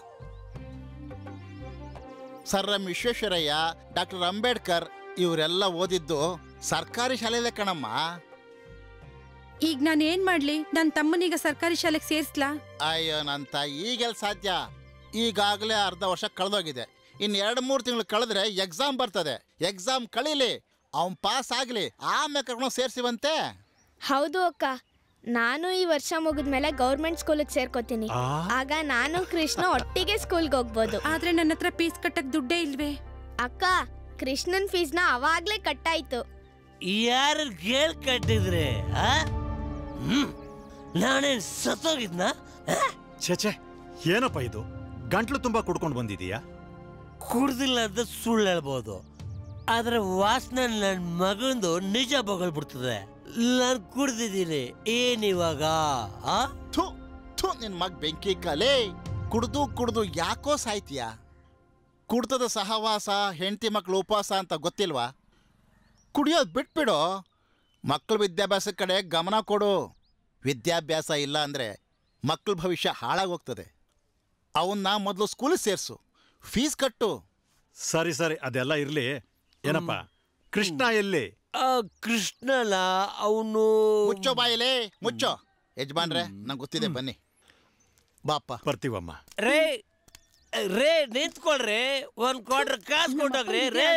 sir M Visvesvaraya doctor Ambedkar ಇವರೆಲ್ಲ ಓದಿದ್ದು ಸರ್ಕಾರಿ ಶಾಲೆಯಲ್ಲೇ ಕಣಮ್ಮ ಈಗ ನಾನು ಏನ್ ಮಾಡ್ಲಿ ನನ್ನ ತಮ್ಮನೀಗ ಸರ್ಕಾರಿ ಶಾಲೆಗೆ ಸೇರಿಸ್ಲಾ ಅಯ್ಯೋ ನನ್ನ ತಾಯಿ ಈಗೆಲ್ಲ ಸಾಧ್ಯ ಈಗಾಗಲೇ ಅರ್ಧ ವರ್ಷ ಕಳೆದೋಗಿದೆ ಇನ್ನು ಎರಡು ಮೂರು ತಿಂಗಳು ಕಳೆದ್ರೆ ಎಕ್ಸಾಮ್ ಬರ್ತದೆ ಎಕ್ಸಾಮ್ ಕಳೀಲಿ ಅವ್ನು ಪಾಸ್ ಆಗಲಿ ಆಮೇಲೆ ಕರ್ಕೊಂಡು ಸೇರಿಸಿವಂತೆ ಹೌದು ಅಕ್ಕ ನಾನು ಈ ವರ್ಷ ಮುಗಿದ್ಮೇಲೆ ಗೌರ್ಮೆಂಟ್ ಸ್ಕೂಲಿಗೆ ಸೇರ್ಕೋತೀನಿ ಆ? ಆಗ ನಾನು ಕೃಷ್ಣ ಒಟ್ಟಿಗೆ ಸ್ಕೂಲ್ಗೆ ಹೋಗ್ಬೋದು ಆದ್ರೆ ನನ್ನ ಹತ್ರ ಫೀಸ್ ಕಟ್ಟಕ್ ದುಡ್ಡೇ ಇಲ್ವೇ ಅಕ್ಕ ಕೃಷ್ಣನ್ ಫೀಸ್ನ ಅವಾಗ್ಲೇ ಕಟ್ಟಾಯ್ತು ಯಾರು ಕೇಳ್ ಕಟ್ಟಿದ್ರೆ ಆ? ಹ್ಮ್ ನಾನೇನ್ ಸತ್ತೋಗಿದ್ನ ಛೇ ಏನಪ್ಪ ಇದು ಗಂಟ್ಲು ತುಂಬಾ ಕುಡ್ಕೊಂಡು ಬಂದಿದೀಯಾ ಕುಡ್ದಿಲ್ಲ ಅಂತ ಸುಳ್ಳು ಹೇಳ್ಬೋದು ಆದ್ರೆ ವಾಸನೆ ನನ್ ಮಗಂದು ನಿಜ ಬಗಳ್ಬಿಡ್ತದೆ ನಾನು ಕುಡ್ದಿದ್ದೀನಿ ಏನಿವಾಗ ಆ ಥು ಥು ನಿನ್ ಮಗ್ ಬೆಂಕಿ ಕಲೆ ಕುಡ್ದು ಕುಡ್ದು ಯಾಕೋ ಸಾಯ್ತೀಯ ಕುಡ್ತದ ಸಹವಾಸ ಹೆಂಡತಿ ಮಕ್ಳು ಉಪವಾಸ ಅಂತ ಗೊತ್ತಿಲ್ವಾ ಕುಡಿಯೋದು ಬಿಟ್ಬಿಡು ಮಕ್ಕಳ ವಿದ್ಯಾಭ್ಯಾಸದ ಕಡೆ ಗಮನ ಕೊಡು ವಿದ್ಯಾಭ್ಯಾಸ ಇಲ್ಲ ಅಂದರೆ ಮಕ್ಕಳ ಭವಿಷ್ಯ ಹಾಳಾಗೋಗ್ತದೆ ಅವನ್ನ ಮೊದಲು ಸ್ಕೂಲಿಗೆ ಸೇರಿಸು ಫೀಸ್ ಕಟ್ಟು ಸರಿ ಸರಿ ಅದೆಲ್ಲ ಇರ್ಲಿ ಏನಪ್ಪ ಕೃಷ್ಣ ಎಲ್ಲಿ ಕೃಷ್ಣನ ಅವನು ಮುಚ್ಚೋ ಬಾಯಿಲೇ ಮುಚ್ಚೋ ಯಜಮಾನ್ರೆ ನಂಗೆ ಗೊತ್ತಿದೆ ಬನ್ನಿ ಬಾಪ ಬರ್ತೀವಮ್ಮ ರೇ ರೇ ನಿಂತ್ಕೊಳ್ರಿ ಒಂದ್ ಕ್ವಾರ್ಟರ್ ಕಾಸು ಕೊಟ್ಟೋಗ್ರಿ ರೇ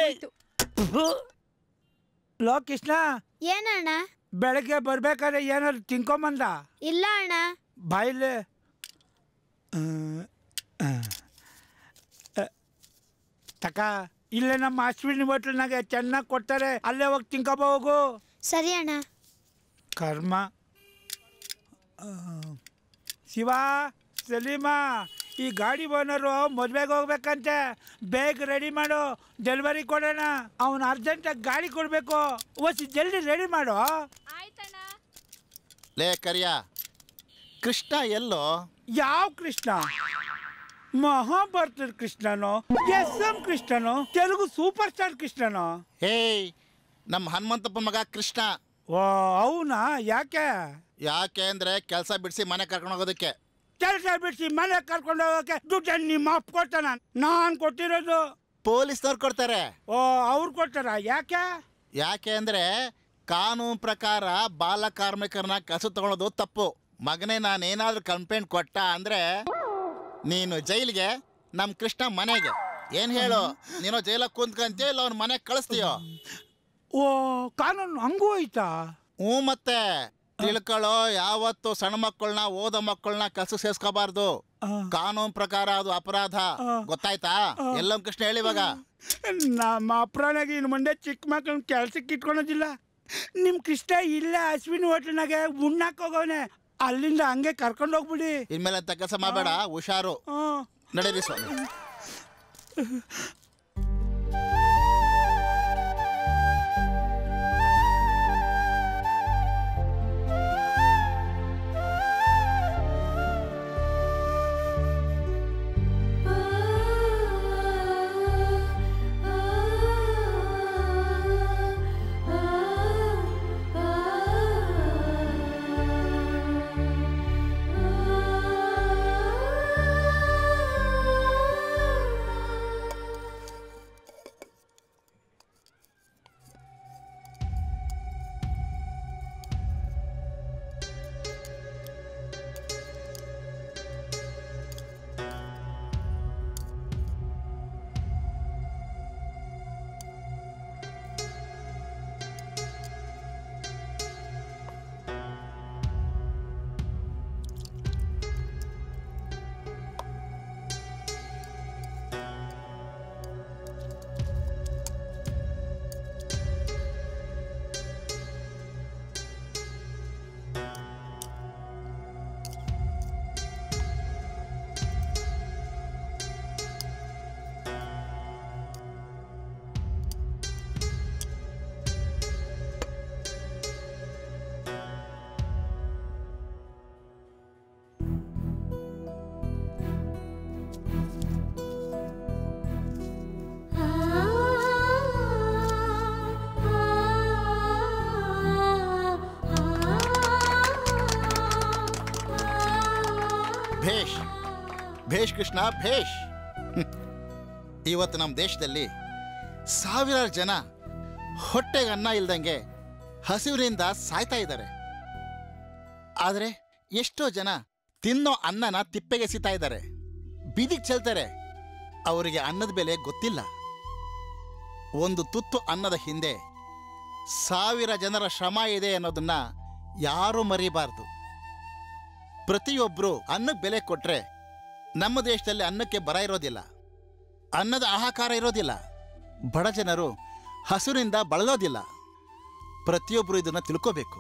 ಲೋ ಕೃಷ್ಣ ಏನಣ್ಣ ಬೆಳಗ್ಗೆ ಬರ್ಬೇಕಾದ್ರೆ ಏನಾದ್ರು ತಿನ್ಕೊಂಬಂದ ಇಲ್ಲ ಅಣ್ಣ ಬಾಯಿಲೆ ತಕ ಇಲ್ಲೇ ನಮ್ಮ ಅಶ್ವಿನಿ ಹೋಟ್ಲ್ನಾಗೆ ಚೆನ್ನಾಗಿ ಕೊಡ್ತಾರೆ ಅಲ್ಲೇ ಹೋಗಿ ತಿನ್ಕೊಬ ಹೋಗು ಸರಿ ಅಣ್ಣ ಕರ್ಮ ಆ, ಶಿವ ಸಲೀಮಾ ಈ ಗಾಡಿ ಓನರು ಮದ್ವೆಗೆ ಹೋಗ್ಬೇಕಂತೆ ಬೇಗ ರೆಡಿ ಮಾಡು ಡೆಲಿವರಿ ಕೊಡೋಣ ಅವನು ಅರ್ಜೆಂಟಾಗಿ ಗಾಡಿ ಕೊಡಬೇಕು ಓಸಿ ಜಲ್ದಿ ರೆಡಿ ಮಾಡು ಲೇ ಕರಿಯ ಕೃಷ್ಣ ಎಲ್ಲೋ ಯಾವ ಕೃಷ್ಣ ಮಹಾಭಾರತದ ಕೃಷ್ಣನೋ ಎಸ್ ಎಂ ಕೃಷ್ಣನೋ ತೆಲುಗು ಸೂಪರ್ ಸ್ಟಾರ್ ಕೃಷ್ಣನೋ ಹೇಯ್ ನಮ್ಮ ಹನುಮಂತಪ್ಪ ಮಗ ಕೃಷ್ಣ ಓ ಅವನಾ ಯಾಕೆ ಯಾಕೆ ಅಂದ್ರೆ ಕೆಲಸ ಬಿಡಿಸಿ ಮನೆ ಕರ್ಕೊಂಡು ಹೋಗೋದಕ್ಕೆ ಕೆಲಸ ಬಿಡಿಸಿ ಮನೆ ಕರ್ಕೊಂಡು ಹೋಗೋಕೆ ದುಡ್ಡು ನಿಮ್ಮ ಅಪ್ಪ ಕೊಡ್ತಾನ ನಾನು ಕೊಟ್ಟಿರೋದು ಪೊಲೀಸ್ನವ್ರು ಕೊಡ್ತಾರೆ ಓ ಅವ್ರು ಕೊಡ್ತಾರ ಯಾಕೆ ಯಾಕೆ ಅಂದ್ರೆ ಕಾನೂನು ಪ್ರಕಾರ ಬಾಲ ಕಾರ್ಮಿಕರನ್ನ ಕೆಲಸ ತಗೊಳೋದು ತಪ್ಪು ಮಗನೇ ನಾನೇನಾದ್ರೂ ಕಂಪ್ಲೇಂಟ್ ಕೊಟ್ಟ ಅಂದ್ರೆ ನೀನು ಜೈಲಿಗೆ ನಮ್ಮ ಕೃಷ್ಣ ಮನೆಗೆ ಏನ್ ಹೇಳು ನೀನು ಜೈಲಾಗ ಕುಂತ್ಕಂತೀಯೋ ಇಲ್ಲ ಅವ್ನ ಮನೆಗೆ ಕಳಿಸ್ತೀಯೋ ಓ ಕಾನೂನು ಹಂಗೂ ಐತಾ ಹ್ಞೂ ಮತ್ತೆ ತಿಳ್ಕೊಳ್ಳೋ ಯಾವತ್ತು ಸಣ್ಣ ಮಕ್ಕಳನ್ನ ಓದೋ ಮಕ್ಕಳನ್ನ ಕೆಲಸ ಸೇರ್ಸ್ಕೋಬಾರ್ದು ಕಾನೂನು ಪ್ರಕಾರ ಅದು ಅಪರಾಧ ಗೊತ್ತಾಯ್ತಾ ಎಲ್ಲ ಕೃಷ್ಣ ಹೇಳಿ ಇವಾಗ ನಮ್ಮ ಅಪ್ರಾನಾಗ ಇನ್ನು ಮುಂದೆ ಚಿಕ್ಕ ಮಕ್ಕಳನ್ನ ಕೆಲ್ಸಕ್ಕೆ ಇಟ್ಕೊಳೋದಿಲ್ಲ ನಿಮ್ಮ ಕೃಷ್ಣ ಇಲ್ಲೇ ಅಶ್ವಿನಿ ಹೋಟ್ಲಿನಾಗೆ ಉಣ್ಣಾಕ್ ಹೋಗೋನೆ ಅಲ್ಲಿಂದ ಹಂಗೆ ಕರ್ಕೊಂಡು ಹೋಗ್ಬಿಡಿ ಇನ್ಮೇಲೆ ಅಂತ ಕೆಲಸ ಮಾಡಬೇಡ ಹುಷಾರು ನಡೀರಿ ಸ್ವಾಮಿ ಭೇಷ್ ಭೇಷ್ ಕೃಷ್ಣ ಭೇಷ್ ಹ್ಮ್. ಇವತ್ತು ನಮ್ಮ ದೇಶದಲ್ಲಿ ಸಾವಿರಾರು ಜನ ಹೊಟ್ಟೆಗೆ ಅನ್ನ ಇಲ್ದಂಗೆ ಹಸಿವಿನಿಂದ ಸಾಯ್ತಾ ಇದ್ದಾರೆ ಆದರೆ ಎಷ್ಟೋ ಜನ ತಿನ್ನೋ ಅನ್ನನ ತಿಪ್ಪೆಗೆ ಎಸಿತಾ ಇದ್ದಾರೆ ಬೀದಿಗೆ ಚೆಲ್ತಾರೆ ಅವರಿಗೆ ಅನ್ನದ ಬೆಲೆ ಗೊತ್ತಿಲ್ಲ ಒಂದು ತುತ್ತು ಅನ್ನದ ಹಿಂದೆ ಸಾವಿರ ಜನರ ಶ್ರಮ ಇದೆ ಅನ್ನೋದನ್ನ ಯಾರೂ ಮರಿಬಾರ್ದು ಪ್ರತಿಯೊಬ್ಬರು ಅನ್ನಕ್ಕೆ ಬೆಲೆ ಕೊಟ್ರೆ ನಮ್ಮ ದೇಶದಲ್ಲಿ ಅನ್ನಕ್ಕೆ ಬರ ಇರೋದಿಲ್ಲ ಅನ್ನದ ಆಹಾಕಾರ ಇರೋದಿಲ್ಲ ಬಡ ಜನರು ಹಸುರಿನಿಂದ ಬಳಲೋದಿಲ್ಲ ಪ್ರತಿಯೊಬ್ಬರು ಇದನ್ನ ತಿಳ್ಕೋಬೇಕು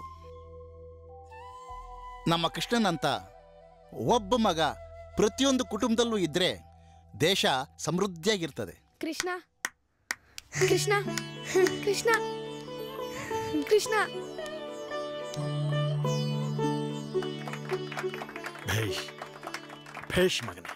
ನಮ್ಮ ಕೃಷ್ಣನಂತ ಒಬ್ಬ ಮಗ ಪ್ರತಿಯೊಂದು ಕುಟುಂಬದಲ್ಲೂ ಇದ್ರೆ ದೇಶ ಸಮೃದ್ಧಿಯಾಗಿರ್ತದೆ ಕೃಷ್ಣ ಕೃಷ್ಣ ಕೃಷ್ಣ ಕೃಷ್ಣ ಭೇಷ್ ಭೇಷ್ ಮಗನೇ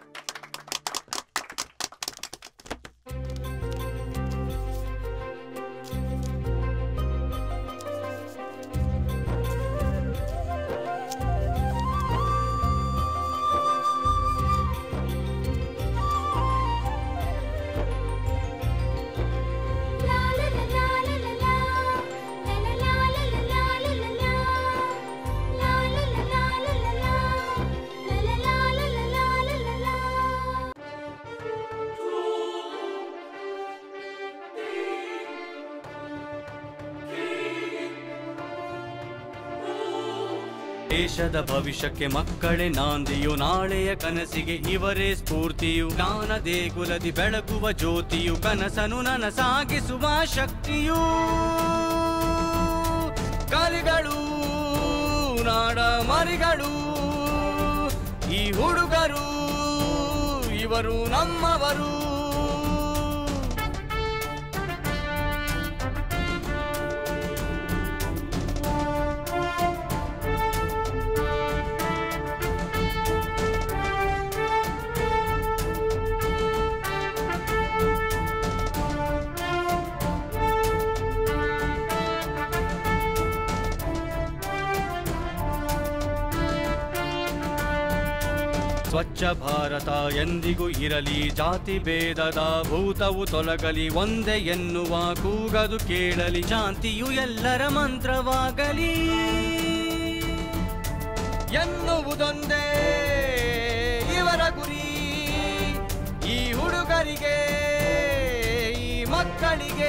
ದೇಶದ ಭವಿಷ್ಯಕ್ಕೆ ಮಕ್ಕಳೇ ನಾಂದಿಯು ನಾಳೆಯ ಕನಸಿಗೆ ಇವರೇ ಸ್ಫೂರ್ತಿಯು ಜ್ಞಾನ ದೇಗುಲದಿ ಬೆಳಗುವ ಜ್ಯೋತಿಯು ಕನಸನು ನನಸಾಗಿಸುವ ಶಕ್ತಿಯು ಕಲಿಗಳು ನಾಡ ಮರಿಗಳು ಈ ಹುಡುಗರು ಇವರು ನಮ್ಮವರು ಸ್ವಚ್ಛ ಭಾರತ ಎಂದಿಗೂ ಇರಲಿ ಜಾತಿ ಭೇದದ ಭೂತವು ತೊಲಗಲಿ ಒಂದೇ ಎನ್ನುವ ಕೂಗದು ಕೇಳಲಿ ಶಾಂತಿಯು ಎಲ್ಲರ ಮಂತ್ರವಾಗಲಿ ಎನ್ನುವುದೊಂದೇ ಇವರ ಗುರಿ ಈ ಹುಡುಗರಿಗೆ ಈ ಮಕ್ಕಳಿಗೆ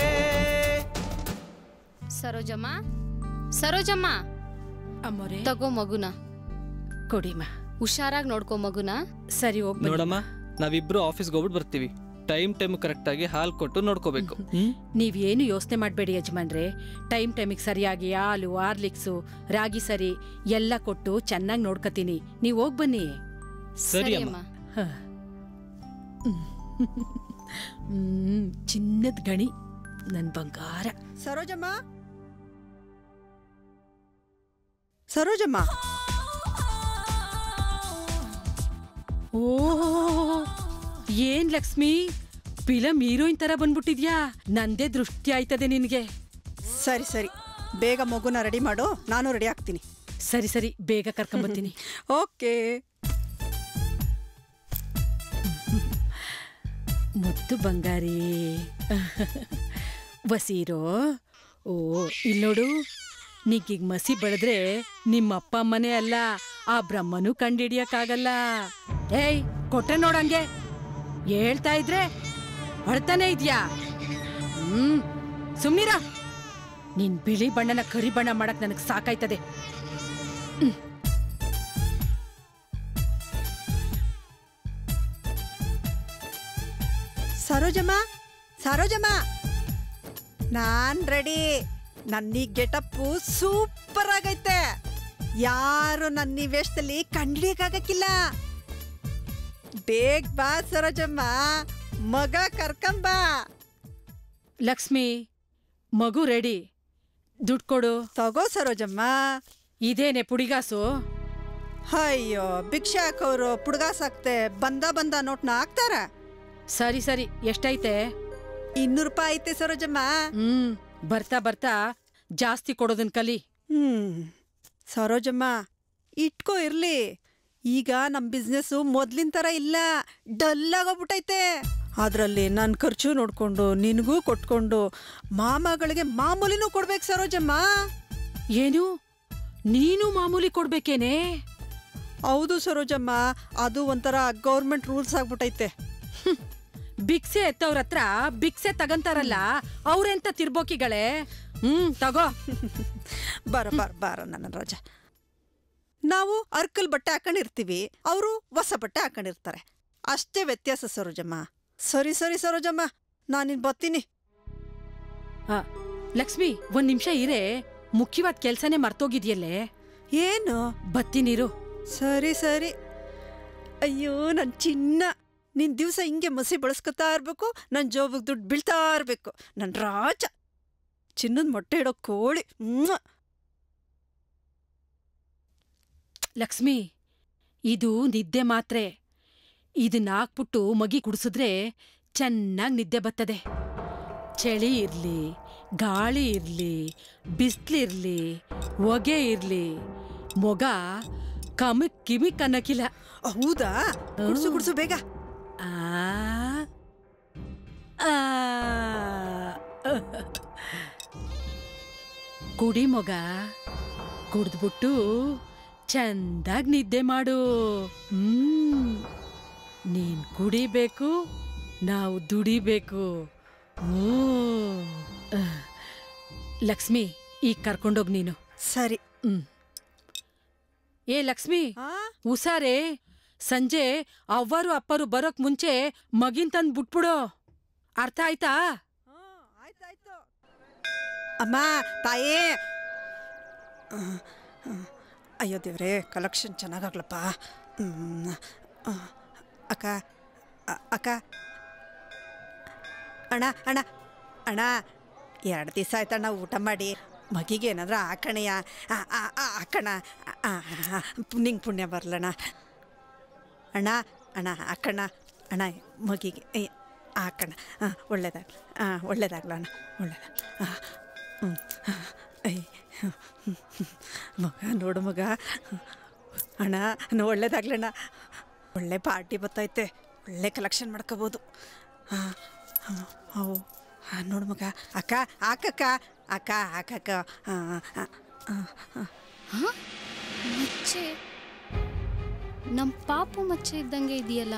ಸರೋಜಮ್ಮ ಸರೋಜಮ್ಮ ಅಮ್ಮೋರೆ ತಗೋ ಮಗುನ ಕೊಡಿಮ್ಮ ಹುಷಾರಾಗಿ ನೋಡ್ಕೊ ಮಗುನ ಸರಿ ಹೋಗ್ಬನ್ನಿ ನೋಡಮ್ಮ ನಾವಿಬ್ರು ಆಫೀಸ್ಗೆ ಹೋಗ್ಬಿಟ್ಟು ಬರ್ತೀವಿ ಟೈಮ್ ಟೈಮ್ ಕರೆಕ್ಟಾಗಿ ಹಾಲು ಕೊಟ್ಟು ನೋಡ್ಕೋಬೇಕು ನೀವೇನು ಯೋಚನೆ ಮಾಡಬೇಡಿ ಯಜಮಾನ್ರೆ ಟೈಮ್ ಟೈಮಿಗೆ ಸರಿಯಾಗಿ ಹಾಲು ಹಾರ್ಲಿಕ್ಸು ರಾಗಿ ಸರಿ ಎಲ್ಲ ಕೊಟ್ಟು ಚೆನ್ನಾಗಿ ನೋಡ್ಕತೀನಿ ನೀವು ಹೋಗಿ ಬನ್ನಿ ಸರಿ ಅಮ್ಮ. ಹ. ಹ್ಮ್ ಚಿನ್ನದ ಗಣಿ ನನ್ ಬಂಗಾರ ಸರೋಜಮ್ಮ ಸರೋಜಮ್ಮ ಓ ಏನ್ ಲಕ್ಷ್ಮಿ ಫಿಲಂ ಹೀರೋಯಿನ್ ತರ ಬಂದ್ಬಿಟ್ಟಿದ್ಯಾ ನಂದೇ ದೃಷ್ಟಿ ಆಯ್ತದೆ ನಿನ್ಗೆ ಸರಿ ಸರಿ ಬೇಗ ಮಗುನ ರೆಡಿ ಮಾಡು ನಾನು ರೆಡಿ ಆಗ್ತೀನಿ ಸರಿ ಸರಿ ಬೇಗ ಕರ್ಕೊಂಬರ್ತೀನಿ ಓಕೆ ಮುದ್ದು ಬಂಗಾರಿ ವಸೀರೋ ಓ ಇಲ್ ನೋಡು ನೀಗೀಗ ಮಸಿ ಬೆಳೆದ್ರೆ ನಿಮ್ಮ ಅಪ್ಪ ಅಮ್ಮನೇ ಅಲ್ಲ ಆ ಬ್ರಹ್ಮನೂ ಕಂಡಿಡಿಯಕ್ಕಾಗಲ್ಲ ಏಯ್ ಕೊಟ್ಟೆ ನೋಡಂಗೆ ಹೇಳ್ತಾ ಇದ್ರೆ ಅಳ್ತಾನೆ ಇದ್ಯಾ ಹ್ಮ್ ಸುಮ್ನಿರ ನಿನ್ ಬಿಳಿ ಬಣ್ಣನ ಕರಿ ಬಣ್ಣ ಮಾಡಕ್ ನನಗ್ ಸಾಕಾಯ್ತದೆ ಸರೋಜಮ್ಮ ಸರೋಜಮ್ಮ ನಾನ್ ರೆಡಿ ನನ್ನ ಈ ಗೆಟಪ್ಪು ಸೂಪರ್ ಆಗೈತೆ ಯಾರು ನನ್ನ ಈ ವೇಷದಲ್ಲಿ ಕಂಡ್ಲಿಕ್ಕಾಗಕ್ಕಿಲ್ಲ ಬೇಗ ಬಾ ಸರೋಜಮ್ಮ ಮಗ ಕರ್ಕೊಂಬಾ ಲಕ್ಷ್ಮಿ ಮಗು ರೆಡಿ ದುಡ್ಡು ಕೊಡು ತಗೋ ಸರೋಜಮ್ಮ ಇದೇನೆ ಪುಡಿಗಾಸು ಅಯ್ಯೋ ಭಿಕ್ಷೆ ಹಾಕೋರು ಪುಡ್ಗಾಸ್ ಹಾಕ್ತೆ ಬಂದ ಬಂದ ನೋಟ್ನ ಹಾಕ್ತಾರ ಸರಿ ಸರಿ ಎಷ್ಟೈತೆ ಇನ್ನೂರು ರೂಪಾಯಿ ಐತೆ ಸರೋಜಮ್ಮ ಹ್ಮ್ ಬರ್ತಾ ಬರ್ತಾ ಜಾಸ್ತಿ ಕೊಡೋದನ್ ಕಲಿ ಹ್ಮ್ ಸರೋಜಮ್ಮ ಇಟ್ಕೋ ಇರ್ಲಿ ಈಗ ನಮ್ ಬಿಸ್ನೆಸ್ಸು ಮೊದ್ಲಿನ ತರ ಇಲ್ಲ ಡಲ್ ಆಗೋಗ್ಬಿಟ್ಟೈತೆ ಅದ್ರಲ್ಲಿ ನನ್ನ ಖರ್ಚು ನೋಡ್ಕೊಂಡು ನಿನಗೂ ಕೊಟ್ಕೊಂಡು ಮಾಮಗಳಿಗೆ ಮಾಮೂಲಿನೂ ಕೊಡ್ಬೇಕು ಸರೋಜಮ್ಮ ಏನು ನೀನು ಮಾಮೂಲಿ ಕೊಡ್ಬೇಕೇನೆ ಹೌದು ಸರೋಜಮ್ಮ ಅದು ಒಂಥರ ಗೌರ್ಮೆಂಟ್ ರೂಲ್ಸ್ ಆಗ್ಬಿಟ್ಟೈತೆ ಭಿಕ್ಷೆ ಎತ್ತವ್ರ ಹತ್ರ ಭಿಕ್ಷೆ ತಗಂತಾರಲ್ಲ ಅವ್ರೆಂತ ತಿರ್ಬೋಕಿಗಳೇ ಹ್ಮ್ ತಗೋ ಬಾರ ಬಾರ ಬಾರ ನನ್ನ ರಾಜ ನಾವು ಅರ್ಕಲ್ ಬಟ್ಟೆ ಹಾಕೊಂಡಿರ್ತೀವಿ ಅವರು ಹೊಸ ಬಟ್ಟೆ ಹಾಕೊಂಡಿರ್ತಾರೆ ಅಷ್ಟೇ ವ್ಯತ್ಯಾಸ ಸರೋಜಮ್ಮ ಸರಿ ಸರಿ ಸರೋಜಮ್ಮ ನಾನಿನ್ ಬರ್ತೀನಿ ಆ, ಲಕ್ಷ್ಮಿ ಒಂದ್ ನಿಮಿಷ ಇರೇ ಮುಖ್ಯವಾದ ಕೆಲ್ಸನೇ ಮರ್ತೋಗಿದ್ಯಲ್ಲೇ ಏನು ಬತ್ತೀನಿರು ಸರಿ ಸರಿ ಅಯ್ಯೋ ನನ್ ಚಿನ್ನ ನಿನ್ ದಿವಸ ಹಿಂಗೆ ಮಸಿ ಬಳಸ್ಕೊತಾ ಇರ್ಬೇಕು ನನ್ ಜೋಬಿಗೆ ದುಡ್ಡು ಬೀಳ್ತಾ ಇರ್ಬೇಕು ನನ್ ರಾಜ ಚಿನ್ನದ ಮೊಟ್ಟೆ ಇಡೋ ಕೋಳಿ ಮ್ವಾ! ಲಕ್ಷ್ಮಿ ಇದು ನಿದ್ದೆ ಮಾತ್ರೆ ಇದನ್ನ ಹಾಕ್ಬಿಟ್ಟು ಮಗಿ ಕುಡಿಸಿದ್ರೆ ಚೆನ್ನಾಗಿ ನಿದ್ದೆ ಬರ್ತದೆ ಚಳಿ ಇರ್ಲಿ ಗಾಳಿ ಇರ್ಲಿ ಬಿಸ್ಲಿರ್ಲಿ ಹೊಗೆ ಇರ್ಲಿ ಮೊಗ ಕಮಿಕ್ ಕಿಮಿಕ್ ಅನ್ನಕ್ಕಿಲ್ಲ ಹೌದಾ ಕುಡ್ಸು ಕುಡ್ಸು ಬೇಗ ಆ ಆ. ಕುಡಿ ಮೊಗ ಕುಡ್ದ್ಬಿಟ್ಟು ಚಂದಾಗ್ ನಿದ್ದೆ ಮಾಡು ಹ್ಮ್ ನೀನ್ ಕುಡಿಬೇಕು ನಾವು ದುಡಿಬೇಕು ಹ್ಮ್. ಅಹ್. ಲಕ್ಷ್ಮಿ ಈಗ ಕರ್ಕೊಂಡೋಗ್ ನೀನು ಸರಿ ಹ್ಮ್ ಏ ಲಕ್ಷ್ಮಿ ಹುಷಾರೇ ಸಂಜೆ ಅವ್ವರು ಅಪ್ಪರು ಬರೋಕ್ ಮುಂಚೆ ಮಗಿನ್ ತಂದ್ ಬಿಟ್ಬಿಡು ಅರ್ಥ ಆಯ್ತಾ ಅಮ್ಮ ತಾಯೇ ಹ್ಮ್, ಹ್ಮ್. ಅಯ್ಯೋ ದೇವ್ರೆ ಕಲೆಕ್ಷನ್ ಚೆನ್ನಾಗಾಗ್ಲಪ್ಪ ಹ್ಮ್. ಆ, ಅಕ್ಕ ಅ- ಅಕ್ಕ ಅಣ್ಣ ಅಣ್ಣ ಅಣ್ಣ ಎರಡು ದಿವಸ ಆಯ್ತಣ್ಣ ಊಟ ಮಾಡಿ ಮಗಿಗೆ ಏನಾದ್ರೂ ಹಾಕಣಯ್ಯ ಆ- ಆ- ಆ- ಹಾಕಣ ನಿಂಗೆ ಪುಣ್ಯ ಬರ್ಲಣ್ಣ ಅಣ್ಣ ಅಣ್ಣ ಹಾಕಣ ಅಣ್ಣ ಮಗಿಗೆ ಏ, ಹಾಕಣ ಹಾಂ ಒಳ್ಳೇದಾಗ್ಲಿ ಹಾಂ ಒಳ್ಳೇದಾಗ್ಲ ಅಣ್ಣ ಒಳ್ಳೇದಾಗ ಹಾಂ ಹ್ಞೂ ಐ ಮಗ ನೋಡು ಮಗ ಅಣ್ಣ ನೋ ಒಳ್ಳೇದಾಗ್ಲಣ್ಣ ಒಳ್ಳೆ ಪಾರ್ಟಿ ಬರ್ತೈತೆ ಒಳ್ಳೆ ಕಲೆಕ್ಷನ್ ಮಾಡ್ಕೋಬೋದು ಹಾಂ ಹಾಂ ಅವು ಹಾಂ ನೋಡು ಮಗ ಅಕ್ಕ ಹಾಕಕ್ಕ ಅಕ್ಕ ಹಾಕಕ್ಕ ಹಾಂ ಹಾಂ ಹಾಂ ಮಚ್ಚೆ ನಮ್ ಪಾಪು ಮಚ್ಚೆ ಇದ್ದಂಗೆ ಇದೆಯಲ್ಲ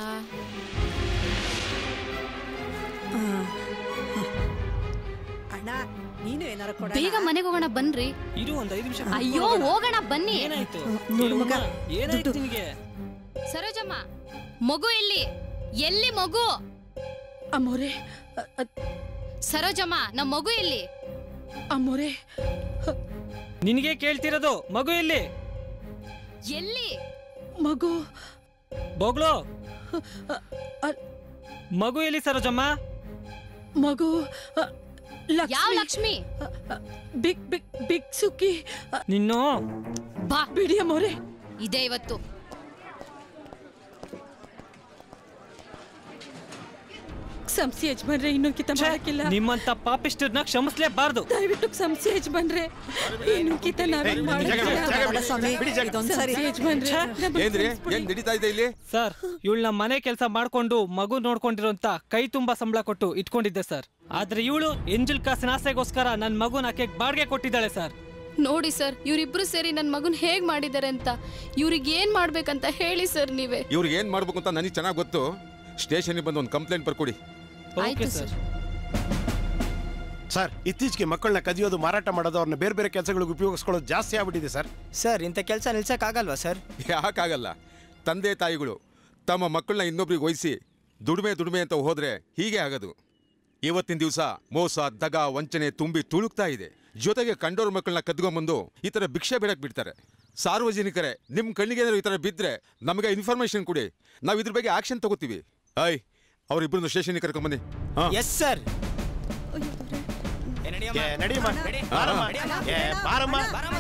ಅಣ್ಣ ನೀನು ಏನಾರ ಕೊಡ ಬೇಗ ಮನೆಗೆ ಹೋಗೋಣ ಬನ್ರಿ ಇರು ಒಂದ್ ಐದು ನಿಮಿಷ ಅಯ್ಯೋ ಹೋಗೋಣ ಬನ್ನಿ ಏನಾಯ್ತು ನೋಡು ಮಗ, ಏನಾಯ್ತು ನಿನಗೆ ಸರೋಜಮ್ಮ ಮಗು ಎಲ್ಲಿ ಎಲ್ಲಿ ಮಗು ಅಮ್ಮೋರೆ ಸರೋಜಮ್ಮ ನಮ್ ಮಗು ಎಲ್ಲಿ ಅಮ್ಮೋರೆ ನಿನಗೆ ಕೇಳ್ತಿರೋದು ಮಗು ಎಲ್ಲಿ ಎಲ್ಲಿ ಮಗು ಬೋಗ್ಲು ಮಗು ಎಲ್ಲಿ ಸರೋಜಮ್ಮ ಮಗು ಅ, ಯಾವ ಲಕ್ಷ್ಮಿ ಬಿಗ್ ಬಿಗ್ ಬಿಗ್ ಸುಕ್ಕಿ ಅ, ನಿನ್ನು ಬಾ ಬಿಡಿ ಅಮ್ಮೋರೆ ಇದೇ ಇವತ್ತು ಸಂಸಿ ಯಜಮಾನ್ರೆ ಇನ್ನೊಂದ್ ಕಿತ ಮಾಡಕ್ಕಿಲ್ಲ ನಿಮ್ಮಂತ ಪಾಪಿಸ್ಟರ್ನ ಕ್ಷಮಿಸ್ಲೇಬಾರ್ದು ದಯವಿಟ್ಟು ಸಂಸಿ ಯಜಮಾನ್ರೆ ಇನ್ನೊಂದ್ ಕಿತ ನಾವೇನ್ ಏನ್ರಿ ಏನ್ ನಡೀತಾ ಇದೆ ಇಲ್ಲಿ ಸರ್ ಇವಳನ್ನ ಮನೆ ಕೆಲಸ ಮಾಡ್ಕೊಂಡು ಮಗು ನೋಡ್ಕೊಂಡಿರೋಂತ ಕೈ ತುಂಬಾ ಸಂಬಳ ಕೊಟ್ಟು ಇಟ್ಕೊಂಡಿದ್ದೆ ಸರ್ ಆದ್ರೆ ಇವಳು ಎಂಜಲ್ ಕಾಸಿನ ಆಸೆಗೋಸ್ಕರ ನನ್ ಮಗುನ ಆಕೆ ಬಾಡ್ಗೆ ಕೊಟ್ಟಿದ್ದಾಳೆ ಸರ್ ನೋಡಿ ಸರ್ ಇವರಿಬ್ರು ಸೇರಿ ನನ್ನ ಮಗನ್ ಹೇಗ್ ಮಾಡಿದ್ದಾರೆ ಅಂತ ಇವ್ರಿಗೆ ಏನ್ ಮಾಡ್ಬೇಕಂತ ಹೇಳಿ ಸರ್ ನೀವೇ ಇವ್ರಿಗೆ ಏನ್ ಮಾಡ್ಬೇಕು ಅಂತ ನನಗೆ ಚೆನ್ನಾಗಿ ಗೊತ್ತು ಸ್ಟೇಷನ್ಗೆ ಬಂದು ಒಂದು ಕಂಪ್ಲೇಂಟ್ ಬರ್ಕೊಡಿ ಆಯ್ತು ಸರ್ ಸರ್ ಇತ್ತೀಚೆಗೆ ಮಕ್ಕಳನ್ನ ಕದಿಯೋದು ಮಾರಾಟ ಮಾಡೋದು ಅವ್ರನ್ನ ಬೇರೆ ಬೇರೆ ಕೆಲಸಗಳಿಗೆ ಉಪಯೋಗಿಸ್ಕೊಳ್ಳೋದು ಜಾಸ್ತಿ ಆಗ್ಬಿಟ್ಟಿದೆ ಸರ್ ಸರ್ ಇಂಥ ಕೆಲಸ ನಿಲ್ಸಕ್ಕಾಗಲ್ವಾ ಸರ್ ಯಾಕಾಗಲ್ಲ ತಂದೆ ತಾಯಿಗಳು ತಮ್ಮ ಮಕ್ಕಳನ್ನ ಇನ್ನೊಬ್ರಿಗೆ ವಹಿಸಿ ದುಡಿಮೆ ದುಡಿಮೆ ಅಂತ ಹೋದ್ರೆ ಹೀಗೆ ಆಗೋದು ಇವತ್ತಿನ ದಿವಸ ಮೋಸ ದಗ ವಂಚನೆ ತುಂಬಿ ತುಳುಕ್ತಾ ಇದೆ ಜೊತೆಗೆ ಕಂಡೋರ್ ಮಕ್ಕಳನ್ನ ಕದ್ಕೊಂಬಂದು ಈ ಥರ ಭಿಕ್ಷೆ ಬೇಡಕ್ ಬಿಡ್ತಾರೆ ಸಾರ್ವಜನಿಕರೇ ನಿಮ್ಮ ಕಣ್ಣಿಗೆ ಏನಾದ್ರು ಈ ಥರ ಬಿದ್ದರೆ ನಮಗೆ ಇನ್ಫಾರ್ಮೇಶನ್ ಕೊಡಿ ನಾವು ಇದ್ರ ಬಗ್ಗೆ ಆಕ್ಷನ್ ತಗೋತೀವಿ ಐ ಅವರಿಬ್ಬರನ್ನು ಸ್ಟೇಷನ್ಗೆ ಕರ್ಕೊಂಬನ್ನಿ ಹಾಂ ಎಸ್ ಸರ್ ಏ, ನಡೀಮ್ಮ. ಬಾರಮ್ಮ. ಏ, ಬಾರಮ್ಮ.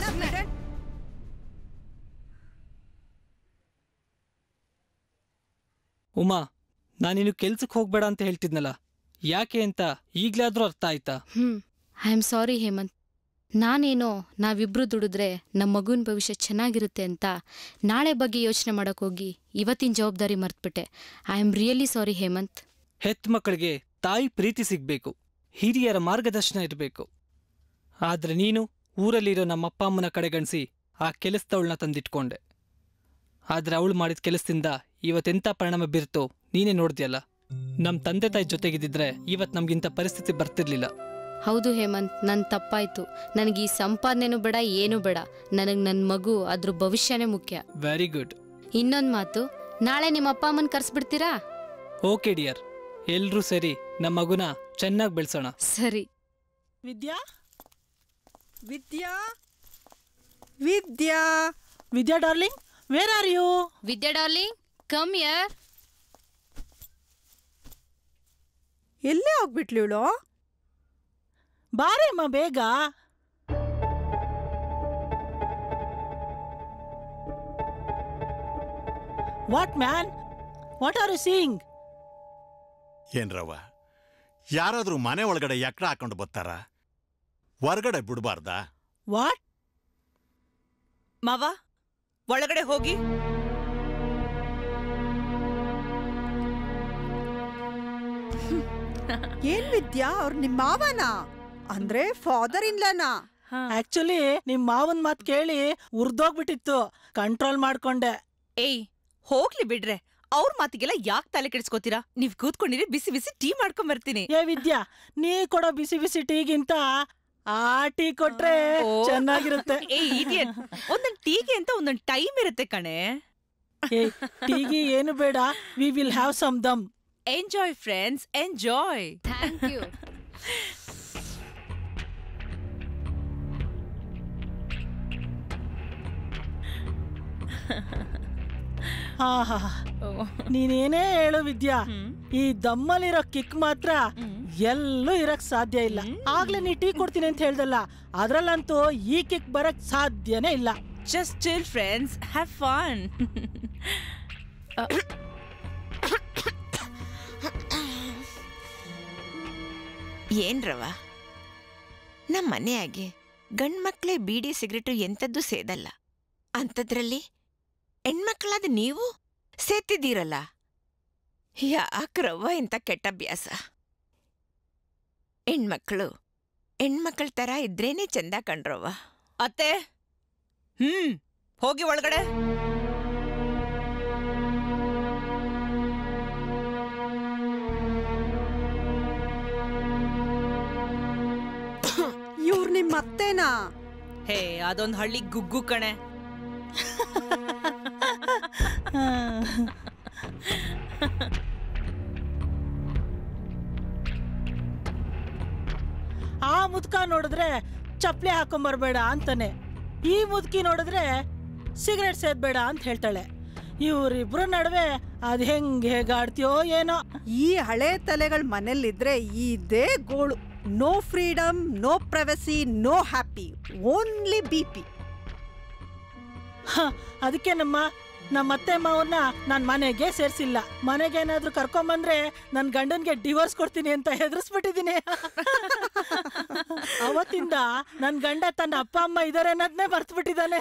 ಉಮಾ ನಾನಿನ್ನು ಕೆಲ್ಸಕ್ಕೆ ಹೋಗ್ಬೇಡ ಅಂತ ಹೇಳ್ತಿದ್ನಲ್ಲ ಯಾಕೆ ಅಂತ ಈಗ್ಲಾದ್ರೂ ಅರ್ಥ ಆಯ್ತಾ hmm I am sorry Hemanth ನಾನೇನೋ ನಾವಿಬ್ರು ದುಡಿದ್ರೆ ನಮ್ಮ ಮಗುವಿನ ಭವಿಷ್ಯ ಚೆನ್ನಾಗಿರುತ್ತೆ ಅಂತ ನಾಳೆ ಬಗ್ಗೆ ಯೋಚನೆ ಮಾಡಕ್ ಹೋಗಿ ಇವತ್ತಿನ ಜವಾಬ್ದಾರಿ ಮರ್ತ್ಬಿಟ್ಟೆ I am really sorry Hemanth ಹೆತ್ ಮಕ್ಕಳಿಗೆ ತಾಯಿ ಪ್ರೀತಿ ಸಿಗ್ಬೇಕು ಹಿರಿಯರ ಮಾರ್ಗದರ್ಶನ ಇರಬೇಕು ಆದ್ರೆ ನೀನು ಊರಲ್ಲಿರೋ ನಮ್ಮ ಅಪ್ಪ ಅಮ್ಮನ ಕಡೆಗಣಿಸಿ ಆ ಕೆಲಸದವಳನ್ನ ತಂದಿಟ್ಕೊಂಡೆ ಆದ್ರೆ ಅವಳು ಮಾಡಿದ ಕೆಲಸದಿಂದ ಇವತ್ತೆಂಥ ಪರಿಣಾಮ ಬೀರ್ತೋ ನೀನೇ ನೋಡ್ದ್ಯಲ್ಲ ನಮ್ ತಂದೆ ತಾಯಿ ಜೊತೆಗಿದ್ದಿದ್ರೆ ಇವತ್ ನಮ್ಗಿಂತ ಪರಿಸ್ಥಿತಿ ಬರ್ತಿರ್ಲಿಲ್ಲ ಹೌದು ಹೇಮಂತ್ ನನ್ನ ತಪ್ಪಾಯ್ತು ನನಗೆ ಈ ಸಂಪಾದನೆನೂ ಬೇಡ ಏನೂ ಬೇಡ ನನಗೆ ನನ್ನ ಮಗು ಅದ್ರ ಭವಿಷ್ಯನೇ ಮುಖ್ಯ ವೆರಿ ಗುಡ್ ಇನ್ನೊಂದು ಮಾತು ನಾಳೆ ನಿಮ್ಮ ಅಪ್ಪ ಅಮ್ಮನ ಕರ್ಸ್ಬಿಡ್ತೀರಾ ಓಕೆ ಡಿಯರ್ ಎಲ್ರೂ ಸೇರಿ ನಮ್ಮ ಮಗುನ ಚೆನ್ನಾಗಿ ಬೆಳೆಸೋಣ ಸರಿ Vidya Vidya Vidya Vidya darling where are you Vidya darling come here ಎಲ್ಲೇ ಹೋಗ್ಬಿಟ್ಲು ಇವಳು ಬಾರೆ ಅಮ್ಮ ಬೇಗ what man what are you seeing ಏನ್ರವ್ವ ಯಾರಾದ್ರೂ ಮನೆ ಒಳಗಡೆ ಎಕ್ರ ಹಾಕೊಂಡು ಬರ್ತಾರ ಹೊರಗಡೆ ಬಿಡಬಾರ್ದಾ ವಾಟ್ ಮಾವ ಒಳಗಡೆ ಹೋಗಿ ಏನ್ ವಿದ್ಯಾ ಅವ್ರ ನಿಮ್ಮ ಮಾವನ ಅಂದ್ರೆ ಫಾದರ್ ಇನ್ಲನಾ ಆಕ್ಚುಲಿ ನಿಮ್ ಮಾವನ್ ಮಾತ್ ಕೇಳಿ ಉರ್ದೋಗ್ಬಿಟ್ಟಿತ್ತು ಕಂಟ್ರೋಲ್ ಮಾಡ್ಕೊಂಡೆ ಏಯ್ ಹೋಗ್ಲಿ ಬಿಡ್ರೆ ಅವ್ರ ಮಾತಿಗೆಲ್ಲ ಯಾಕೆ ತಲೆ ಕೆಡಿಸ್ಕೋತೀರಾ ನೀವ್ ಕೂತ್ಕೊಂಡಿರಿ ಬಿಸಿ ಬಿಸಿ ಟೀ ಮಾಡ್ಕೊಂಡ್ ಬರ್ತೀನಿ ಏ ವಿದ್ಯಾ ನೀ ಕೊಡೋ ಬಿಸಿ ಬಿಸಿ ಟೀಗಿಂತ ಆ ಟೀ ಕೊಟ್ರೆ ಚೆನ್ನಾಗಿರುತ್ತೆ ಏ idiot. ಒಂದೊಂದ್ ಟೀಗೆ ಅಂತ ಒಂದೊಂದ್ ಟೈಮ್ ಇರುತ್ತೆ ಕಣೆ ಏ ಟೀಗಿ ಏನು ಬೇಡ ವಿ ವಿಲ್ ಹ್ಯಾವ್ ಸಮ್ ದಮ್ enjoy friends enjoy thank you ಹಾ ಹಾ ನೀನೇನೇ ಹೇಳು ವಿದ್ಯಾ ಈ ದಮ್ಮಲ್ಲಿರೋ ಕಿಕ್ ಮಾತ್ರ ಎಲ್ಲೂ ಇರಕ್ ಸಾಧ್ಯ ಇಲ್ಲ ಆಗ್ಲೇ ನೀ ಟೀ ಕೊಡ್ತೀನಿ ಅಂತ ಹೇಳ್ದಲ್ಲ ಅದ್ರಲ್ಲಂತೂ ಈ ಕಿಕ್ ಬರಕ್ ಸಾಧ್ಯನೇ ಇಲ್ಲ just chill friends have fun ಏನ್ರವ ನಮ್ಮ ಮನೆಯಾಗೆ ಗಂಡ್ಮಕ್ಳೇ ಬೀಡಿ ಸಿಗರೇಟು ಎಂಥದ್ದು ಸೇದಲ್ಲ ಅಂಥದ್ರಲ್ಲಿ ಹೆಣ್ಮಕ್ಳಾದ ನೀವು ಸೇತಿದ್ದೀರಲ್ಲ ಯಾಕ್ರವ್ವ ಇಂಥ ಕೆಟ್ಟ ಅಭ್ಯಾಸ ಹೆಣ್ಮಕ್ಳು ಹೆಣ್ಮಕ್ಳ ಥರ ಇದ್ರೇನೆ ಚಂದ ಕಣ್ರವ್ವ ಅತ್ತೆ ಹ್ಮ್ ಹೋಗಿ ಒಳಗಡೆ ಇವ್ರು ನಿಮ್ಮ ಅತ್ತೆನಾ ಹೇ ಅದೊಂದ್ ಹಳ್ಳಿ ಗುಗ್ಗು ಕಣೆ ಆ ಮುದ್ಕ ನೋಡಿದ್ರೆ ಚಪ್ಲಿ ಹಾಕೊಂಬರ್ಬೇಡ ಅಂತಾನೆ ಈ ಮುದ್ಕಿ ನೋಡಿದ್ರೆ ಸಿಗರೇಟ್ ಸೇದ್ಬೇಡ ಅಂತ ಹೇಳ್ತಾಳೆ ಇವ್ರಿಬ್ರು ನಡುವೆ ಅದ್ ಹೆಂಗ್ ಹೇಗಾಡ್ತೀಯೋ ಏನೋ ಈ ಹಳೆ ತಲೆಗಳ ಮನೇಲಿದ್ರೆ ಇದೇ ಗೋಳು no freedom no privacy no happy only B P ಹ, ಅದಕ್ಕೆ ನಮ್ಮ ನಮ್ಮ ಅತ್ತೆ ಮಾವನ್ನ ನಾನ್ ಮನೆಗೆ ಸೇರ್ಸಿಲ್ಲ ಮನೆಗೆ ಏನಾದ್ರೂ ಕರ್ಕೊಂಬಂದ್ರೆ ನನ್ ಗಂಡನ್ಗೆ ಡಿವೋರ್ಸ್ ಕೊಡ್ತೀನಿ ಅಂತ ಹೆದರ್ಸ್ಬಿಟ್ಟಿದೀನಿ ಅವತ್ತಿಂದ ನನ್ ಗಂಡ ತನ್ನ ಅಪ್ಪ ಅಮ್ಮ ಇದಾರೆ ಅನ್ನೋದನ್ನೇ ಮರ್ತ್ಬಿಟ್ಟಿದ್ದಾನೆ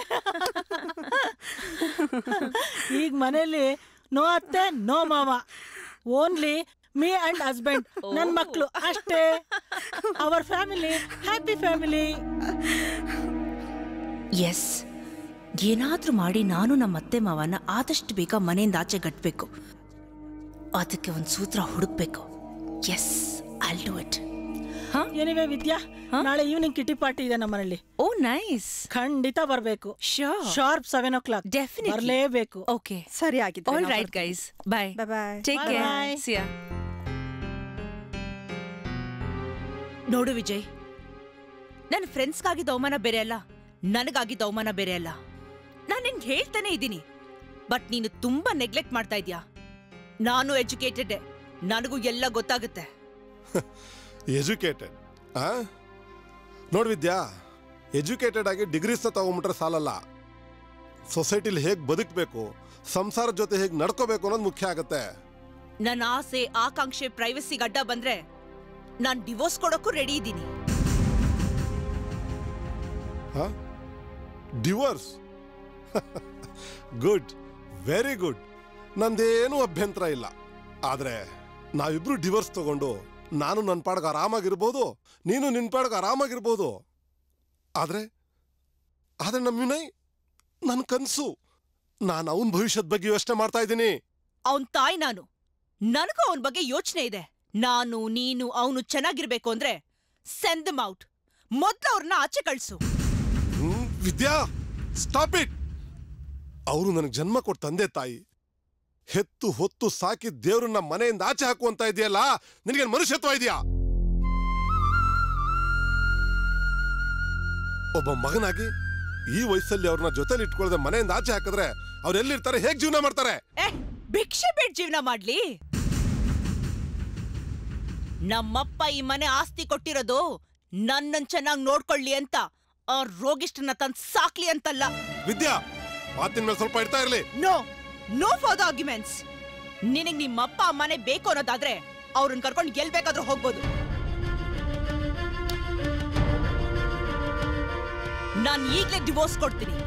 ಈಗ ಮನೇಲಿ ನೋ ಅತ್ತೆ ನೋ ಮಾವ ಓನ್ಲಿ ಮೀ ಅಂಡ್ ಹಸ್ಬೆಂಡ್ ನನ್ ಮಕ್ಳು ಅಷ್ಟೇ ಅವರ್ ಫ್ಯಾಮಿಲಿ ಹ್ಯಾಪಿ ಫ್ಯಾಮಿಲಿ ಎಸ್ ಏನಾದ್ರೂ ಮಾಡಿ ನಾನು ನಮ್ಮ ಅತ್ತೆ ಮಾವನ ಆದಷ್ಟು ಬೇಗ ಮನೆಯಿಂದ ಆಚೆ ಗಟ್ಬೇಕು ಅದಕ್ಕೆ ಒಂದು ಸೂತ್ರ ಹುಡುಕ್ಬೇಕು ಎಸ್ ಐಲ್ ಡೂ ಇಟ್ ಏನಿವೆ ವಿದ್ಯಾ ನಾಳೆ ಈವ್ನಿಂಗ್ ಕಿಟಿ ಪಾರ್ಟಿ ಇದೆ ನಮ್ಮನೇಲಿ ಓ ನೈಸ್ ಖಂಡಿತ ಬರ್ಬೇಕು Sure. Sharp seven o'clock Definitely. ಬರ್ಲೇಬೇಕು ಓಕೆ ಸರಿ ಆಗಿದ್ರೆ ಆಲ್ ನಾವು ರೈಟ್ ಬರ್ತೀವಿ. Guys bye bye take Bye care bye. See ya ನೋಡು ವಿಜಯ್ ನನ್ನ ಫ್ರೆಂಡ್ಸ್ಗಾಗಿದ್ದ ಅವಮಾನ ಬೇರೆ ಅಲ್ಲ ನನಗಾಗಿದ್ದ ಅವಮಾನ ಬೇರೆ ಅಲ್ಲ ನಾನು ನಿನ್ಗೆ ಹೇಳ್ತಾನೆ ಇದ್ದೀನಿ ಬಟ್ ನೀನು ತುಂಬಾ ನೆಗ್ಲೆಕ್ಟ್ ಮಾಡ್ತಾ ಇದ್ಯಾ ನಾನು ಎಜುಕೇಟೆಡ್ ನನಗೂ ಎಲ್ಲ ಗೊತ್ತಾಗುತ್ತೆ ಎಜುಕೇಟೆಡ್ ಆ ನೋಡ್ ವಿದ್ಯಾ ಎಜುಕೇಟೆಡ್ ಆಗಿ ಡಿಗ್ರೀಸ್ನ ತಗೊಂಬಿಟ್ರೆ ಸಾಲಲ್ಲ ಸೊಸೈಟಿಲಿ ಹೇಗೆ ಬದುಕಬೇಕು ಸಂಸಾರದ ಜೊತೆ ಹೇಗೆ ನಡ್ಕೋಬೇಕು ಅನ್ನೋದು ಮುಖ್ಯ ಆಗುತ್ತೆ ನನ್ನ ಆಸೆ ಆಕಾಂಕ್ಷೆ ಪ್ರೈವಸಿಗೆ ಅಡ್ಡ ಬಂದ್ರೆ ನಾನ್ ಡಿವೋರ್ಸ್ ಕೊಡೋಕ್ಕೂ ರೆಡಿ ಇದ್ದೀನಿ ಹಾ ಡಿವೋರ್ಸ್ ಗುಡ್ ವೆರಿ ಗುಡ್ ನಂದೇನೂ ಅಭ್ಯಂತರ ಇಲ್ಲ ಆದ್ರೆ ನಾವಿಬ್ರು ಡಿವೋರ್ಸ್ ತಗೊಂಡು ನಾನು ನನ್ನ ಪಾಡ್ಗೆ ಆರಾಮಾಗಿರ್ಬೋದು ನೀನು ನಿನ್ನ ಪಾಡ್ಗೆ ಆರಾಮಾಗಿರ್ಬೋದು ಆದ್ರೆ ಆದ್ರೆ ನಮ್ಮ ವಿನಯ್ ನನ್ನ ಕನಸು ನಾನು ಅವನ ಭವಿಷ್ಯದ ಬಗ್ಗೆ ಯೋಚನೆ ಮಾಡ್ತಾ ಇದ್ದೀನಿ ಅವನ್ ತಾಯಿ ನಾನು ನನಗೂ ಅವನ ಬಗ್ಗೆ ಯೋಚನೆ ಇದೆ ನಾನು ನೀನು ಅವನು ಚೆನ್ನಾಗಿರ್ಬೇಕು ಅಂದ್ರೆ ಸೆಂಡ್ ದಮ್ ಔಟ್ ಮೊದ್ಲು ಅವ್ರನ್ನ ಆಚೆ ಕಳ್ಸು ಹ್ಮ್, ವಿದ್ಯಾ ಸ್ಟಾಪ್ ಇಟ್ ಅವರು ನನಗೆ ಜನ್ಮ ಕೊಟ್ಟ ತಂದೆ ತಾಯಿ ಹೆತ್ತು ಹೊತ್ತು ಸಾಕಿ ದೇವ್ರನ್ನ ಮನೆಯಿಂದ ಆಚೆ ಹಾಕುವಂತ ಇದೆಯಲ್ಲ ನಿನಗೆ ಮನುಷ್ಯತ್ವ ಇದೆಯಾ ಒಬ್ಬ ಮಗನಾಗಿ ಈ ವಯಸ್ಸಲ್ಲಿ ಅವ್ರನ್ನ ಜೊತೆಲಿ ಇಟ್ಕೊಳ್ದೆ ಮನೆಯಿಂದ ಆಚೆ ಹಾಕಿದ್ರೆ ಅವ್ರು ಎಲ್ಲಿರ್ತಾರೆ ಹೇಗ್ ಜೀವನ ಮಾಡ್ತಾರೆ ಏ ಭಿಕ್ಷೆ ಬೇಡ ಜೀವನ ಮಾಡ್ಲಿ ನಮ್ಮಪ್ಪ ಈ ಮನೆ ಆಸ್ತಿ ಕೊಟ್ಟಿರೋದು ನನ್ನನ್ ಚೆನ್ನಾಗಿ ನೋಡ್ಕೊಳ್ಳಿ ಅಂತ ಆ ರೋಗಿಷ್ಠನ ತಂದ್ ಸಾಕ್ಲಿ ಅಂತಲ್ಲ ವಿದ್ಯಾ ಮಾತಿನ ಮೇಲೆ ಸ್ವಲ್ಪ ಇಡ್ತಾ ಇರ್ಲಿ no no for the arguments ನಿನಗ್ ನಿಮ್ಮ ಅಪ್ಪ ಅಮ್ಮನೇ ಬೇಕು ಅನ್ನೋದಾದ್ರೆ ಅವ್ರನ್ನ ಕರ್ಕೊಂಡು ಗೆಲ್ಬೇಕಾದ್ರೂ ಹೋಗ್ಬೋದು ನಾನು ಈಗಲೇ ಡಿವೋರ್ಸ್ ಕೊಡ್ತೀನಿ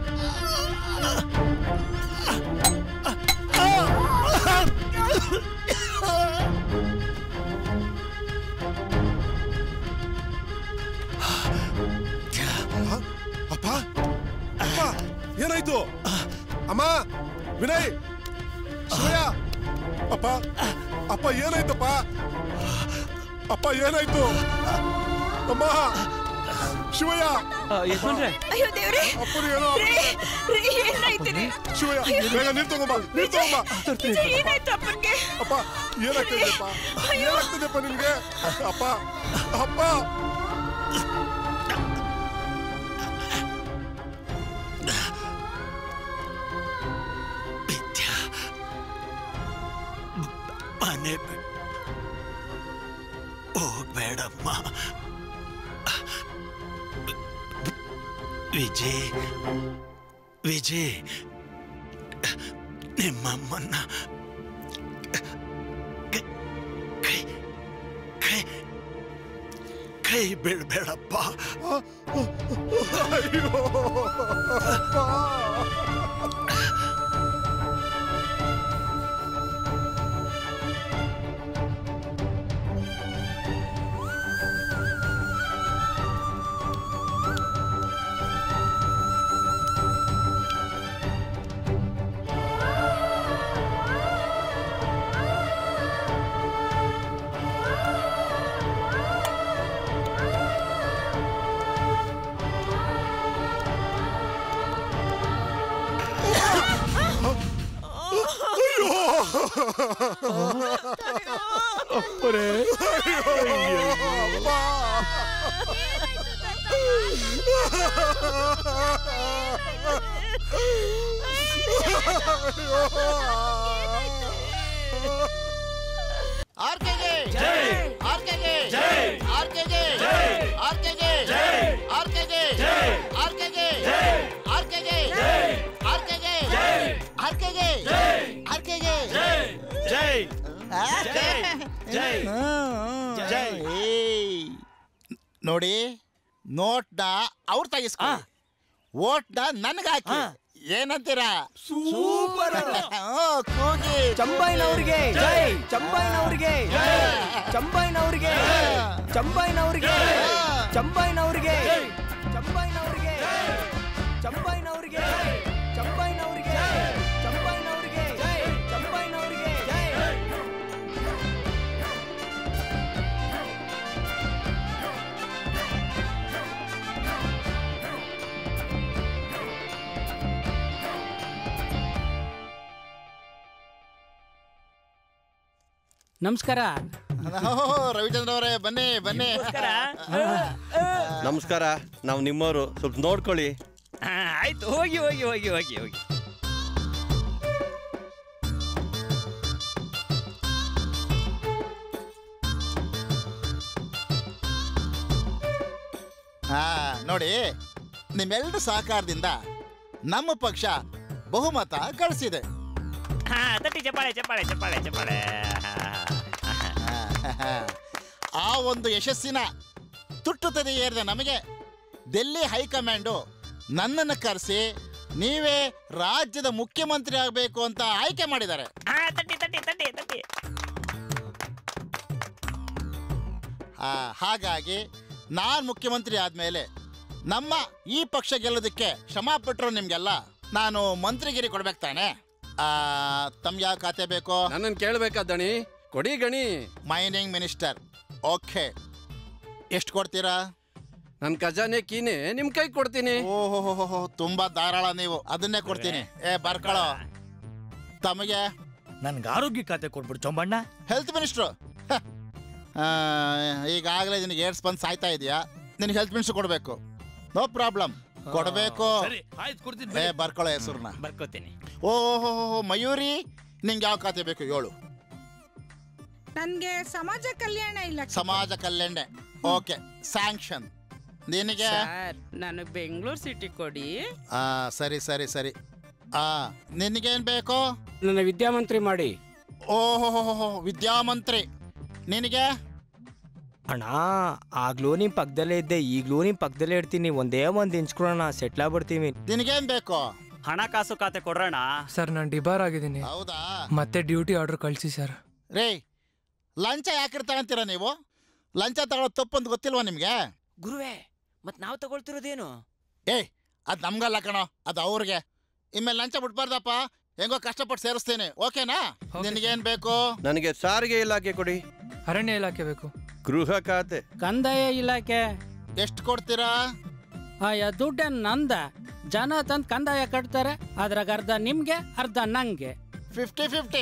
ಅಪ್ಪ ಅಪ್ಪ ಏನಾಯ್ತು ಅಮ್ಮ ವಿನಯ್ ಶ್ರೇಯ ಅಪ್ಪ ಅಪ್ಪ ಏನಾಯ್ತಪ್ಪ ಅಪ್ಪ ಏನಾಯ್ತು ಅಮ್ಮ ಶಿವಯ್ಯ ಯಜಮಾನ್ರೆ ಅಯ್ಯೋ ದೇವ್ರೆ ಅಪ್ಪನಿಗೇನೋ ರೀ, ರೀ, ಏನಾಯ್ತಿದೆ ಶಿವಯ್ಯ ಬೇಗ ನೀರ್ ತಗೊಂಬ ನೀರ್ ತಗೊಂಬ ಇದು ಏನಾಯ್ತು ಅಪ್ಪನ್ಗೆ ಅಪ್ಪ ಏನಾಗ್ತಿದೆಯಪ್ಪ ಏನಾಗ್ತಿದೆಯಪ್ಪ ನಿಮ್ಗೆ ಅಪ್ಪ ಅಪ್ಪ ಮನೆ ಬಿಟ್ಟು ಹೋಗ್ಬೇಡಮ್ಮ ವಿಜಯ್ ವಿಜಯ್ ನಿಮ್ಮಮ್ಮನ್ನ ಕೈ ಕೈ ಕೈ ಬಿಡ್ಬೇಡಪ್ಪ ಅಯ್ಯೋ ಅಪ್ಪ ಅಪ್ಪರೇ ಆರ್ಕೆಗೆ ಜೈ! ಆರ್ಕೆಗೆ ಜೈ! ಆರ್ಕೆಗೆ ಜೈ! ಆರ್ಕೆಗೆ ಜೈ! ಆರ್ಕೆಗೆ ಜೈ! ಆರ್ಕೆಗೆ ಜೈ! ಆರ್ಕೆಗೆ ಜೈ! ಆರ್ಕೆಗೆ ಜೈ! ಆರ್ಕೆಗೆ ಜೈ! ಆರ್ಕೆಗೆ ಜೈ ಜೈ ಜೈ! ಜೈ! ಏಯ್. ನೋಡಿ ನೋಟ್ನ ಅವ್ರು ತೆಗಿಸ್ಕೊ ಓಟ್ನ ನನ್ಗೆ ಹಾಕಿ ಏನಂತೀರಾ ಸೂಪರ್ ಹ್ಮ್, ಕೂಗಿ ಚಂಬೈನವ್ರಿಗೆ ಜೈ ಚಂಬೈನವ್ರಿಗೆ ಚಂಬೈನವ್ರಿಗೆ ಚಂಬೈನವ್ರಿಗೆ ಚಂಬೈನವ್ರಿಗೆ ಚಂಬೈನವ್ರಿಗೆ ಚಂಬೈನವ್ರಿಗೆ ಚಂಬೈನವ್ರಿಗೆ ಚಂಬೈನವ್ರಿಗೆ ಚಂಬೈನವ್ರಿಗೆ ನಮಸ್ಕಾರ ಓಹೋ, ರವಿಚಂದ್ರ ಅವರೇ ಬನ್ನಿ ಬನ್ನಿ ನಮಸ್ಕಾರ ನಾವು ನಿಮ್ಮವರು ಸ್ವಲ್ಪ ನೋಡ್ಕೊಳ್ಳಿ ಆ, ಆಯ್ತು ಹೋಗಿ ಹೋಗಿ ಹೋಗಿ ಹೋಗಿ ಹೋಗಿ ಹಾ ನೋಡಿ ನಿಮ್ಮೆಲ್ಲರ ಸಹಕಾರದಿಂದ ನಮ್ಮ ಪಕ್ಷ ಬಹುಮತ ಗಳಿಸಿದೆ ಹಾ ತಟ್ಟಿ ಚಪ್ಪಾಳೆ ಚಪ್ಪಾಳೆ ಚಪ್ಪಾಳೆ ಚಪ್ಪಾಳೆ ಆ ಒಂದು ಯಶಸ್ಸಿನ ತುಟ್ಟುತ್ತದೆ ಏರಿದ ನಮಗೆ ಡೆಲ್ಲಿ ಹೈಕಮಾಂಡು ನನ್ನನ್ನು ಕರೆಸಿ ನೀವೇ ರಾಜ್ಯದ ಮುಖ್ಯಮಂತ್ರಿ ಆಗಬೇಕು ಅಂತ ಆಯ್ಕೆ ಮಾಡಿದ್ದಾರೆ ಹಾ ತಟ್ಟಿ ತಟ್ಟಿ ತಟ್ಟಿ ತಟ್ಟಿ ಆ, ಹಾಗಾಗಿ ನಾನು ಮುಖ್ಯಮಂತ್ರಿ ಆದಮೇಲೆ ನಮ್ಮ ಈ ಪಕ್ಷ ಗೆಲ್ಲೋದಕ್ಕೆ ಶ್ರಮ ಪಟ್ಟರು ನಿಮಗೆಲ್ಲ ನಾನು ಮಂತ್ರಿಗಿರಿ ಕೊಡ್ಬೇಕು ತಾನೆ ತಮ್ಗೆ ಯಾವ ಖಾತೆ ಬೇಕು ನನ್ನನ್ನು ಕೇಳಬೇಕಾ ದಣಿ ಕೊಡಿ ಗಣಿ ಮೈನಿಂಗ್ ಮಿನಿಸ್ಟರ್ ಓಕೆ ಎಷ್ಟು ಕೊಡ್ತೀರಾ ನನ್ನ ಖಜಾನೆ ಕೀನೆ ನಿಮ್ ಕೈ ಕೊಡ್ತೀನಿ ಓಹೋ ತುಂಬಾ ಧಾರಾಳ ನೀವು ಅದನ್ನೇ ಕೊಡ್ತೀನಿ ಏ ಬರ್ಕೊಳ್ಳೋ ತಮಗೆ ನನ್ಗೆ ಆರೋಗ್ಯ ಖಾತೆ ಕೊಟ್ಬಿಡು ಚೊಂಬಣ್ಣ ಹೆಲ್ತ್ ಮಿನಿಸ್ಟ್ರು ಈಗಾಗಲೇ ನಿನಗೆ ಏಡ್ಸ್ ಬಂದು ಸಾಯ್ತಾ ಇದೆಯಾ ನಿನಗೆ ಹೆಲ್ತ್ ಮಿನಿಸ್ಟರ್ ಕೊಡಬೇಕು ನೋ ಪ್ರಾಬ್ಲಮ್ ಕೊಡಬೇಕು ಸರಿ ಆಯ್ತು ಕೊಡ್ತೀನಿ ಏ ಬರ್ಕೊಳ್ಳೋ ಹೆಸರನ್ನ ಬರ್ಕೋತೀನಿ ಓಹೋ ಮಯೂರಿ ನಿಂಗೆ ಯಾವ ಖಾತೆ ಬೇಕು ಹೇಳು ನನ್ಗೆ ಸಮಾಜ ಕಲ್ಯಾಣ ಇಲ್ಲ ಸಮಾಜ ಕಲ್ಯಾಣ ಓಕೆ ಸ್ಯಾಂಕ್ಷನ್ ನಿನಗೆ ನನಗೆ ಬೆಂಗಳೂರು ಸಿಟಿ ಕೊಡಿ ಆ ಸರಿ ಸರಿ ಸರಿ ಆ ನಿನಗೇನ್ ಬೇಕು ನನ್ನ ವಿದ್ಯಾಮಂತ್ರಿ ಮಾಡಿ ಓಹೋ ವಿದ್ಯಾಮಂತ್ರಿ ನಿನಗೆ ಅಣ್ಣ ಆಗ್ಲೂ ನಿಮ್ ಪಕ್ಕದಲ್ಲೇ ಇದ್ದೆ ಈಗ್ಲೂ ನಿಮ್ ಪಕ್ಕದಲ್ಲೇ ಇರ್ತೀನಿ ಒಂದೇ ಒಂದ್ ಇಂಚ್ಕೊಳೋಣ ಸೆಟ್ಲ್ ಆಗ್ಬಿಡ್ತೀವಿ ನಿನಗೇನ್ ಬೇಕು ಹಣಕಾಸು ಖಾತೆ ಕೊಡ್ರಣ ಸರ್ ನಾನು ಡಿಬಾರ್ ಆಗಿದ್ದೀನಿ ಹೌದಾ ಮತ್ತೆ ಡ್ಯೂಟಿ ಆರ್ಡರ್ ಕಳಿಸಿ ಸರ್ ರೇ ಲಂಚ ಯಾಕೆ ತಗೊಂತೀರ ನೀವು ಲಂಚ ತಗೊಳ್ಳೋದು ತಪ್ಪು ಅಂತ ಗೊತ್ತಿಲ್ವಾ ನಿಮ್ಗೆ ಗುರುವೇ ಮತ್ ನಾವು ತಗೊಳ್ತಿರೋದೇನು ಏಯ್ ಅದ್ ನಮ್ಗಲ್ಲ ಕಣೋ ಅದು ಅವ್ರಿಗೆ ಇನ್ಮೇಲೆ ಲಂಚ ಬಿಟ್ಬಾರ್ದಪ್ಪ ಹೆಂಗೋ ಕಷ್ಟಪಟ್ಟು ಸೇರಿಸ್ತೀನಿ ಓಕೆನಾ ನಿನಗೇನ್ ಬೇಕು ನನಗೆ ಸಾರಿಗೆ ಇಲಾಖೆ ಕೊಡಿ ಅರಣ್ಯ ಇಲಾಖೆ ಬೇಕು ಗೃಹ ಖಾತೆ ಕಂದಾಯ ಇಲಾಖೆ ಎಷ್ಟು ಕೊಡ್ತೀರಾ ಅಯ್ಯ ದುಡ್ಡೇನ್ ನಂದ ಜನ ತಂದ್ ಕಂದಾಯ ಕಟ್ತಾರೆ ಅದ್ರಾಗ ಅರ್ಧ ನಿಮ್ಗೆ ಅರ್ಧ ನಂಗೆ ಫಿಫ್ಟಿ ಫಿಫ್ಟಿ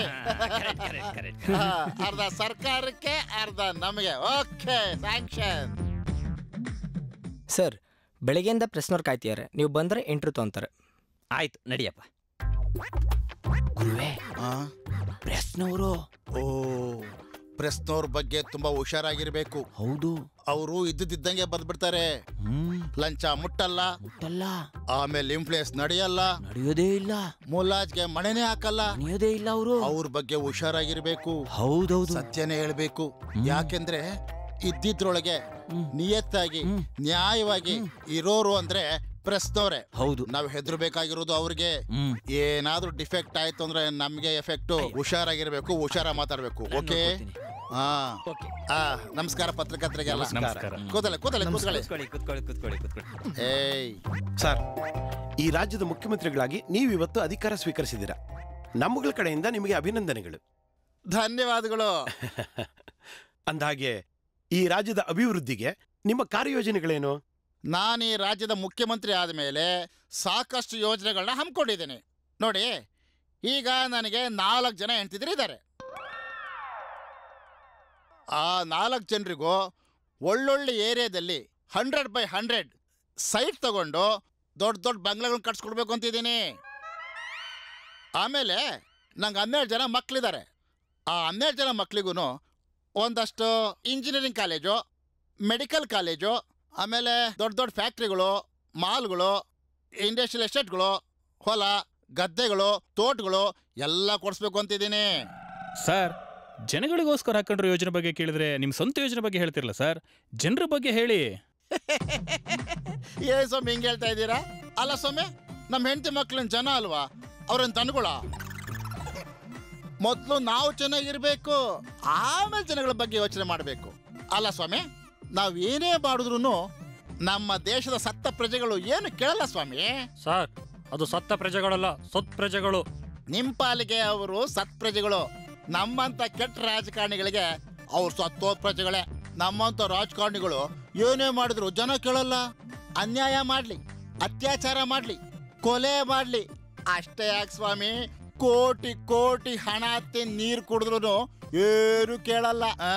ಅರ್ಧ ಸರ್ಕಾರಕ್ಕೆ ಅರ್ಧ ನಮಗೆ ಓಕೆ ಸ್ಯಾಂಕ್ಷನ್ ಸರ್ ಬೆಳಗ್ಗೆಯಿಂದ ಪ್ರೆಸ್ನವ್ರು ಕಾಯ್ತಿದ್ದಾರೆ ನೀವು ಬಂದ್ರೆ ಎಂಟ್ರು ತೊಗೊಂತಾರೆ ಆಯ್ತು ನಡಿಯಪ್ಪ ಗುರುವೇ ಪ್ರೆಸ್ನವರು ಓ ಪ್ರೆಸ್ನವ್ರ ಬಗ್ಗೆ ತುಂಬಾ ಹುಷಾರಾಗಿರ್ಬೇಕು ಹೌದು ಅವರು ಇದ್ದಿದ್ದಂಗೆ ಬಂದ್ಬಿಡ್ತಾರೆ ಲಂಚ ಮುಟ್ಟಲ್ಲ ಮುಟ್ಟಲ್ಲ ಆಮೇಲೆ ಇನ್ಫ್ಲೂಯೆನ್ಸ್ ನಡೆಯಲ್ಲ ನಡೆಯೋದೇ ಇಲ್ಲ ಮುಲಾಜ್ಗೆ ಮಣೆನೇ ಹಾಕಲ್ಲ ನಡೆಯೋದೇ ಇಲ್ಲ ಅವರು ಅವ್ರ ಬಗ್ಗೆ ಹುಷಾರಾಗಿರ್ಬೇಕು ಹೌದೌದು ಸತ್ಯನೇ ಹೇಳ್ಬೇಕು ಯಾಕೆಂದ್ರೆ ಇದ್ದಿದ್ರೊಳಗೆ ನಿಯತ್ತಾಗಿ ನ್ಯಾಯವಾಗಿ ಇರೋರು ಅಂದ್ರೆ ಪ್ರೆಸ್ನವ್ರೆ ಹೌದು ನಾವು ಹೆದರ್ಬೇಕಾಗಿರೋದು ಅವ್ರಿಗೆ ಏನಾದ್ರೂ ಡಿಫೆಕ್ಟ್ ಆಯ್ತು ಅಂದ್ರೆ ನಮ್ಗೆ ಎಫೆಕ್ಟ್ ಹುಷಾರಾಗಿರ್ಬೇಕು ಹುಷಾರ ಮಾತಾಡ್ಬೇಕು ಓಕೆ ಹಾ ಆ, ನಮಸ್ಕಾರ ಪತ್ರಕರ್ತರಿಗೆಲ್ಲ ನಮಸ್ಕಾರ. ಕೂತಲೆ ಕೂತಲೆ ಕೂತ್ಕೊಳ್ಳಿ ಕೂತ್ಕೊಳ್ಳಿ ಕೂತ್ಕೊಳ್ಳಿ ಕೂತ್ಕೊಳ್ಳಿ ಕೂತ್ಕೊಳ್ಳಿ ಏಯ್ ಸರ್ ಈ ರಾಜ್ಯದ ಮುಖ್ಯಮಂತ್ರಿಗಳಾಗಿ ನೀವು ಇವತ್ತು ಅಧಿಕಾರ ಸ್ವೀಕರಿಸಿದ್ದೀರಾ ನಮ್ಮಗಳ ಕಡೆಯಿಂದ ನಿಮಗೆ ಅಭಿನಂದನೆಗಳು ಧನ್ಯವಾದಗಳು ಅಂದಹಾಗೆ ಈ ರಾಜ್ಯದ ಅಭಿವೃದ್ಧಿಗೆ ನಿಮ್ಮ ಕಾರ್ಯಯೋಜನೆಗಳೇನು ನಾನು ಈ ರಾಜ್ಯದ ಮುಖ್ಯಮಂತ್ರಿ ಆದಮೇಲೆ ಸಾಕಷ್ಟು ಯೋಜನೆಗಳನ್ನ ಹಮ್ಮಿಕೊಂಡಿದ್ದೇನೆ ನೋಡಿ ಈಗ ನನಗೆ ನಾಲ್ಕು ಜನ ಹೆಂಡ್ತಿದ್ರು ಇದ್ದಾರೆ ಆ ನಾಲ್ಕು ಜನರಿಗೂ ಒಳ್ಳೊಳ್ಳೆ ಏರಿಯಾದಲ್ಲಿ ಹಂಡ್ರೆಡ್ ಬೈ ಹಂಡ್ರೆಡ್ ಸೈಟ್ ತಗೊಂಡು ದೊಡ್ಡ ದೊಡ್ಡ ಬಂಗ್ಲೆಗಳನ್ನ ಕಟ್ಸ್ಕೊಡ್ಬೇಕು ಅಂತಿದ್ದೀನಿ ಆಮೇಲೆ ನಂಗೆ ಹನ್ನೆರಡು ಜನ ಮಕ್ಕಳಿದ್ದಾರೆ ಆ ಹನ್ನೆರಡು ಜನ ಮಕ್ಕಳಿಗೂ ಒಂದಷ್ಟು ಇಂಜಿನಿಯರಿಂಗ್ ಕಾಲೇಜು ಮೆಡಿಕಲ್ ಕಾಲೇಜು ಆಮೇಲೆ ದೊಡ್ಡ ದೊಡ್ಡ ಫ್ಯಾಕ್ಟ್ರಿಗಳು ಮಾಲ್ಗಳು ಇಂಡಸ್ಟ್ರಿಯಲ್ ಎಸ್ಟೇಟ್ಗಳು ಹೊಲ ಗದ್ದೆಗಳು ತೋಟಗಳು ಎಲ್ಲ ಕೊಡಿಸ್ಬೇಕು ಅಂತಿದ್ದೀನಿ ಸರ್ ಜನಗಳಿಗೋಸ್ಕರ ಹಾಕೊಂಡ್ರ ಯೋಜನೆ ಬಗ್ಗೆ ಕೇಳಿದ್ರೆ ನಿಮ್ಮ ಸ್ವಂತ ಯೋಜನೆ ಬಗ್ಗೆ ಹೇಳ್ತಿರಲ್ಲ ಸರ್ ಜನರ ಬಗ್ಗೆ ಹೇಳಿ ಏ ಸ್ವಾಮಿ ಹಿಂಗೆ ಹೇಳ್ತಾ ಇದ್ದೀರಾ ಅಲ್ಲ ಸ್ವಾಮಿ ನಮ್ಮ ಹೆಂಡತಿ ಮಕ್ಳಿನ ಜನ ಅಲ್ವಾ ಅವ್ರನ್ನ ತನ್ಕೊಳ ಮೊದಲು ನಾವು ಚೆನ್ನಾಗಿರ್ಬೇಕು ಆಮೇಲೆ ಜನಗಳ ಬಗ್ಗೆ ಯೋಚನೆ ಮಾಡಬೇಕು ಅಲ್ಲ ಸ್ವಾಮಿ ನಾವ್ ಏನೇ ಮಾಡಿದ್ರು ನಮ್ಮ ದೇಶದ ಸತ್ತ ಪ್ರಜೆಗಳು ಏನು ಕೇಳಲ್ಲ ಸ್ವಾಮಿ ಸರ್ ಅದು ಸತ್ತ ಪ್ರಜೆಗಳಲ್ಲ ಸತ್ ಪ್ರಜೆಗಳು ನಿಮ್ ಪಾಲಿಗೆ ಅವರು ಸತ್ ಪ್ರಜೆಗಳು ನಮ್ಮಂತ ಕೆಟ್ಟ ರಾಜಕಾರಣಿಗಳಿಗೆ ಅವ್ರು ಸತ್ತೋ ಪ್ರಜೆಗಳೇ ನಮ್ಮಂತ ರಾಜಕಾರಣಿಗಳು ಏನೇ ಮಾಡಿದ್ರು ಜನ ಕೇಳಲ್ಲ ಅನ್ಯಾಯ ಮಾಡ್ಲಿ ಅತ್ಯಾಚಾರ ಮಾಡ್ಲಿ ಕೊಲೆ ಮಾಡ್ಲಿ ಅಷ್ಟೇ ಯಾಕೆ ಸ್ವಾಮಿ ಕೋಟಿ ಕೋಟಿ ಹಣ ತಿನ್ ನೀರು ಕುಡಿದ್ರು ಏನು ಕೇಳಲ್ಲ ಆ.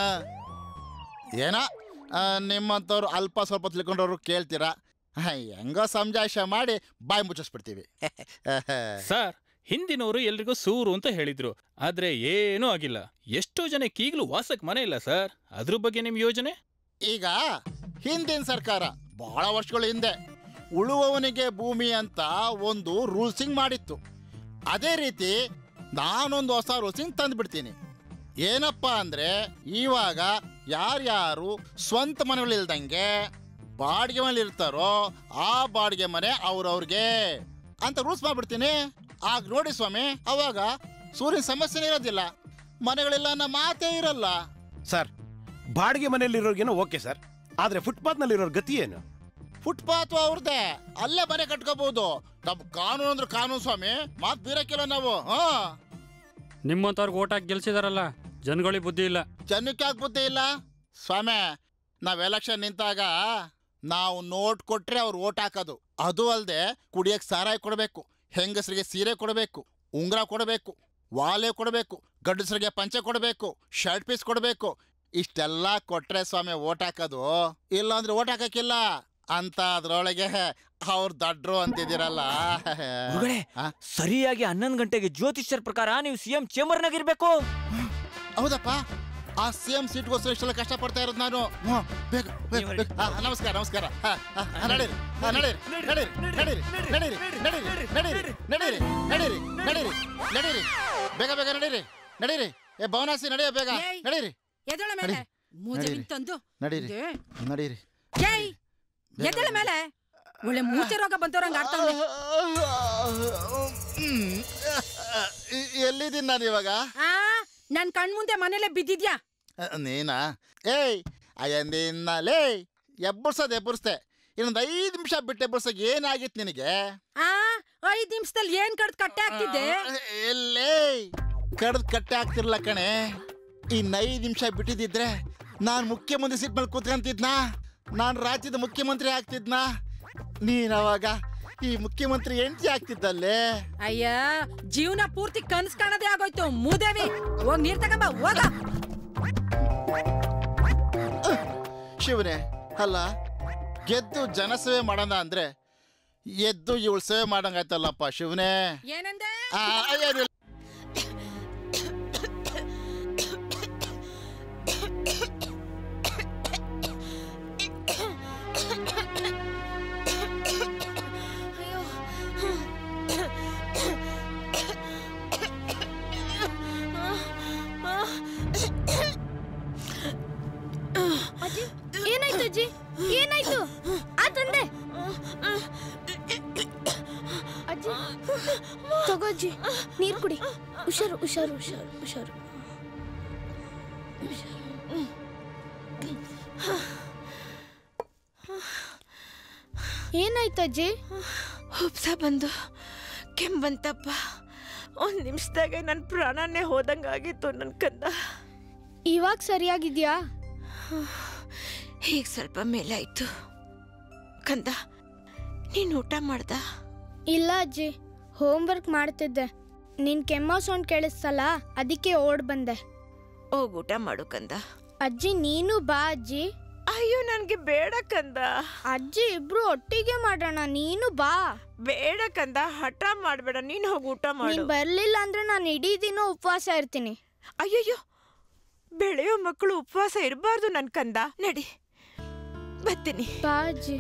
ಏನೋ ಆ, ನಿಮ್ಮಂಥವ್ರು ಅಲ್ಪ ಸ್ವಲ್ಪ ತಿಳ್ಕೊಂಡವ್ರು ಕೇಳ್ತೀರಾ ಹ, ಹೆಂಗೋ ಸಮಜಾಯಿಷ ಮಾಡಿ ಬಾಯಿ ಮುಚ್ಚಿಸ್ಬಿಡ್ತೀವಿ ಸರ್ ಹಿಂದಿನವರು ಎಲ್ರಿಗೂ ಸೂರು ಅಂತ ಹೇಳಿದ್ರು ಆದ್ರೆ ಏನೂ ಆಗಿಲ್ಲ ಎಷ್ಟೋ ಜನಕ್ಕೆ ಈಗಲೂ ವಾಸಕ್ ಮನೆ ಇಲ್ಲ ಸರ್ ಅದ್ರ ಬಗ್ಗೆ ನಿಮ್ ಯೋಜನೆ ಈಗ ಹಿಂದಿನ ಸರ್ಕಾರ ಬಹಳ ವರ್ಷಗಳ ಹಿಂದೆ ಉಳುವವನಿಗೆ ಭೂಮಿ ಅಂತ ಒಂದು ರೂಲ್ಸಿಂಗ್ ಮಾಡಿತ್ತು ಅದೇ ರೀತಿ ನಾನೊಂದು ಹೊಸ ರೂಲ್ಸಿಂಗ್ ತಂದ್ಬಿಡ್ತೀನಿ ಏನಪ್ಪ ಅಂದ್ರೆ ಇವಾಗ ಯಾರ್ಯಾರು ಸ್ವಂತ ಮನೆಗಳಿಲ್ದಂಗೆ ಬಾಡಿಗೆ ಮನೇಲಿ ಇರ್ತಾರೋ ಆ ಬಾಡಿಗೆ ಮನೆ ಅವ್ರವ್ರಿಗೆ ಅಂತ ರೂಲ್ಸ್ ಮಾಡ್ಬಿಡ್ತೀನಿ ಆಗ ನೋಡಿ ಸ್ವಾಮಿ ಅವಾಗ ಸೂರ್ಯನ ಸಮಸ್ಯೆನೇ ಇರೋದಿಲ್ಲ ಮನೆಗಳೆಲ್ಲ ನಮ್ಮ ಮಾತೇ ಇರಲ್ಲ ಸರ್ ಬಾಡಿಗೆ ಮನೆಯಲ್ಲಿರೋರ್ಗೇನೋ ಓಕೆ ಸರ್ ಆದ್ರೆ ಫುಟ್ಪಾತ್ನಲ್ಲಿರೋರ್ ಗತಿ ಏನು ಫುಟ್ಪಾತ್ ಅವ್ರದ್ದೇ ಅಲ್ಲೇ ಮನೆ ಕಟ್ಕೋಬಹುದು ನಮ್ ಕಾನೂನು ಅಂದ್ರೆ ಕಾನೂನು ಸ್ವಾಮಿ ಮಾತ್ ಬೀರಕ್ಕಿಲ್ಲ ನಾವು ಹಾ ನಿಮ್ಮಂತವ್ರಿಗೆ ಓಟ್ ಹಾಕಿ ಗೆಲ್ಸಿದಾರಲ್ಲ ಜನಗಳಿಗೆ ಬುದ್ಧಿ ಇಲ್ಲ ಜನಕ್ಕೆ ಯಾಕೆ ಬುದ್ಧಿ ಇಲ್ಲ ಸ್ವಾಮಿ ನಾವ್ ಎಲೆಕ್ಷನ್ ನಿಂತಾಗ ನಾವು ನೋಟ್ ಕೊಟ್ರೆ ಅವ್ರು ಓಟ್ ಹಾಕೋದು ಅದು ಅಲ್ಲದೆ ಕುಡಿಯಕ್ ಸಾರಾಯಿ ಕೊಡಬೇಕು ಹೆಂಗಸರಿಗೆ ಸೀರೆ ಕೊಡಬೇಕು ಉಂಗ್ರ ಕೊಡಬೇಕು ವಾಲೆ ಕೊಡಬೇಕು ಗಂಡಸರಿಗೆ ಪಂಚೆ ಕೊಡಬೇಕು ಶರ್ಟ್ ಪೀಸ್ ಕೊಡಬೇಕು ಇಷ್ಟೆಲ್ಲ ಕೊಟ್ರೆ ಸ್ವಾಮಿ ಓಟ್ ಹಾಕೋದು ಇಲ್ಲ ಅಂದ್ರೆ ಓಟ್ ಹಾಕಕ್ಕಿಲ್ಲ ಅಂತ ಅದ್ರೊಳಗೆ ಅವ್ರು ದಡ್ರು ಅಂತಿದ್ದೀರಲ್ಲ ಗುರುಗಳೇ ಸರಿಯಾಗಿ ಹನ್ನೊಂದು ಗಂಟೆಗೆ ಜ್ಯೋತಿಷ್ಯರ ಪ್ರಕಾರ ನೀವು ಸಿ ಎಂ ಚೇಂಬರ್ನಾಗ ಇರ್ಬೇಕು ಹೌದಪ್ಪ ಆ ಸೇಮ್ ಸೀಟ್ಗೋಸ್ಕರ ಇಷ್ಟೆಲ್ಲ ಕಷ್ಟ ಪಡ್ತಾ ಇರೋದು ನಾನು ಹ್ಮ್, ಬೇಗ ಬೇಗ, ಬೇಗ. ಆ, ನಮಸ್ಕಾರ ನಮಸ್ಕಾರ ಆ, ಆ, ಆ, ನಡೀರಿ ಆ, ನಡೀರಿ ನಡೀರಿ ನಡೀರಿ ನಡೀರಿ ನಡೀರಿ ನಡೀರಿ ನಡೀರಿ ನಡೀರಿ ನಡೀರಿ ನಡೀರಿ ಬೇಗ ಬೇಗ ನಡೀರಿ ನಡೀರಿ ಏ ಭವನಾಸಿ ನಡೆಯ ಬೇಗ ಏಯ್, ನಡೀರಿ ಎದಳ ಮೇಲೆ ನಡೀರಿ. ಮೂಜೆ ನಡೀರಿ. ತಂದು ನಡೀರಿ ನಡೀರಿ ಏಯ್ ಎದಳ ಮೇಲೆ ಒಳ್ಳೆ ಮೂಚೆ ರೋಗ ಬಂದವ್ರಂಗ ಆಡ್ತಾವಳೆ ಎಲ್ಲಿದ್ದೀನಿ ನಾನು ಇವಾಗ ಆ ನನ್ ಕಣ್ ಮುಂದೆ ಮನೇಲೆ ಬಿದ್ದಿದ್ಯಾ ಅ, ನೀನಾ ಏಯ್ ಅಯ್ಯಂದಿನ್ನಲೇ ಎಬ್ಬರ್ಸೋದು ಎಬ್ಬರ್ಸ್ದೆ ಇನ್ನೊಂದು ಐದು ನಿಮಿಷ ಬಿಟ್ಟು ಎಬ್ಬರ್ಸೋಕೆ ಏನಾಗಿತ್ತು ನಿನಗೆ ಆ ಐದ್ ನಿಮಿಷದಲ್ಲಿ ಏನ್ ಕಡ್ದ್ ಕಟ್ಟೆ ಆಗ್ತಿದ್ದೆ ಎಲ್ಲೇ ಕಡ್ದು ಕಟ್ಟೆ ಆಗ್ತಿರ್ಲ ಕಣೆ ಇನ್ನು ಐದು ನಿಮಿಷ ಬಿಟ್ಟಿದ್ದಿದ್ರೆ ನಾನು ಮುಖ್ಯಮಂತ್ರಿ ಸೀಟ್ ಮೇಲೆ ಕೂತ್ಕೊಂತಿದ್ನಾ ನಾನು ರಾಜ್ಯದ ಮುಖ್ಯಮಂತ್ರಿ ಆಗ್ತಿದ್ನಾ ನೀನ್ ಅವಾಗ ಈ ಮುಖ್ಯಮಂತ್ರಿ ಹೆಂಡತಿ ಆಗ್ತಿದ್ದಲ್ಲೇ ಅಯ್ಯ ಜೀವನ ಪೂರ್ತಿ ಕನ್ಸ್ ಕಾಣದೇ ಆಗೋಯ್ತು ಮೂದೇವಿ ಹೋಗ್ ನೀರ್ ತಗೊಂಬ ಹೋಗ ಶಿವನೇ ಅಲ್ಲ ಗೆದ್ದು ಜನಸೇವೆ ಮಾಡೋಣ ಅಂದ್ರೆ ಎದ್ದು ಇವಳು ಸೇವೆ ಮಾಡಂಗಾಯ್ತಲ್ಲಪ್ಪ ಶಿವನೇ ಏನಂದೆ ಆ, ಏನಿಲ್ಲ. ಅಜ್ಜಿ ಏನಾಯ್ತು ಅಜ್ಜಿ ಏನಾಯ್ತು ಆ ತಂದೆ ಅಜ್ಜಿ ತಗೋ ಅಜ್ಜಿ ನೀರ್ ಕುಡಿ ಹುಷಾರು ಹುಷಾರು ಹುಷಾರು ಹುಷಾರು ಏನಾಯ್ತು ಅಜ್ಜಿ ಹುಪ್ಸ ಬಂದು ಕೆಂಬಂತಪ್ಪ ಒಂದ್ ನಿಮಿಷದಾಗೆ ನನ್ನ ಪ್ರಾಣನೇ ಹೋದಂಗಾಗಿತ್ತು ನನ್ನ ಕಂದ ಇವಾಗ ಸರಿಯಾಗಿದ್ಯಾ ಈಗ ಸ್ವಲ್ಪ ಮೇಲೆ ಆಯ್ತು ಕಂದ ನೀನು ಊಟ ಮಾಡ್ದ ಇಲ್ಲ ಅಜ್ಜಿ ಹೋಮ್ವರ್ಕ್ ಮಾಡ್ತಿದ್ದೆ ನಿನ್ ಕೆಮ್ಮೋ ಸೌಂಡ್ ಕೇಳಿಸ್ತಲ್ಲ ಅದಕ್ಕೆ ಓಡ್ ಬಂದೆ ಹೋಗ್ ಊಟ ಮಾಡು ಕಂದ ಅಜ್ಜಿ ನೀನು ಬಾ ಅಜ್ಜಿ ಅಯ್ಯೋ ನನ್ಗೆ ಬೇಡ ಕಂದ ಅಜ್ಜಿ ಇಬ್ರು ಒಟ್ಟಿಗೆ ಮಾಡೋಣ ನೀನು ಬಾ ಬೇಡ ಕಂದ ಹಠ ಮಾಡ್ಬೇಡ ನೀನು ಹೋಗಿ ಊಟ ನೀನ್ ಮಾಡು ಬರ್ಲಿಲ್ಲ ಅಂದ್ರೆ ನಾನು ಇಡೀ ದಿನ ಉಪವಾಸ ಇರ್ತೀನಿ ಅಯ್ಯಯ್ಯೋ ಬೆಳೆಯೋ ಮಕ್ಕಳು ಉಪವಾಸ ಇರಬಾರ್ದು ನನ್ ಕಂದ ನಡಿ ಬರ್ತೀನಿ ಬಾ ಅಜ್ಜಿ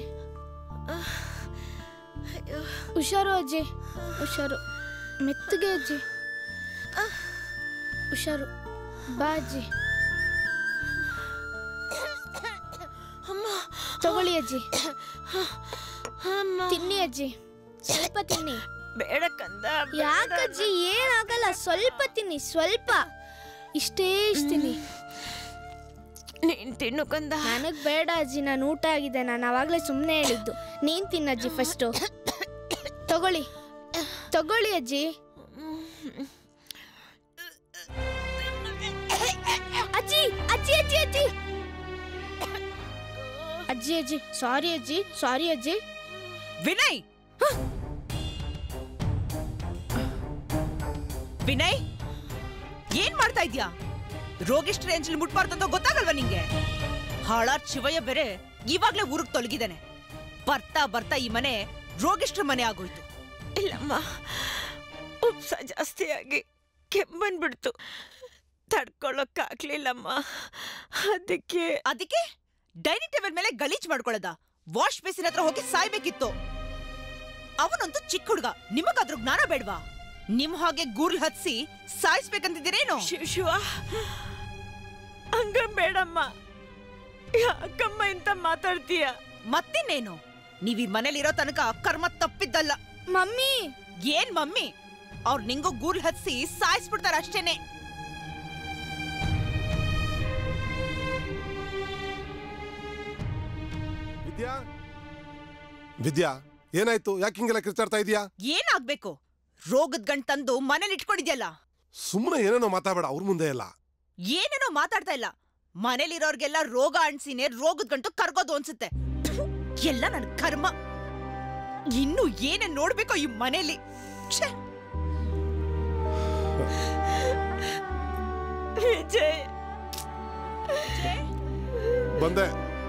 ಹುಷಾರು ಅಜ್ಜಿ ಹುಷಾರು ಮೆತ್ತಗೆ ಅಜ್ಜಿ ಹುಷಾರು ಬಾ ಅಜ್ಜಿ ತಗೊಳ್ಳಿ ಅಜ್ಜಿ ತಿನ್ನಿ ಅಜ್ಜಿ ಸ್ವಲ್ಪ ತಿನ್ನಿ ಬೇಡ ಕಂದ ಯಾಕಜ್ಜಿ ಏನಾಗಲ್ಲ ಸ್ವಲ್ಪ ತಿನ್ನಿ ಸ್ವಲ್ಪ ಇಷ್ಟೇ ಇಷ್ಟ ತಿನ್ನಿ ನೀನ್ ತಿನ್ನು ಕಂದ ನನಗ್ ಬೇಡ ಅಜ್ಜಿ ನಾನು ಊಟ ಆಗಿದೆ ನಾನು ಅವಾಗ್ಲೇ ಸುಮ್ಮನೆ ಹೇಳಿದ್ದು ನೀನ್ ತಿನ್ನಜ್ಜಿ ಫಸ್ಟು ತಗೊಳ್ಳಿ ತಗೊಳ್ಳಿ ಅಜ್ಜಿ ಅಜ್ಜಿ ಅಜ್ಜಿ ಅಜ್ಜಿ ಅಜ್ಜಿ ಅಜ್ಜಿ ಅಜ್ಜಿ ಸಾರಿ ಅಜ್ಜಿ ಸಾರಿ ಅಜ್ಜಿ ವಿನಯ್ ವಿನಯ್ ಏನ್ ಮಾಡ್ತಾ ಇದ್ಯಾ ರೋಗಿಷ್ಟ್ ರೇಂಜ್ ಮುಟ್ಬಾರ್ದು ಅಂತ ಗೊತ್ತಾಗಲ್ವಾ ನಿಂಗೆ ಹಾಳಾದ್ ಶಿವಯ್ಯ ಬೇರೆ ಇವಾಗ್ಲೇ ಊರಿಗೆ ತೊಲಗಿದಾನೆ ಬರ್ತಾ ಬರ್ತಾ ಈ ಮನೆ ರೋಗಿಷ್ಟ್ರ ಮನೆ ಆಗೋಯ್ತು ಇಲ್ಲಮ್ಮ ಉಪ್ಸ ಜಾಸ್ತಿ ಆಗಿ ಕೆಮ್ಮನ್ಬಿಡ್ತು ತಡ್ಕೊಳ್ಳೋಕ್ಕಾಗ್ಲಿಲ್ಲಮ್ಮ ಅದಕ್ಕೆ ಅದಕ್ಕೆ ಡೈನಿಂಗ್ ಟೇಬಲ್ ಮೇಲೆ ಗಲೀಜ್ ಮಾಡ್ಕೊಳ್ಳೋದ ವಾಶ್ ಬೇಸಿನ ಹತ್ರ ಹೋಗಿ ಸಾಯ್ಬೇಕಿತ್ತು ಅವನಂತೂ ಚಿಕ್ಕ ಹುಡುಗ ನಿಮಗಾದ್ರೂ ಜ್ಞಾನ ಬೇಡ್ವಾ ನಿಮ್ ಹಾಗೆ ಗೂರ್ಲ್ ಹತ್ಸಿ ಸಾಯಿಸ್ಬೇಕಂತಿದ್ದೀರೇನು ಶಿವ ಶಿವ ಹಂಗ ಬೇಡಮ್ಮ ಯಾಕಮ್ಮ ಇಂತ ಮಾತಾಡ್ತೀಯ ಮತ್ತಿನ್ನೇನು ನೀವ್ ಈ ಮನೇಲಿರೋ ತನಕ ಕರ್ಮ ತಪ್ಪಿದ್ದಲ್ಲ ಮಮ್ಮಿ ಏನ್ ಮಮ್ಮಿ ಅವ್ರು ನಿಂಗೂ ಗೂರ್ಲ್ ಹತ್ಸಿ ಸಾಯಿಸ್ಬಿಡ್ತಾರ ಅಷ್ಟೇನೆ ವಿದ್ಯಾ ವಿದ್ಯಾ ಏನಾಯ್ತು ಯಾಕೆ ಹಿಂಗೆಲ್ಲ ಕಿರ್ಚಾಡ್ತಾ ಇದೀಯಾ ಏನಾಗ್ಬೇಕು ರೋಗದ್ ಗಂಟ್ ತಂದು ಮನೇಲಿ ಇಟ್ಕೊಂಡಿದ್ಯಲ್ಲ ಸುಮ್ಮನೆ ಏನೇನೋ ಮಾತಾಡಬೇಡ ಅವ್ರ ಮುಂದೆ ಎಲ್ಲ ಏನೇನೋ ಮಾತಾಡ್ತಾ ಇಲ್ಲ ಮನೇಲಿರೋರ್ಗೆಲ್ಲ ರೋಗ ಅಣ್ಸಿನೇ ರೋಗದ ಗಂಟು ಕರ್ಗೋದು ಅನ್ಸುತ್ತೆ ಥು, ಎಲ್ಲ ನನ್ ಕರ್ಮ ಇನ್ನು ಏನೇನ್ ನೋಡ್ಬೇಕೋ ಈ ಮನೇಲಿ ಛೆ! ವಿಜಯ್ ಬಂದೆ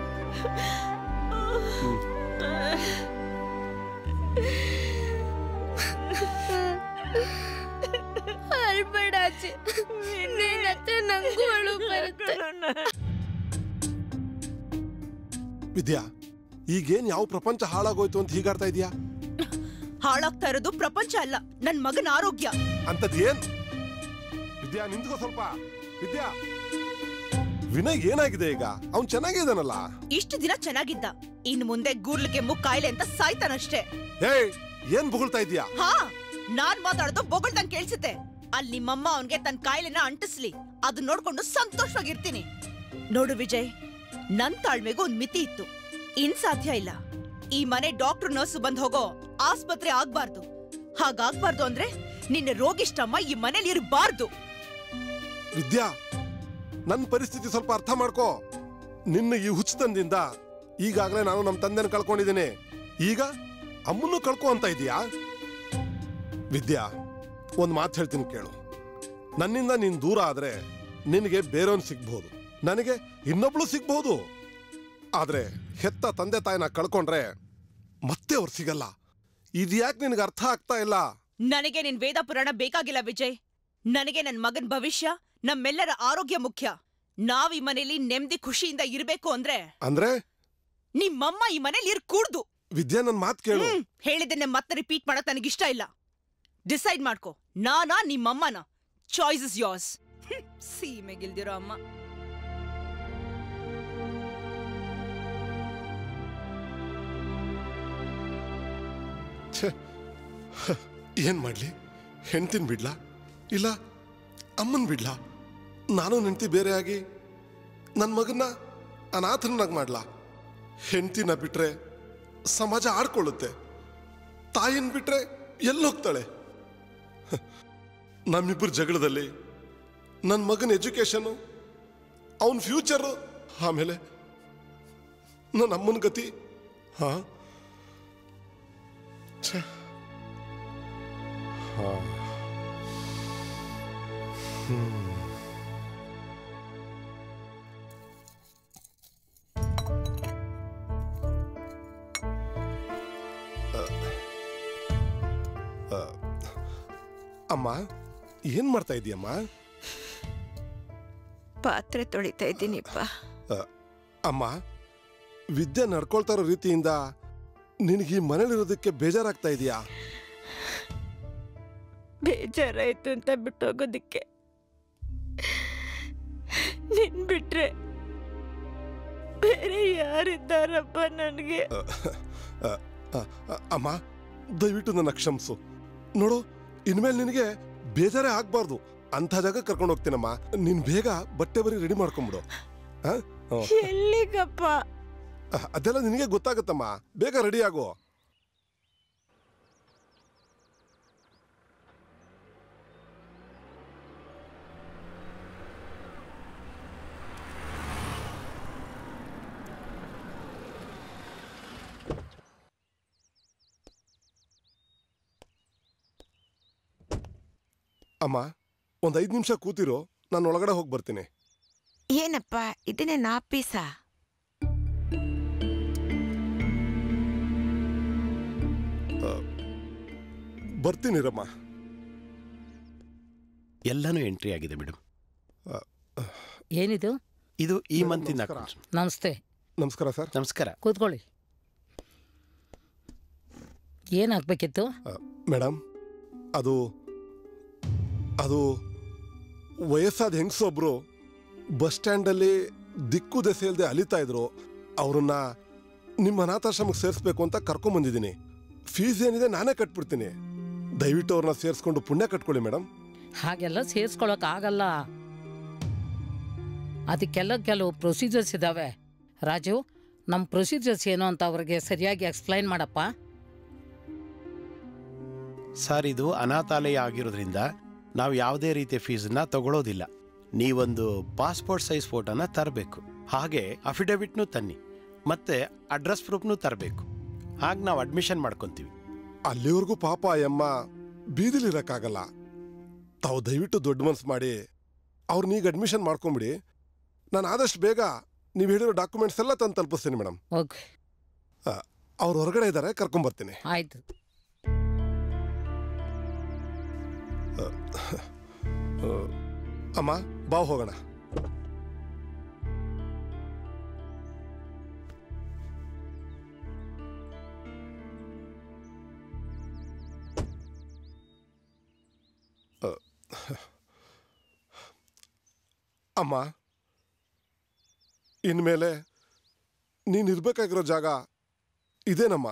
ಅಳ್ಬೇಡ ಅಜ್ಜಿ ನಿನ್ ಹತ್ರ ನಂಗೂ ಅಳು ಬರುತ್ತೆ ವಿದ್ಯಾ ಈಗೇನ್ ಯಾವ ಪ್ರಪಂಚ ಹಾಳಾಗೋಯ್ತು ಅಂತ ಹೀಗಾಡ್ತಾ ಇದೀಯಾ ಹಾಳಾಗ್ತಾ ಇರೋದು ಪ್ರಪಂಚ ಅಲ್ಲ ನನ್ ಮಗನ ಆರೋಗ್ಯ ಅಂತದ್ ಏನ್ ವಿದ್ಯಾ ನಿಂತ್ಕೋ ಸ್ವಲ್ಪ ವಿದ್ಯಾ ವಿನಯ್ ಏನಾಗಿದೆ ಈಗ ಅವ್ನ್ ಚೆನ್ನಾಗಿದ್ದಾನಲ್ಲ ಇಷ್ಟು ದಿನ ಚೆನ್ನಾಗಿದ್ದ ಇನ್ ಮುಂದೆ ಗೂರ್ಲಿಗೆ ಕಾಯಿಲೆ ಅಂತ ಸಾಯ್ತಾನಷ್ಟೇ ಏಯ್ ಏನ್ ಬೊಗಳ್ತಾ ಇದೀಯಾ ಹಾ ನಾನ್ ಮಾತಾಡೋದು ಬೊಗಳ್ದಂಗ್ ಕೇಳಿಸುತ್ತೆ ಅಲ್ಲಿ ನಿಮ್ಮಮ್ಮ ಅವನ್ಗೆ ತನ್ನ ಕಾಯಿಲೆನ ಅಂಟಿಸ್ಲಿ ಅದು ನೋಡ್ಕೊಂಡು ಸಂತೋಷವಾಗಿರ್ತೀನಿ ನೋಡು ವಿಜಯ್ ನನ್ ತಾಳ್ಮೆಗೂ ಒಂದ್ ಮಿತಿ ಇತ್ತು ಇನ್ ಸಾಧ್ಯ ಇಲ್ಲ ಈ ಮನೆ ಡಾಕ್ಟರ್ ನರ್ಸ್ ಬಂದ್ ಹೋಗೋ ಆಸ್ಪತ್ರೆ ಆಗ್ಬಾರ್ದು ಹಾಗಾಗ್ಬಾರ್ದು ಅಂದ್ರೆ ನಿನ್ನ ರೋಗಿಷ್ಟಮ್ಮ ಈ ಮನೇಲಿ ಇರಬಾರ್ದು ವಿದ್ಯಾ ನನ್ನ ಪರಿಸ್ಥಿತಿ ಸ್ವಲ್ಪ ಅರ್ಥ ಮಾಡ್ಕೋ ನಿನ್ನ ಈ ಹುಚ್ಚತನದಿಂದ ಈಗಾಗಲೇ ನಾನು ನಮ್ಮ ತಂದೆನ ಕಳ್ಕೊಂಡಿದ್ದೀನಿ ಈಗ ಅಮ್ಮನ್ನು ಕಳ್ಕೊ ಅಂತ ಇದೀಯಾ ವಿದ್ಯಾ ಒಂದು ಮಾತು ಹೇಳ್ತೀನಿ ಕೇಳು ನನ್ನಿಂದ ನೀನ್ ದೂರ ಆದ್ರೆ ನಿನಗೆ ಬೇರೆಯವನ್ ಸಿಗ್ಬಹುದು ನನಗೆ ಇನ್ನೊಬ್ಳು ಸಿಗ್ಬಹುದು ಆದ್ರೆ ಹೆತ್ತ ತಂದೆ ತಾಯಿನ ಕಳ್ಕೊಂಡ್ರೆ ಮತ್ತೆ ಅವ್ರು ಸಿಗಲ್ಲ ಇದ್ಯಾಕೆ ನಿನಗೆ ಅರ್ಥ ಆಗ್ತಾ ಇಲ್ಲ ನನಗೆ ನಿನ್ ವೇದ ಪುರಾಣ ಬೇಕಾಗಿಲ್ಲ ವಿಜಯ್ ನನಗೆ ನನ್ ಮಗನ್ ಭವಿಷ್ಯ ನಮ್ಮೆಲ್ಲರ ಆರೋಗ್ಯ ಮುಖ್ಯ ನಾವ್ ಈ ಮನೇಲಿ ನೆಮ್ಮದಿ ಖುಷಿಯಿಂದ ಇರ್ಬೇಕು ಅಂದ್ರೆ ಅಂದ್ರೆ ನಿಮ್ಮಮ್ಮ ಈ ಮನೇಲಿ ಇರ್ ಕೂಡ್ದು ವಿದ್ಯಾ ನನ್ ಮಾತು ಕೇಳು ಹ್ಮ್, ಹೇಳಿದ್ದನ್ನೇ ಮತ್ತೆ ರಿಪೀಟ್ ಮಾಡಕ್ ನನಗಿಷ್ಟ ಇಲ್ಲ ಡಿಸೈಡ್ ಮಾಡ್ಕೊ ನಾನಾ ನಿಮ್ಮಮ್ಮನ ಚಾಯ್ಸ್ ಇಸ್ ಯೋರ್ಸ್ ಸೀಮೆಗಿಲ್ದಿರೋ ಅಮ್ಮ ಛೆ, ಹ, ಏನ್ ಮಾಡ್ಲಿ ಹೆಂಡ್ತಿನ್ ಬಿಡ್ಲಾ ಇಲ್ಲ ಅಮ್ಮನ್ ಬಿಡ್ಲಾ ನಾನು ನೆಂಟಿ ಬೇರೆ ಆಗಿ ನನ್ನ ಮಗನ್ನ ಅನಾಥನಾಗಿ ಮಾಡ್ಲಾ ಹೆಂಡ್ತಿನ ಬಿಟ್ರೆ ಸಮಾಜ ಆಡ್ಕೊಳ್ಳುತ್ತೆ ತಾಯಿನ ಬಿಟ್ರೆ ಎಲ್ಲಿ ಹೋಗ್ತಾಳೆ ಹ, ನಮ್ಮಿಬ್ಬರ ಜಗಳದಲ್ಲಿ ನನ್ನ ಮಗನ ಎಜುಕೇಶನು ಅವನ ಫ್ಯೂಚರು ಆಮೇಲೆ ನನ್ನ ಅಮ್ಮನ ಗತಿ ಹಾ ಛೆ. ಹಾ. ಹ್ಮ್. ಅ, ಅ, ಅಮ್ಮ ಏನ್ ಮಾಡ್ತಾ ಇದೀಯಮ್ಮ ಪಾತ್ರೆ ತೊಳಿತಾ ಇದ್ದೀನಿಪ್ಪ ಅ, ಅಮ್ಮ ವಿದ್ಯೆ ನಡ್ಕೊಳ್ತಾ ಇರೋ ರೀತಿಯಿಂದ ನಿನಗೆ ಈ ಮನೇಲಿರೋದಕ್ಕೆ ಬೇಜಾರಾಗ್ತಾ ಇದೆಯಾ ಬೇಜಾರಾಯ್ತು ಅಂತ ಬಿಟ್ಟೋಗೋದಕ್ಕೆ ನಿನ್ ಬಿಟ್ರೆ ಬೇರೆ ಯಾರಿದ್ದಾರಪ್ಪ ನನಗೆ ಅ, ಅ, ಅ, ಅಮ್ಮ ದಯವಿಟ್ಟು ನನ್ನ ಕ್ಷಮಿಸು ನೋಡು ಇನ್ಮೇಲೆ ನಿನಗೆ ಬೇಜಾರೇ ಆಗ್ಬಾರ್ದು ಅಂಥ ಜಾಗ ಕರ್ಕೊಂಡು ಹೋಗ್ತೀನಮ್ಮ ನೀನ್ ಬೇಗ ಬಟ್ಟೆ ಬರೀ ರೆಡಿ ಮಾಡ್ಕೊಂಬಿಡು ಆ? ಹ್ಮ್. ಎಲ್ಲಿಗಪ್ಪ ಅ, ಅದೆಲ್ಲ ನಿನಗೆ ಗೊತ್ತಾಗತ್ತಮ್ಮ ಬೇಗ ರೆಡಿ ಆಗು ಅಮ್ಮ ಒಂದ್ ಐದ್ ನಿಮಿಷ ಕೂತಿರೋ ನಾನು ಒಳಗಡೆ ಹೋಗಿ ಬರ್ತೀನಿ ಏನಪ್ಪ ಇದನ್ನೇ ನಾಪೀಸ ಬರ್ತೀನಿ ರಮ್ಮ ಎಲ್ಲನೂ ಎಂಟ್ರಿ ಆಗಿದೆ ಮೇಡಮ್ ಏನಿದು ಇದು ಈ ಮಂತಿನ ನಮಸ್ತೆ ನಮಸ್ಕಾರ ಸರ್ ನಮಸ್ಕಾರ ಕೂತ್ಕೊಳ್ಳಿ ಏನಾಗ್ಬೇಕಿತ್ತು ಮೇಡಮ್ ಅದು ಅದು ವಯಸ್ಸಾದ ಹೆಂಗಸೊಬ್ರು ಬಸ್ ಸ್ಟ್ಯಾಂಡಲ್ಲಿ ದಿಕ್ಕು ದೆಸೆ ಇಲ್ಲದೆ ಅಲಿತಾ ಇದ್ರು ಅವ್ರನ್ನ ನಿಮ್ಮ ಅನಾಥಾಶ್ರಮಕ್ಕೆ ಸೇರಿಸ್ಬೇಕು ಅಂತ ಕರ್ಕೊಂಬಂದಿದ್ದೀನಿ ಫೀಸ್ ಏನಿದೆ ನಾನೇ ಕಟ್ಬಿಡ್ತೀನಿ ದಯವಿಟ್ಟು ಅವ್ರನ್ನ ಸೇರಿಸ್ಕೊಂಡು ಪುಣ್ಯ ಕಟ್ಕೊಳ್ಳಿ ಮೇಡಮ್ ಹಾಗೆಲ್ಲ ಸೇರಿಸ್ಕೊಳಕ್ ಆಗಲ್ಲ ಅದಕ್ಕೆಲ್ಲ ಕೆಲವು ಪ್ರೊಸೀಜರ್ಸ್ ಇದ್ದಾವೆ ರಾಜು ನಮ್ಮ ಪ್ರೊಸೀಜರ್ಸ್ ಏನು ಅಂತ ಅವ್ರಿಗೆ ಸರಿಯಾಗಿ ಎಕ್ಸ್ಪ್ಲೈನ್ ಮಾಡಪ್ಪ ಸರ್ ಇದು ಅನಾಥಾಲಯ ಆಗಿರೋದ್ರಿಂದ ನಾವು ಯಾವುದೇ ರೀತಿಯ ಫೀಸನ್ನ ತಗೊಳ್ಳೋದಿಲ್ಲ ನೀವೊಂದು ಪಾಸ್ಪೋರ್ಟ್ ಸೈಜ್ ಫೋಟೋನ ತರಬೇಕು ಹಾಗೆ ಅಫಿಡವಿಟ್ನು ತನ್ನಿ ಮತ್ತೆ ಅಡ್ರೆಸ್ ಪ್ರೂಫ್ನು ತರಬೇಕು ಆಗ ನಾವು ಅಡ್ಮಿಷನ್ ಮಾಡ್ಕೊತೀವಿ ಅಲ್ಲಿವರೆಗೂ ಪಾಪ ಆ ಅಮ್ಮ ಬೀದಿಲಿರಕ್ಕಾಗಲ್ಲ ತಾವು ದಯವಿಟ್ಟು ದೊಡ್ಡ ಮನ್ಸು ಮಾಡಿ ಅವ್ರನ್ನ ಈಗ ಅಡ್ಮಿಷನ್ ಮಾಡ್ಕೊಂಬಿಡಿ ನಾನು ಆದಷ್ಟು ಬೇಗ ನೀವು ಹೇಳಿರೋ ಡಾಕ್ಯುಮೆಂಟ್ಸ್ ಎಲ್ಲ ತಂದು ತಲುಪಿಸ್ತೀನಿ ಮೇಡಮ್ ಓಕೆ ಅವ್ರು ಹೊರಗಡೆ ಇದ್ದಾರೆ ಕರ್ಕೊಂಬರ್ತೀನಿ ಆಯ್ತು ಅ, ಅ, ಅಮ್ಮ ಬಾ ಹೋಗೋಣ ಅಮ್ಮ ಇನ್ಮೇಲೆ ನೀನು ಇರ್ಬೇಕಾಗಿರೋ ಜಾಗ ಇದೇನಮ್ಮ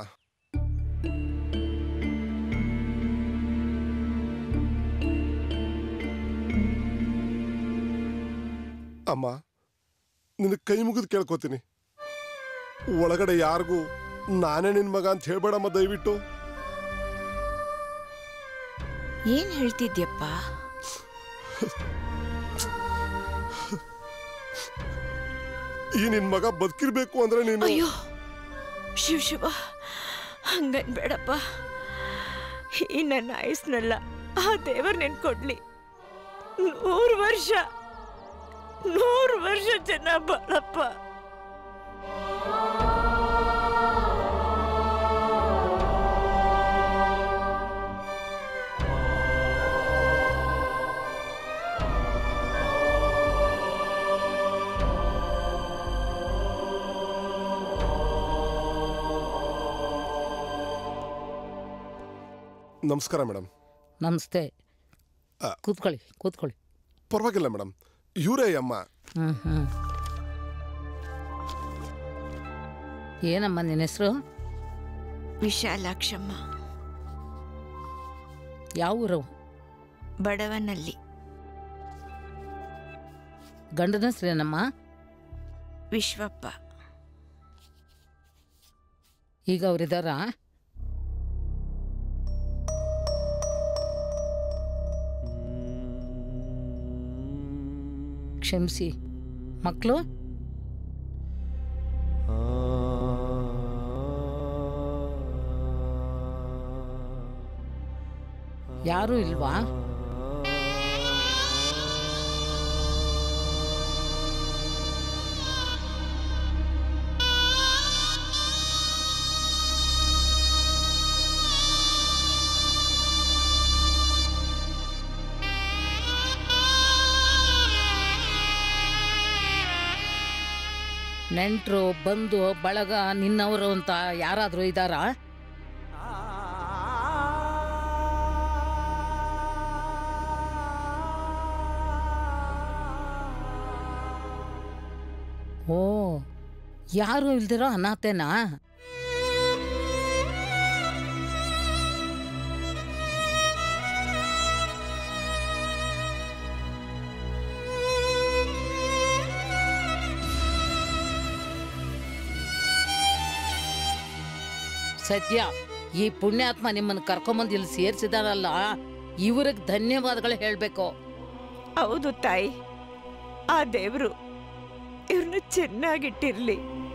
ಅಮ್ಮ ನಿನಗೆ ಕೈ ಮುಗಿದು ಕೇಳ್ಕೊತೀನಿ ಒಳಗಡೆ ಯಾರಿಗೂ ನಾನೇ ನಿನ್ ಮಗ ಅಂತ ಹೇಳ್ಬೇಡಮ್ಮ ದಯವಿಟ್ಟು ಏನ್ ಹೇಳ್ತಿದ್ಯಪ್ಪ ಈ ನಿನ್ ಮಗ ಬದುಕಿರ್ಬೇಕು ಅಂದ್ರೆ ನೀನು ಅಯ್ಯೋ ಶಿವ ಶಿವ ಹಂಗನ್ಬೇಡಪ್ಪ ಈ ನನ್ನ ಆಯಸ್ನಲ್ಲ ಆ ದೇವರ್ ನೆನ್ಕೊಡ್ಲಿ ನೂರು ವರ್ಷ ನೂರು ವರ್ಷ ಜನ ಬಾಳಪ್ಪ ನಮಸ್ಕಾರ ಮೇಡಮ್ ನಮಸ್ತೆ ಕೂತ್ಕೊಳ್ಳಿ ಕೂತ್ಕೊಳ್ಳಿ ಪರವಾಗಿಲ್ಲ ಮೇಡಮ್ ಇವರೇ ಅಮ್ಮ ಹ್ಮ್ ಹ್ಮ್ ಏನಮ್ಮ ನಿನ್ನ ಹೆಸರು ವಿಶಾಲಾಕ್ಷಮ್ಮ ಯಾವ ಊರು ಬಡವನಲ್ಲಿ ಗಂಡನ ಹೆಸರೇನಮ್ಮ ವಿಶ್ವಪ್ಪ ಈಗ ಅವರಿದ್ದಾರಾ ಕ್ಷಮಿಸಿ ಮಕ್ಕಳು ಯಾರೂ ಇಲ್ವಾ ನೆಂಟರು ಬಂಧು ಬಳಗ ನಿನ್ನವರು ಅಂತ ಯಾರಾದರೂ ಇದ್ದಾರಾ ಓ ಯಾರು ಇಲ್ದಿರೋ ಅನಾಥೇನಾ ಸದ್ಯ ಈ ಪುಣ್ಯಾತ್ಮ ನಿಮ್ಮನ್ನು ಕರ್ಕೊಂಬಂದು ಇಲ್ಲಿ ಸೇರಿಸಿದಾರಲ್ಲ ಇವ್ರಿಗೆ ಧನ್ಯವಾದಗಳು ಹೇಳಬೇಕು ಹೌದು ತಾಯಿ ಆ ದೇವ್ರು ಇವ್ರನ್ನ ಚೆನ್ನಾಗಿಟ್ಟಿರ್ಲಿ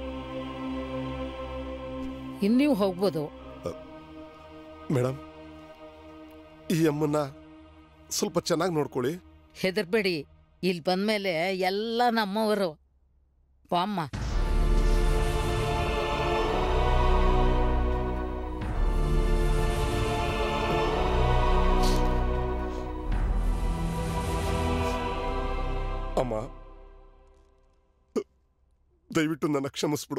ಇನ್ನೀವು ಹೋಗ್ಬೋದು ಮೇಡಮ್ ಈ ಅಮ್ಮನ್ನ ಸ್ವಲ್ಪ ಚೆನ್ನಾಗಿ ನೋಡ್ಕೊಳ್ಳಿ ಹೆದರ್ಬೇಡಿ ಇಲ್ಲಿ ಬಂದ್ಮೇಲೆ ಎಲ್ಲ ನಮ್ಮವರು ಬಾಮ್ಮ ಅಮ್ಮ ದಯವಿಟ್ಟು ನನ್ನ ಕ್ಷಮಿಸ್ಬಿಡು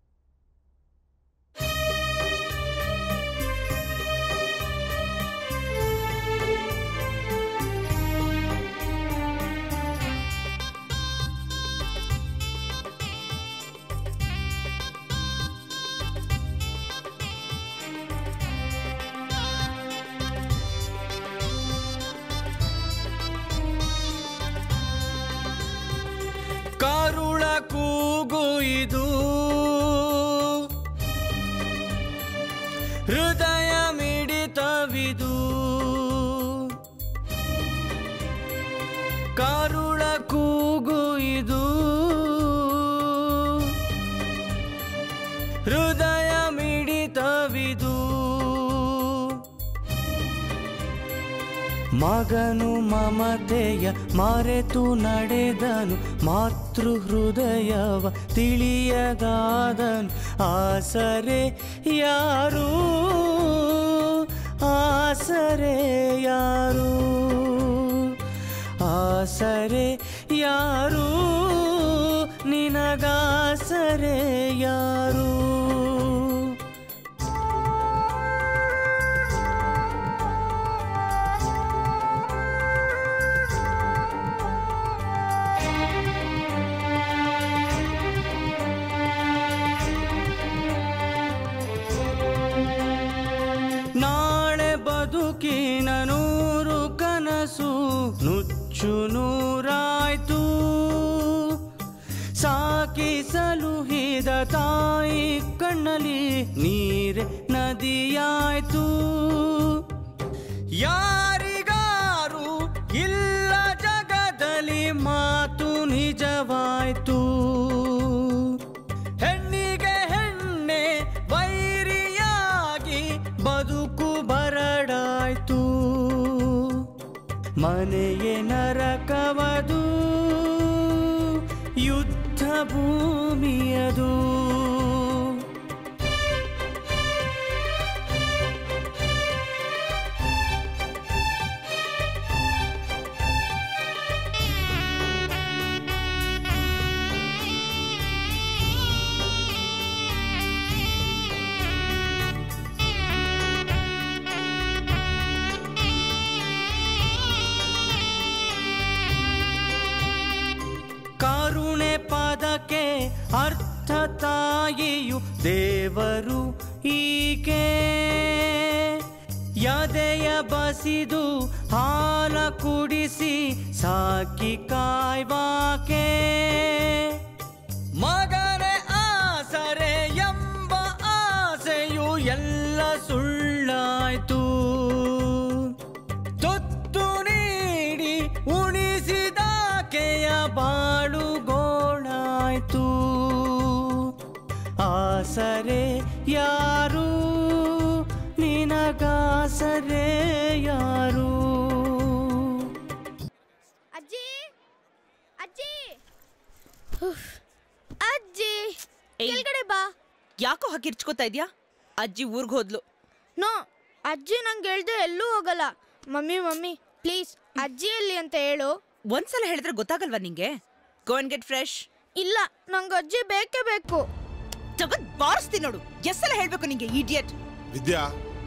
ಕರುಳ ಕೂಗು ಇದು ಹೃದಯ ಮಿಡಿತವಿದು ಕರುಳ ಕೂಗು ಇದು ಹೃದಯ ಮಿಡಿತವಿದು ಮಗನು ಮಮತೆಯ ಮರೆತು ನಡೆದನು ಮಾತೃ ಹೃದಯವ ತಿಳಿಯದಾದನು ಆಸರೆ ಯಾರು ಆಸರೆ ಯಾರು ಆಸರೆ ಯಾರು ನಿನಗಾಸರೆ ಯಾರು ಹೆಚ್ಚು ನೂರಾಯ್ತು ಸಾಕಿಸಲು ಹಿದ ತಾಯಿ ಕಣ್ಣಲ್ಲಿ ನೀರೆ ನದಿಯಾಯ್ತು ಯಾರಿಗಾರು ಇಲ್ಲ ಜಗದಲ್ಲಿ ಮಾತು ನಿಜವಾಯ್ತು ಹೆಣ್ಣಿಗೆ ಹೆಣ್ಣೆ ವೈರಿಯಾಗಿ ಬದುಕು ಬರಡಾಯ್ತು ಮನೆಯೇ ನರಕವದು ಯುದ್ಧ ಭೂಮಿಯದು ಕರುಣೆ ಪದಕ್ಕೆ ಅರ್ಥ ತಾಯಿಯು ದೇವರು ಈಕೆ ಯದೆಯ ಬಸಿದು ಹಾಲ ಕುಡಿಸಿ ಸಾಕಿ ಕಾಯ್ವಾಕೆ ಮಗನೇ ಆಸರೆ ಎಂಬ ಆಸೆಯು ಎಲ್ಲ ಸುಳ್ಳಾಯ್ತು ತುತ್ತು ನೀಡಿ ಉಣಿಸಿದಾಕೆಯ ಬಾಳು ಗೋಳಾಯ್ತು ಆಸರೆ ಯಾರು ನಿನಗಾಸರೆ ಯಾರು ಅಜ್ಜಿ ಅಜ್ಜಿ ಉಫ್. ಅಜ್ಜಿ ಕೆಳಗಡೆ ಬಾ ಯಾಕೋ ಹಾಗೆ ಇರ್ಚ್ಕೋತಾ ಇದ್ಯಾ ಅಜ್ಜಿ ಊರ್ಗ್ ಹೋದ್ಲು ನೋ ಅಜ್ಜಿ ನಂಗೆ ಹೇಳ್ದೆ ಎಲ್ಲೂ ಹೋಗಲ್ಲ ಮಮ್ಮಿ ಮಮ್ಮಿ ಪ್ಲೀಸ್ ಅಜ್ಜಿ ಎಲ್ಲಿ ಅಂತ ಹೇಳು ಒಂದ್ಸಲ ಹೇಳಿದ್ರೆ ಗೊತ್ತಾಗಲ್ವಾ ನಿಂಗೆ ಗೋ ಅಂಡ್ ಗೆಟ್ ಫ್ರೆಶ್ ಇಲ್ಲ ನಂಗೆ ಅಜ್ಜಿ ಬೇಕೇ ಬೇಕು ಜಗತ್ ಬಾರಿಸ್ತೀನಿ ನೋಡು ಎಷ್ಟೆಲ್ಲ ಹೇಳ್ಬೇಕು ನಿಂಗೆ ಇಡಿಯಟ್ ವಿದ್ಯಾ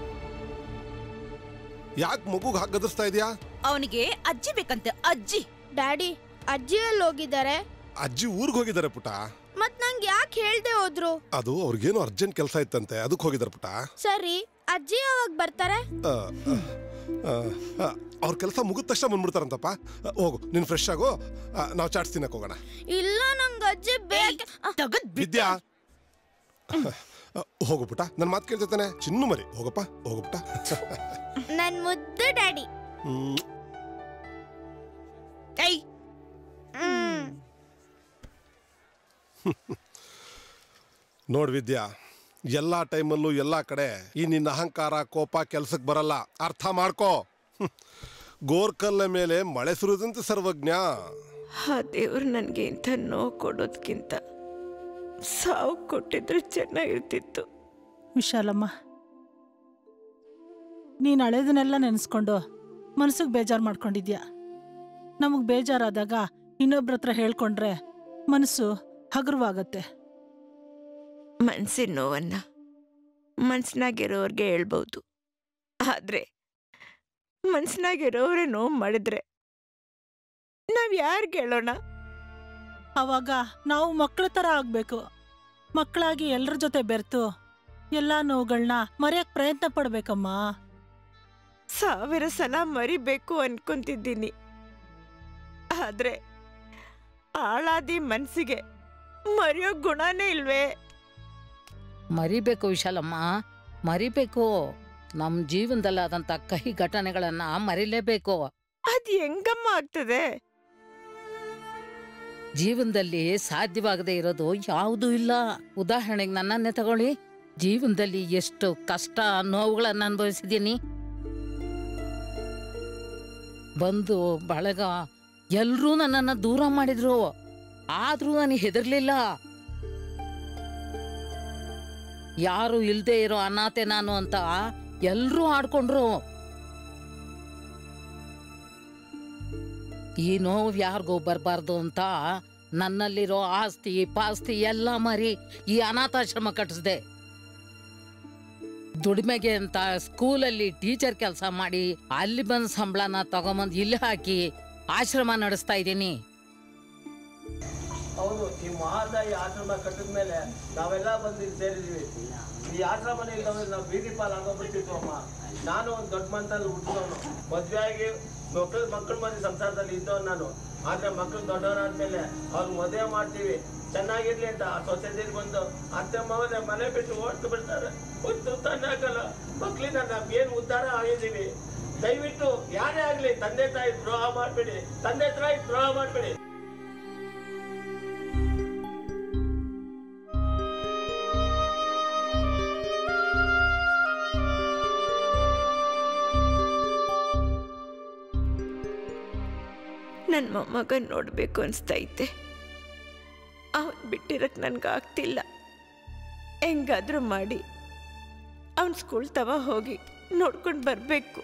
ಯಾಕೆ ಮಗುಗೆ ಹಾಗೆ ಗದರ್ಸ್ತಾ ಇದೆಯಾ ಅವನಿಗೆ ಅಜ್ಜಿ ಬೇಕಂತೆ ಅಜ್ಜಿ ಡ್ಯಾಡಿ ಅಜ್ಜಿ ಎಲ್ಲಿ ಹೋಗಿದ್ದಾರೆ ಅಜ್ಜಿ ಊರಿಗೆ ಹೋಗಿದ್ದಾರೆ ಪುಟ ಮತ್ ನಂಗೆ ಯಾಕೆ ಹೇಳ್ದೆ ಹೋದ್ರು ಅದು ಅವ್ರಿಗೇನೋ ಅರ್ಜೆಂಟ್ ಕೆಲಸ ಇತ್ತಂತೆ ಅದಕ್ಕೆ ಹೋಗಿದ್ದಾರೆ ಪುಟ ಸರಿ ಅಜ್ಜಿ ಯಾವಾಗ ಬರ್ತಾರೆ ಆ, ಆ, ಆ, ಆ, ಅವ್ರ ಕೆಲಸ ಮುಗಿದ ತಕ್ಷಣ ಬಂದ್ಬಿಡ್ತಾರಂತಪ್ಪ ಆ, ಹೋಗು ನೀನು ಫ್ರೆಶ್ ಆಗು ನಾವು ಚಾಟ್ಸ್ ತಿನ್ನಕ್ ಹೋಗೋಣ ಇಲ್ಲ ನಂಗೆ ಅಜ್ಜಿ ಬೇಕು ವಿದ್ಯಾ ಆ, ಹೋಗು ಪುಟ ನನ್ನ ಮಾತು ಕೇಳ್ತಾನೆ ಚಿನ್ನು ಮರಿ ಹೋಗಪ್ಪ ಹೋಗು ಪುಟ ನನ್ ಮುದ್ದು ಡ್ಯಾಡಿ ಹ್ಮ್. ಹ್ಮ್ ನೋಡ್ ವಿದ್ಯಾ ಎಲ್ಲ ಟೈಮಲ್ಲೂ ಎಲ್ಲ ಕಡೆ ಈ ನಿನ್ನ ಅಹಂಕಾರ ಕೋಪ ಕೆಲ್ಸಕ್ಕೆ ಬರಲ್ಲ ಅರ್ಥ ಮಾಡ್ಕೋ ಹ್ಮ್. ಗೋರ್ಕಲ್ಲ ಮೇಲೆ ಮಳೆ ಸುರಿದಂತೆ ಸರ್ವಜ್ಞ ಆ ದೇವ್ರು ನನಗೆ ಇಂಥ ನೋವು ಕೊಡೋದ್ಕಿಂತ ಸಾವು ಕೊಟ್ಟಿದ್ರೆ ಚೆನ್ನಾಗಿರ್ತಿತ್ತು ವಿಶಾಲಮ್ಮ ನೀನು ಹಳೇದನ್ನೆಲ್ಲ ನೆನೆಸ್ಕೊಂಡು ಮನಸ್ಸಿಗೆ ಬೇಜಾರು ಮಾಡ್ಕೊಂಡಿದ್ಯಾ ನಮಗೆ ಬೇಜಾರಾದಾಗ ಇನ್ನೊಬ್ರ ಹತ್ರ ಹೇಳ್ಕೊಂಡ್ರೆ ಮನಸ್ಸು ಹಗುರವಾಗತ್ತೆ ಮನ್ಸಿನ ನೋವನ್ನ ಮನ್ಸಿನಾಗಿರೋರ್ಗೆ ಹೇಳ್ಬೋದು ಆದ್ರೆ ಮನ್ಸಿನಾಗಿರೋರೇ ನೋವು ಮಾಡಿದ್ರೆ ನಾವ್ ಯಾರಿಗೆ ಹೇಳೋಣ ಅವಾಗ ನಾವು ಮಕ್ಕಳ ಥರ ಆಗಬೇಕು ಮಕ್ಕಳಾಗಿ ಎಲ್ಲರ ಜೊತೆ ಬೆರೆತು ಎಲ್ಲ ನೋವುಗಳನ್ನ ಮರೆಯಕ್ಕೆ ಪ್ರಯತ್ನ ಪಡ್ಬೇಕಮ್ಮ ಸಾವಿರ ಸಲ ಮರಿಬೇಕು ಅನ್ಕೊಂತಿದ್ದೀನಿ ಆದ್ರೆ ಆಳಾದಿ ಮನ್ಸಿಗೆ ಮರೆಯೋ ಗುಣನೇ ಇಲ್ವೇ ಮರಿಬೇಕು ವಿಶಾಲಮ್ಮ ಮರಿಬೇಕು ನಮ್ಮ ಜೀವನದಲ್ಲಾದಂಥ ಕಹಿ ಘಟನೆಗಳನ್ನ ಮರಿಲೇಬೇಕು ಅದ್ ಹೆಂಗಮ್ಮ ಆಗ್ತದೆ ಜೀವನದಲ್ಲಿ ಸಾಧ್ಯವಾಗದೇ ಇರೋದು ಯಾವುದೂ ಇಲ್ಲ ಉದಾಹರಣೆಗೆ ನನ್ನನ್ನೇ ತಗೊಳ್ಳಿ ಜೀವನದಲ್ಲಿ ಎಷ್ಟು ಕಷ್ಟ ನೋವುಗಳನ್ನು ಅನುಭವಿಸಿದ್ದೀನಿ ಬಂದು ಬಳಗ ಎಲ್ಲರೂ ನನ್ನನ್ನು ದೂರ ಮಾಡಿದ್ರು ಆದರೂ ನನಗೆ ಹೆದರ್ಲಿಲ್ಲ ಯಾರು ಇಲ್ಲದೆ ಇರೋ ಅನಾಥೆ ನಾನು ಅಂತ ಎಲ್ಲರೂ ಆಡ್ಕೊಂಡ್ರು ಈ ನೋವು ಯಾರಿಗೂ ಬರಬಾರ್ದು ಅಂತ ನನ್ನಲ್ಲಿರೋ ಆಸ್ತಿ ಪಾಸ್ತಿ ಎಲ್ಲ ಮರಿ ಈ ಅನಾಥಾಶ್ರಮ ಕಟ್ಟಿಸ್ದೆ ದುಡಿಮೆಗೆ ಅಂತ ಸ್ಕೂಲಲ್ಲಿ ಟೀಚರ್ ಕೆಲಸ ಮಾಡಿ ಅಲ್ಲಿ ಬಂದ ಸಂಬಳನ ತಗೊಂಬಂದು ಇಲ್ಲಿ ಹಾಕಿ ಆಶ್ರಮ ನಡೆಸ್ತಾ ಇದ್ದೀನಿ ಹೌದು ಈ ಮಹಾದಾಯಿ ಆಶ್ರಮ ಕಟ್ಟಿದ ಮೇಲೆ ನಾವೆಲ್ಲ ಬಂದು ಇಲ್ಲಿ ಸೇರಿದೀವಿ ಈ ಆಶ್ರಮ ಮನೆ ಇಲ್ದವ್ರೆ ನಾವು ಬೀದಿ ಪಾಲ್ ಆಗೋಗ್ಬಿಡ್ತಿದ್ವು ಅಮ್ಮ ನಾನು ಒಂದು ದೊಡ್ಡ ಮಂತಲ್ಲಿ ಹುಟ್ಟಿದವನು ಮದ್ವೆ ಆಗಿ ಮಕ್ಕಳು ಮಕ್ಕಳ ಮನೆ ಸಂಸಾರದಲ್ಲಿ ಇದ್ದವನು ನಾನು ಆದ್ರೆ ಮಕ್ಕಳು ದೊಡ್ಡವರಾದ್ಮೇಲೆ ಅವ್ರು ಮದುವೆ ಮಾಡ್ತೀವಿ ಚೆನ್ನಾಗಿರ್ಲಿ ಅಂತ ಆ ಸೊಸೈಟಿಗೆ ಬಂದು ಅತ್ತೆ ಮಾವನೇ ಮನೆ ಬಿಟ್ಟು ಓಡ್ತು ಬಿಡ್ತಾರೆ ಒಂದು ತಾನೇ ಆಗಲ್ಲ ಮಕ್ಕಳಿಂದ ನಾವ್ ಏನ್ ಉದ್ಧಾರ ಆಗಿದ್ದೀವಿ ದಯವಿಟ್ಟು ಯಾರೇ ಆಗ್ಲಿ ತಂದೆ ತಾಯಿ ದ್ರೋಹ ಮಾಡ್ಬೇಡಿ ತಂದೆ ತಾಯಿ ದ್ರೋಹ ಮಾಡ್ಬೇಡಿ ನನ್ನ ಮೊಮ್ಮಗನ್ ನೋಡಬೇಕು ಅನಿಸ್ತೈತೆ ಅವನ್ ಬಿಟ್ಟಿರಕ್ಕೆ ನನ್ಗಾಗ್ತಿಲ್ಲ ಹೆಂಗಾದ್ರೂ ಮಾಡಿ ಅವನ್ ಸ್ಕೂಲ್ ತವ ಹೋಗಿ ನೋಡ್ಕೊಂಡು ಬರಬೇಕು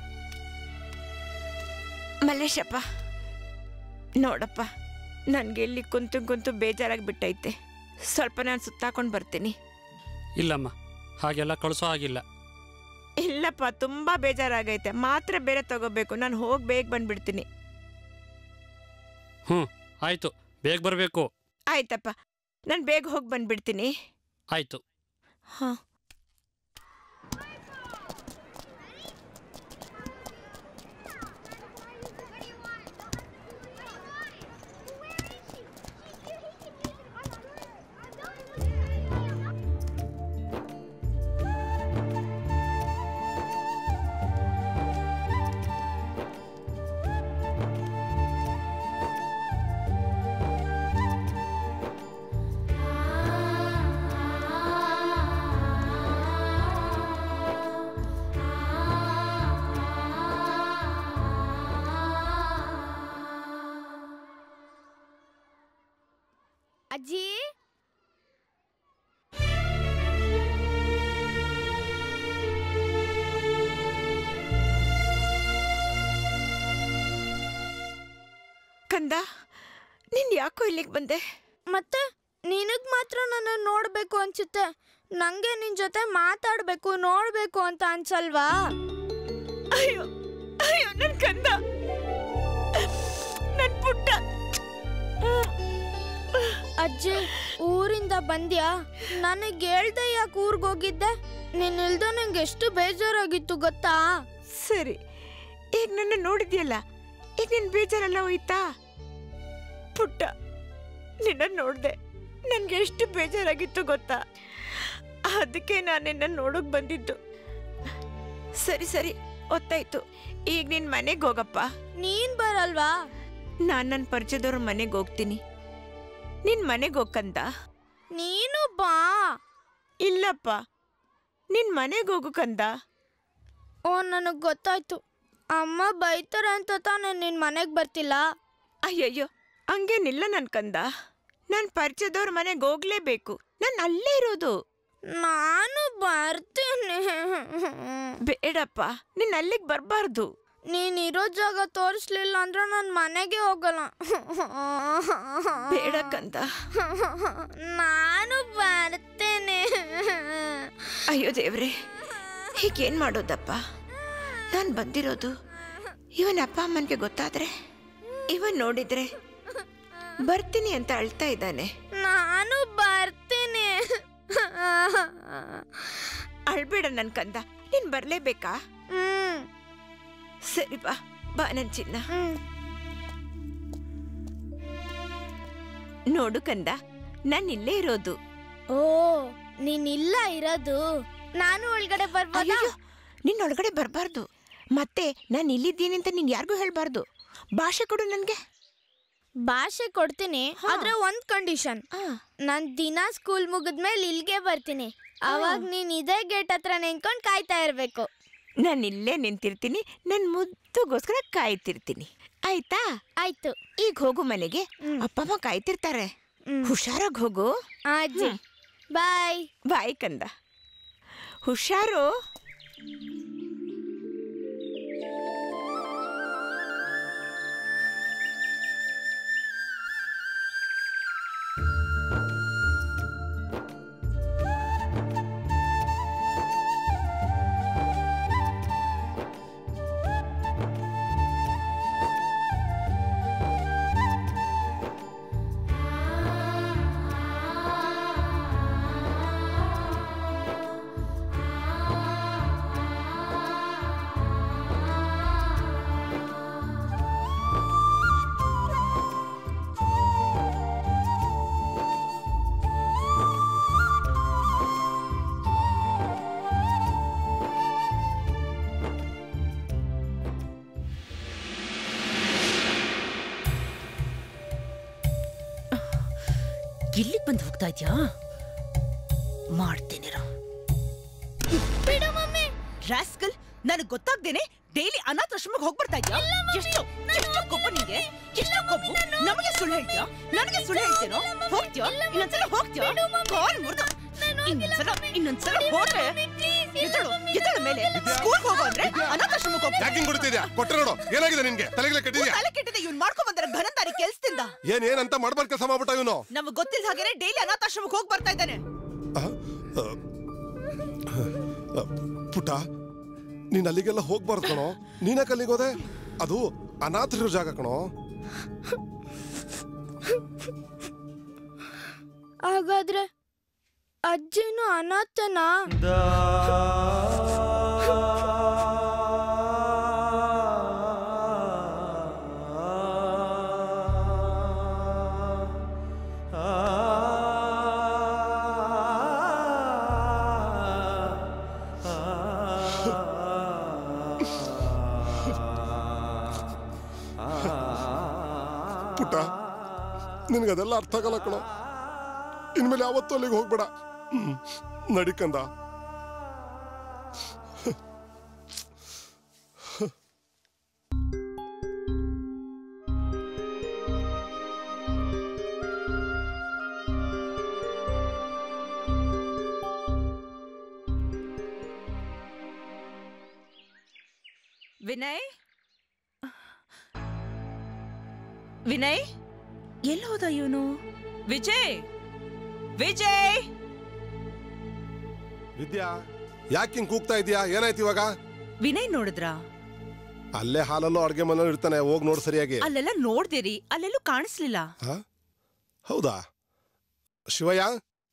ಮಲ್ಲೇಶಪ್ಪ ನೋಡಪ್ಪ ನನಗೆ ಇಲ್ಲಿ ಕುಂತು ಕುಂತು ಬೇಜಾರಾಗಿ ಬಿಟ್ಟೈತೆ ಸ್ವಲ್ಪ ನಾನು ಸುತ್ತಾಕೊಂಡು ಬರ್ತೀನಿ ಇಲ್ಲಮ್ಮ ಹಾಗೆಲ್ಲ ಕಳಿಸೋ ಆಗಿಲ್ಲ ಇಲ್ಲಪ್ಪ ತುಂಬ ಬೇಜಾರಾಗೈತೆ ಮಾತ್ರ ಬೇರೆ ತಗೋಬೇಕು ನಾನು ಹೋಗಿ ಬೇಗ ಬಂದ್ಬಿಡ್ತೀನಿ ಹ್ಞೂ ಆಯಿತು ಬೇಗ ಬರಬೇಕು ಆಯ್ತಪ್ಪ ನಾನು ಬೇಗ ಹೋಗಿ ಬಂದ್ಬಿಡ್ತೀನಿ ಆಯಿತು ಹಾಂ ಅಜ್ಜಿ ಕಂದ ನೀನ್ ಯಾಕೋ ಇಲ್ಲಿಗೆ ಬಂದೆ ಮತ್ತೆ ನಿನಗ್ ಮಾತ್ರ ನನ್ನ ನೋಡ್ಬೇಕು ಅನ್ಸುತ್ತೆ ನಂಗೆ ನಿನ್ ಜೊತೆ ಮಾತಾಡ್ಬೇಕು ನೋಡ್ಬೇಕು ಅಂತ ಅನ್ಸಲ್ವಾ ಅಯ್ಯೋ ಅಯ್ಯೋ ನನ್ ಕಂದ ನನ್ ಪುಟ್ಟ ಅಜ್ಜಿ ಊರಿಂದ ಬಂದ್ಯಾ ನನಗೆ ಹೇಳ್ದೆ ಯಾಕೆ ಊರ್ಗ್ ಹೋಗಿದ್ದೆ ನೀನ್ ಇಲ್ದ ನಂಗೆ ಎಷ್ಟು ಬೇಜಾರಾಗಿತ್ತು ಗೊತ್ತಾ ಸರಿ ಈಗ ನನ್ನ ನೋಡಿದ್ಯಲ್ಲ ಈಗ ನಿನ್ ಬೇಜಾರೆಲ್ಲ ಹೋಯ್ತಾ ಪುಟ್ಟ ನಿನ್ನ ನೋಡ್ದೆ ನನ್ಗೆ ಎಷ್ಟು ಬೇಜಾರಾಗಿತ್ತು ಗೊತ್ತಾ ಅದಕ್ಕೆ ನಾನು ನಿನ್ನ ನೋಡಕ್ ಬಂದಿದ್ದು ಸರಿ ಸರಿ ಹೊತ್ತಾಯ್ತು ಈಗ ನಿನ್ ಮನೆಗೆ ಹೋಗಪ್ಪ ನೀನ್ ಬರಲ್ವಾ ನಾನ್ ನನ್ನ ಪರಿಚಯದವ್ರ ಮನೆಗೆ ಹೋಗ್ತೀನಿ ನಿನ್ ಮನೆಗೆ ಹೋಗ್ಕಂದ ನೀನು ಬಾ ಇಲ್ಲಪ್ಪ ನಿನ್ ಮನೆಗೆ ಹೋಗು ಕಂದ ಓ ನನಗ್ ಗೊತ್ತಾಯ್ತು ಅಮ್ಮ ಬೈತಾರೆ ಅಂತ ತಾನೇ ನಿನ್ ಮನೆಗ್ ಬರ್ತಿಲ್ಲ ಅಯ್ಯಯ್ಯೋ ಹಂಗೇನಿಲ್ಲ ನನ್ ಕಂದ ನಾನು ಪರಿಚಯದವ್ರ ಮನೆಗೆ ಹೋಗ್ಲೇಬೇಕು ನಾನು ಅಲ್ಲೇ ಇರೋದು ನಾನು ಬರ್ತೀನಿ ಬೇಡಪ್ಪ ನೀನ್ ಅಲ್ಲಿಗೆ ಬರಬಾರ್ದು ನೀನ್ ಇರೋ ಜಾಗ ತೋರಿಸ್ಲಿಲ್ಲ ಅಂದ್ರೆ ನಾನು ಮನೆಗೆ ಹೋಗಲ್ಲ ಬೇಡ ಕಂದ ನಾನು ಬರ್ತೇನೆ ಅಯ್ಯೋ ದೇವ್ರೆ ಹೀಗೇನ್ ಮಾಡೋದಪ್ಪ ನಾನು ಬಂದಿರೋದು ಇವನ ಅಪ್ಪ ಅಮ್ಮನಿಗೆ ಗೊತ್ತಾದ್ರೆ ಇವನ್ ನೋಡಿದ್ರೆ ಬರ್ತೀನಿ ಅಂತ ಅಳ್ತಾ ಇದ್ದಾನೆ ನಾನು ಬರ್ತೀನಿ ಅಳ್ಬೇಡ ನನ್ ಕಂದ ನೀನ್ ಬರ್ಲೇಬೇಕಾ ಸರಿ ಬಾ ಬಾ ನನ್ ಚಿನ್ನ ನೋಡು ಕಂದ ನಾನು ಇಲ್ಲೇ ಇರೋದು ಓ ನೀನ್ ಇಲ್ಲ ಇರೋದು ನಾನು ಒಳಗಡೆ ಬರ್ಬೋದಾ ನಿನ್ನ ಒಳಗಡೆ ಬರಬಾರ್ದು ಮತ್ತೆ ನಾನು ಇಲ್ಲಿದ್ದೀನಿ ಅಂತ ನೀನ್ ಯಾರಿಗೂ ಹೇಳ್ಬಾರ್ದು ಭಾಷೆ ಕೊಡು ನನ್ಗೆ ಭಾಷೆ ಕೊಡ್ತೀನಿ ಆದ್ರೆ ಒಂದ್ ಕಂಡೀಷನ್ ನಾನ್ ದಿನ ಸ್ಕೂಲ್ ಮುಗಿದ್ಮೇಲೆ ಇಲ್ಗೆ ಬರ್ತೀನಿ ಅವಾಗ ನೀನ್ ಇದೇ ಗೇಟ್ ಹತ್ರ ನಿಂತ್ಕೊಂಡ್ ಕಾಯ್ತಾ ಇರ್ಬೇಕು ನಾನು ಇಲ್ಲೇ ನಿಂತಿರ್ತೀನಿ ನನ್ನ ಮುದ್ದುಗೋಸ್ಕರ ಕಾಯ್ತಿರ್ತೀನಿ ಆಯ್ತಾ ಆಯ್ತು ಈಗ ಹೋಗು ಮನೆಗೆ ಅಪ್ಪ ಅಮ್ಮ ಕಾಯ್ತಿರ್ತಾರೆ ಹುಷಾರಾಗಿ ಹೋಗು ಅಜ್ಜಿ ಬಾಯ್ ಬಾಯ್ ಕಂದ ಹುಷಾರು ಇಲ್ಲಿಗೆ ಬಂದು ಹೋಗ್ತಾ ಇದ್ಯಾ ಮಾಡ್ತೀನಿ ರಾಸ್ಕಲ್ ನನಗ್ ಗೊತ್ತಾಗ್ದೇನೆ ಡೈಲಿ ಅನಾಥಾಶ್ರಮಕ್ಕೆ ಹೋಗ್ ಬರ್ತಾ ಇದ್ಯಾ ಎಷ್ಟು ಎಷ್ಟು ಕೊಬ್ಬು ನಿಂಗೆ ಎಷ್ಟು ಕೊಬ್ಬು ನಮಗೆ ಸುಳ್ಳು ಹೇಳ್ತೀಯಾ ನನಗೆ ಸುಳ್ಳು ಹೇಳ್ತೇನೋ ಹೋಗ್ತೀಯಾ ಇನ್ನೊಂದ್ಸಲ ಹೋಗ್ತೀಯಾ ಕಾಲ್ ಮುರ್ದು ಇನ್ನೊಂದ್ಸಲ ಇನ್ನೊಂದ್ಸಲ ಹೋದ್ರೆ ಎದಳು ಎದಳ ಮೇಲೆ ಸ್ಕೂಲ್ ಹೋಗೋ ಅಂದ್ರೆ ಅನಾಥಾಶ್ರಮಕ್ಕೆ ಹೋಗ್ತೀಯಾ ಯಾಕಿಂಗ್ ಕೊಡ್ತಿದ್ಯಾ ಕೊಟ್ಟೆ ನೋಡು ಏನಾಗಿದೆ ನಿನ್ಗೆ ತಲೆಗೆ ಕೆಟ್ಟಿದ್ಯಾ ತಲೆ ಕೆಟ್ಟಿದೆ ಇವ್ನು ಮಾಡ್ಕೊಂಡ್ ಬಂದ್ರೆ ಘನಂದಾರಿ ಕೆಲ್ಸದಿಂದ ಏನ್ ಏನಂತ ಮಾಡ್ಬಾರ್ದು ಕೆಲಸ ಮಾಡ್ಬಿಟ್ಟ ಇವನು ನಮಗ್ ಗೊತ್ತಿಲ್ಲ ಹಾಗೇನೆ ಡೈಲಿ ಅನಾಥಾಶ್ರಮಕ್ಕೆ ಹೋಗ್ ಬರ್ತಾ ಇದ್ದಾನೆ ಪುಟ್ಟ ನೀನ್ ಅಲ್ಲಿಗೆಲ್ಲ ಹೋಗ್ಬಾರ್ದು ಕಣೋ ನೀನಕ್ಕೆ ಅಲ್ಲಿಗೆ ಹೋದೆ ಅದು ಅನಾಥರಿರೋ ಜಾಗ ಕಣೋ ಹಾಗಾದ್ರೆ ಅಜ್ಜಿನೂ ಅನಾಥನಾ ಪುಟ್ಟ ನಿನಗದೆಲ್ಲ ಅರ್ಥ ಆಗಲ್ಲ ಕಣೋ ಇನ್ಮೇಲೆ ಯಾವತ್ತೂ ಅಲ್ಲಿಗೆ ಹೋಗ್ಬೇಡ ಹ್ಮ್. ನಡಿಕಂದ ವಿನಯ್ ವಿನಯ್ ಎಲ್ಲಿ ಹೋದ ಇವನು ವಿಜಯ್ ವಿಜಯ್ ವಿದ್ಯಾ ಯಾಕೆ ಹಿಂಗ್ ಕೂಗ್ತಾ ಇದೀಯಾ ಏನಾಯ್ತು ಇವಾಗ ವಿನಯ್ ನೋಡಿದ್ರಾ ಅಲ್ಲೇ ಹಾಲಲ್ಲೂ ಅಡ್ಗೆ ಮನೇಲಿ ಇರ್ತಾನೆ ಹೋಗ್ ನೋಡ್ ಸರಿಯಾಗಿ ಅಲ್ಲೆಲ್ಲ ನೋಡ್ದಿರಿ ಅಲ್ಲೆಲ್ಲೂ ಕಾಣಿಸ್ಲಿಲ್ಲ ಹ? ಹೌದಾ ಶಿವಯ್ಯ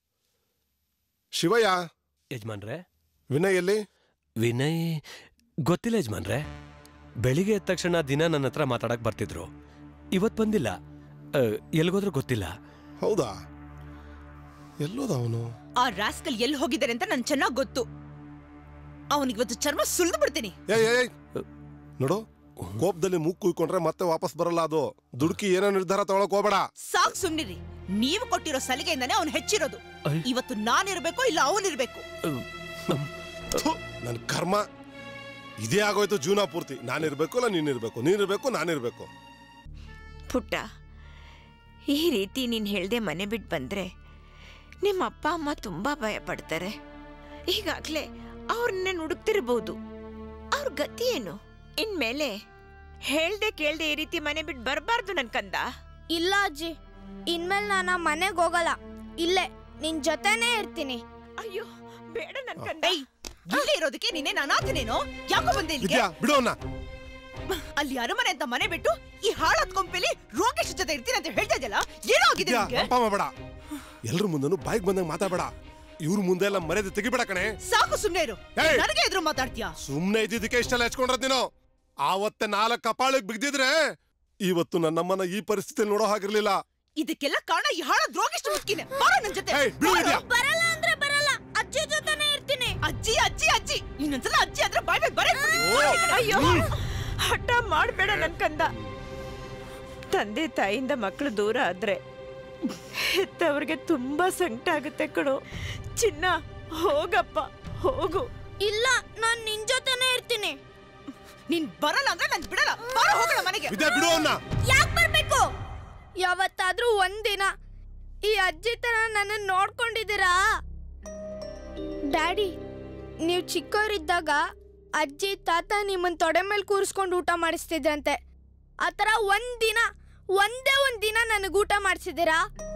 ಶಿವಯ್ಯ ಯಜಮಾನ್ರೆ ವಿನಯ್ ಎಲ್ಲಿ ವಿನಯ್ ಗೊತ್ತಿಲ್ಲ ಯಜಮಾನ್ರೆ ಬೆಳಿಗ್ಗೆ ಎದ್ದ ತಕ್ಷಣ ದಿನ ನನ್ನ ಹತ್ರ ಮಾತಾಡಕ್ ಬರ್ತಿದ್ರು ಇವತ್ ಬಂದಿಲ್ಲ ಆ, ಎಲ್ಗೋದ್ರೂ ಗೊತ್ತಿಲ್ಲ ಹೌದಾ ಎಲ್ಲೋದ ಅವನು ಆ ರಾಸ್ಕಲ್ ಎಲ್ಲಿ ಹೋಗಿದ್ದಾರೆ ಅಂತ ನನ್ ಚೆನ್ನಾಗ್ ಗೊತ್ತು ಅವನಿಗೆ ಇವತ್ತು ಚರ್ಮ ಸುಲ್ದು ಬಿಡ್ತೀನಿ ಏಯ್ ಏಯ್, ಏಯ್. ನೋಡು ಕೋಪದಲ್ಲಿ ಮೂಗ್ ಕುಯ್ಕೊಂಡ್ರೆ ಮತ್ತೆ ವಾಪಸ್ ಬರಲ್ಲ ಅದು ದುಡುಕಿ ಏನೋ ನಿರ್ಧಾರ ತಗೊಳಕ್ ಹೋಗ್ಬೇಡ ಸಾಕ್ ಸುಮ್ನಿರಿ ನೀವು ಕೊಟ್ಟಿರೋ ಸಲಿಗೆಯಿಂದಾನೇ ಅವ್ನು ಹೆಚ್ಚಿರೋದು ಇವತ್ತು ನಾನಿರ್ಬೇಕು ಇಲ್ಲ ಅವನಿರ್ಬೇಕು ಥು, ನನ್ ಕರ್ಮ ಇದೇ ಆಗೋಯ್ತು ಜೀವನ ಪೂರ್ತಿ ನಾನಿರ್ಬೇಕು ಇಲ್ಲ ನೀನಿರ್ಬೇಕು ನೀನಿರ್ಬೇಕು ನಾನಿರ್ಬೇಕು ಪುಟ್ಟ ಈ ರೀತಿ ನೀನು ಹೇಳ್ದೆ ಮನೆ ಬಿಟ್ಟು ಬಂದ್ರೆ ನಿಮ್ಮ ಅಪ್ಪ ಅಮ್ಮ ತುಂಬಾ ಭಯ ಪಡ್ತಾರೆ ಈಗಾಗ್ಲೇ ಅವ್ರನ್ನ ಹುಡುಕ್ತಿರ್ಬೋದು ಅವ್ರ ಗತಿ ಏನು ಇನ್ಮೇಲೆ ಹೇಳ್ದೆ ಕೇಳ್ದೆ ಈ ರೀತಿ ಮನೆ ಬಿಟ್ಟು ಬರಬಾರ್ದು ನನ್ ಕಂದ ಇಲ್ಲ ಅಜ್ಜಿ ಇನ್ಮೇಲೆ ನಾನು ಮನೆಗೆ ಹೋಗಲ್ಲ ಇಲ್ಲೇ ನಿನ್ ಜೊತೆನೇ ಇರ್ತೀನಿ ಅಯ್ಯೋ ಬೇಡ ನನ್ ಕಂದ ಇಲ್ಲೇ ಇರೋದಕ್ಕೆ ನೀನೇ ಅನಾಥನೇನೋ ಯಾಕೋ ಬಂದೆ ಇಲ್ಲಿಗೆ ವಿದ್ಯಾ ಬಿಡು ಅವ್ನ ಅಲ್ಲಿ ಅರಮನೆ ಅಂತ ಮನೆ ಬಿಟ್ಟು ಈ ಹಾಳಾದ ಕೊಂಪೆಲಿ ರೋಗೇಶ್ ಜೊತೆ ಇರ್ತೀನಿ ಅಂತ ಹೇಳ್ತಾ ಇದೆಯಲ್ಲ ಏನೋ ಆಗಿದೆ ವಿದ್ಯಾ ನಿಮ್ಗೆ ಅಪ್ಪ ಮಾಡಬೇಡ ಎಲ್ರ ಮುಂದನು ಬಾಯಿಗೆ ಬಂದಂಗ ಮಾತಾಡಬೇಡ ಇವ್ರ ಮುಂದೆ ಎಲ್ಲ ಮರ್ಯಾದೆ ತೆಗಿಬೇಡ ಕಣೆ ಸಾಕು ಸುಮ್ನೆ ಇರು ಏಯ್! ನನಗೆ ಎದುರು ಮಾತಾಡ್ತೀಯಾ ಸುಮ್ನೆ ಇದ್ದಿದ್ದಕ್ಕೆ ಇಷ್ಟೆಲ್ಲ ಹೆಚ್ಕೊಂಡ್ರದ್ ನೀನು ಆವತ್ತೆ ನಾಲ್ಕು ಕಪಾಳಿಗೆ ಬಿಗ್ದಿದ್ರೆ ಇವತ್ತು ನನ್ನಮ್ಮನ ಈ ಪರಿಸ್ಥಿತಿಯಲ್ಲಿ ನೋಡೋ ಹಾಗಿರ್ಲಿಲ್ಲ ಇದಕ್ಕೆಲ್ಲ ಕಾರಣ ಈ ಹಾಳಾದ ರೋಗೇಶ್ ಮುಸ್ಕಿನೇ ಬಾರೋ ನನ್ ಜೊತೆ ಏಯ್, ಬಿಡು ಬಾರೋ. ವಿದ್ಯಾ. ಬರಲ್ಲ ಅಂದ್ರೆ ಬರಲ್ಲ ಅಜ್ಜಿ ಜೊತೆನೇ ಇರ್ತೀನಿ ಅಜ್ಜಿ ಅಜ್ಜಿ ಅಜ್ಜಿ ಇನ್ನೊಂದ್ಸಲ ಅಜ್ಜಿ ಆದ್ರೆ ಬಾಯ್ ಬಾಯ್ ಬರೇ ಅಯ್ಯೋ ಹಠ ಮಾಡಬೇಡ ನನ್ ಕಂದ ತಂದೆ ತಾಯಿಯಿಂದ ಮಕ್ಕಳು ದೂರ ಆದ್ರೆ ಹೆತ್ತವ್ರಿಗೆ ತುಂಬಾ ಸಂಕಟ ಆಗುತ್ತೆ ಕಣೋ ಚಿನ್ನ ಹೋಗಪ್ಪ ಹೋಗು ಇಲ್ಲ ನಾನ್ ನಿನ್ ಜೊತೆನೇ ಇರ್ತೀನಿ ನೀನ್ ಬರಲ್ಲ ಅಂದ್ರೆ ನಾನ್ ಬಿಡಲ್ಲ ಬಾರೋ ಹೋಗೋಣ ಮನೆಗೆ ವಿದ್ಯಾ ಬಿಡು ಅವ್ನ ಯಾಕೆ ಬರ್ಬೇಕು ಯಾವತ್ತಾದ್ರೂ ಒಂದಿನ ಈ ಅಜ್ಜಿ ತರ ನನ್ನ ನೋಡ್ಕೊಂಡಿದ್ದೀರಾ ಡ್ಯಾಡಿ ನೀವು ಚಿಕ್ಕವರಿದ್ದಾಗ ಅಜ್ಜಿ ತಾತ ನಿಮ್ಮನ್ ತೊಡೆ ಮೇಲೆ ಕೂರಿಸ್ಕೊಂಡು ಊಟ ಮಾಡಿಸ್ತಿದ್ರಂತೆ ಆ ಥರ ಒಂದಿನ ಒಂದೇ ಒಂದ್ ದಿನ ನನಗೆ ಊಟ ಮಾಡಿಸಿದ್ದೀರಾ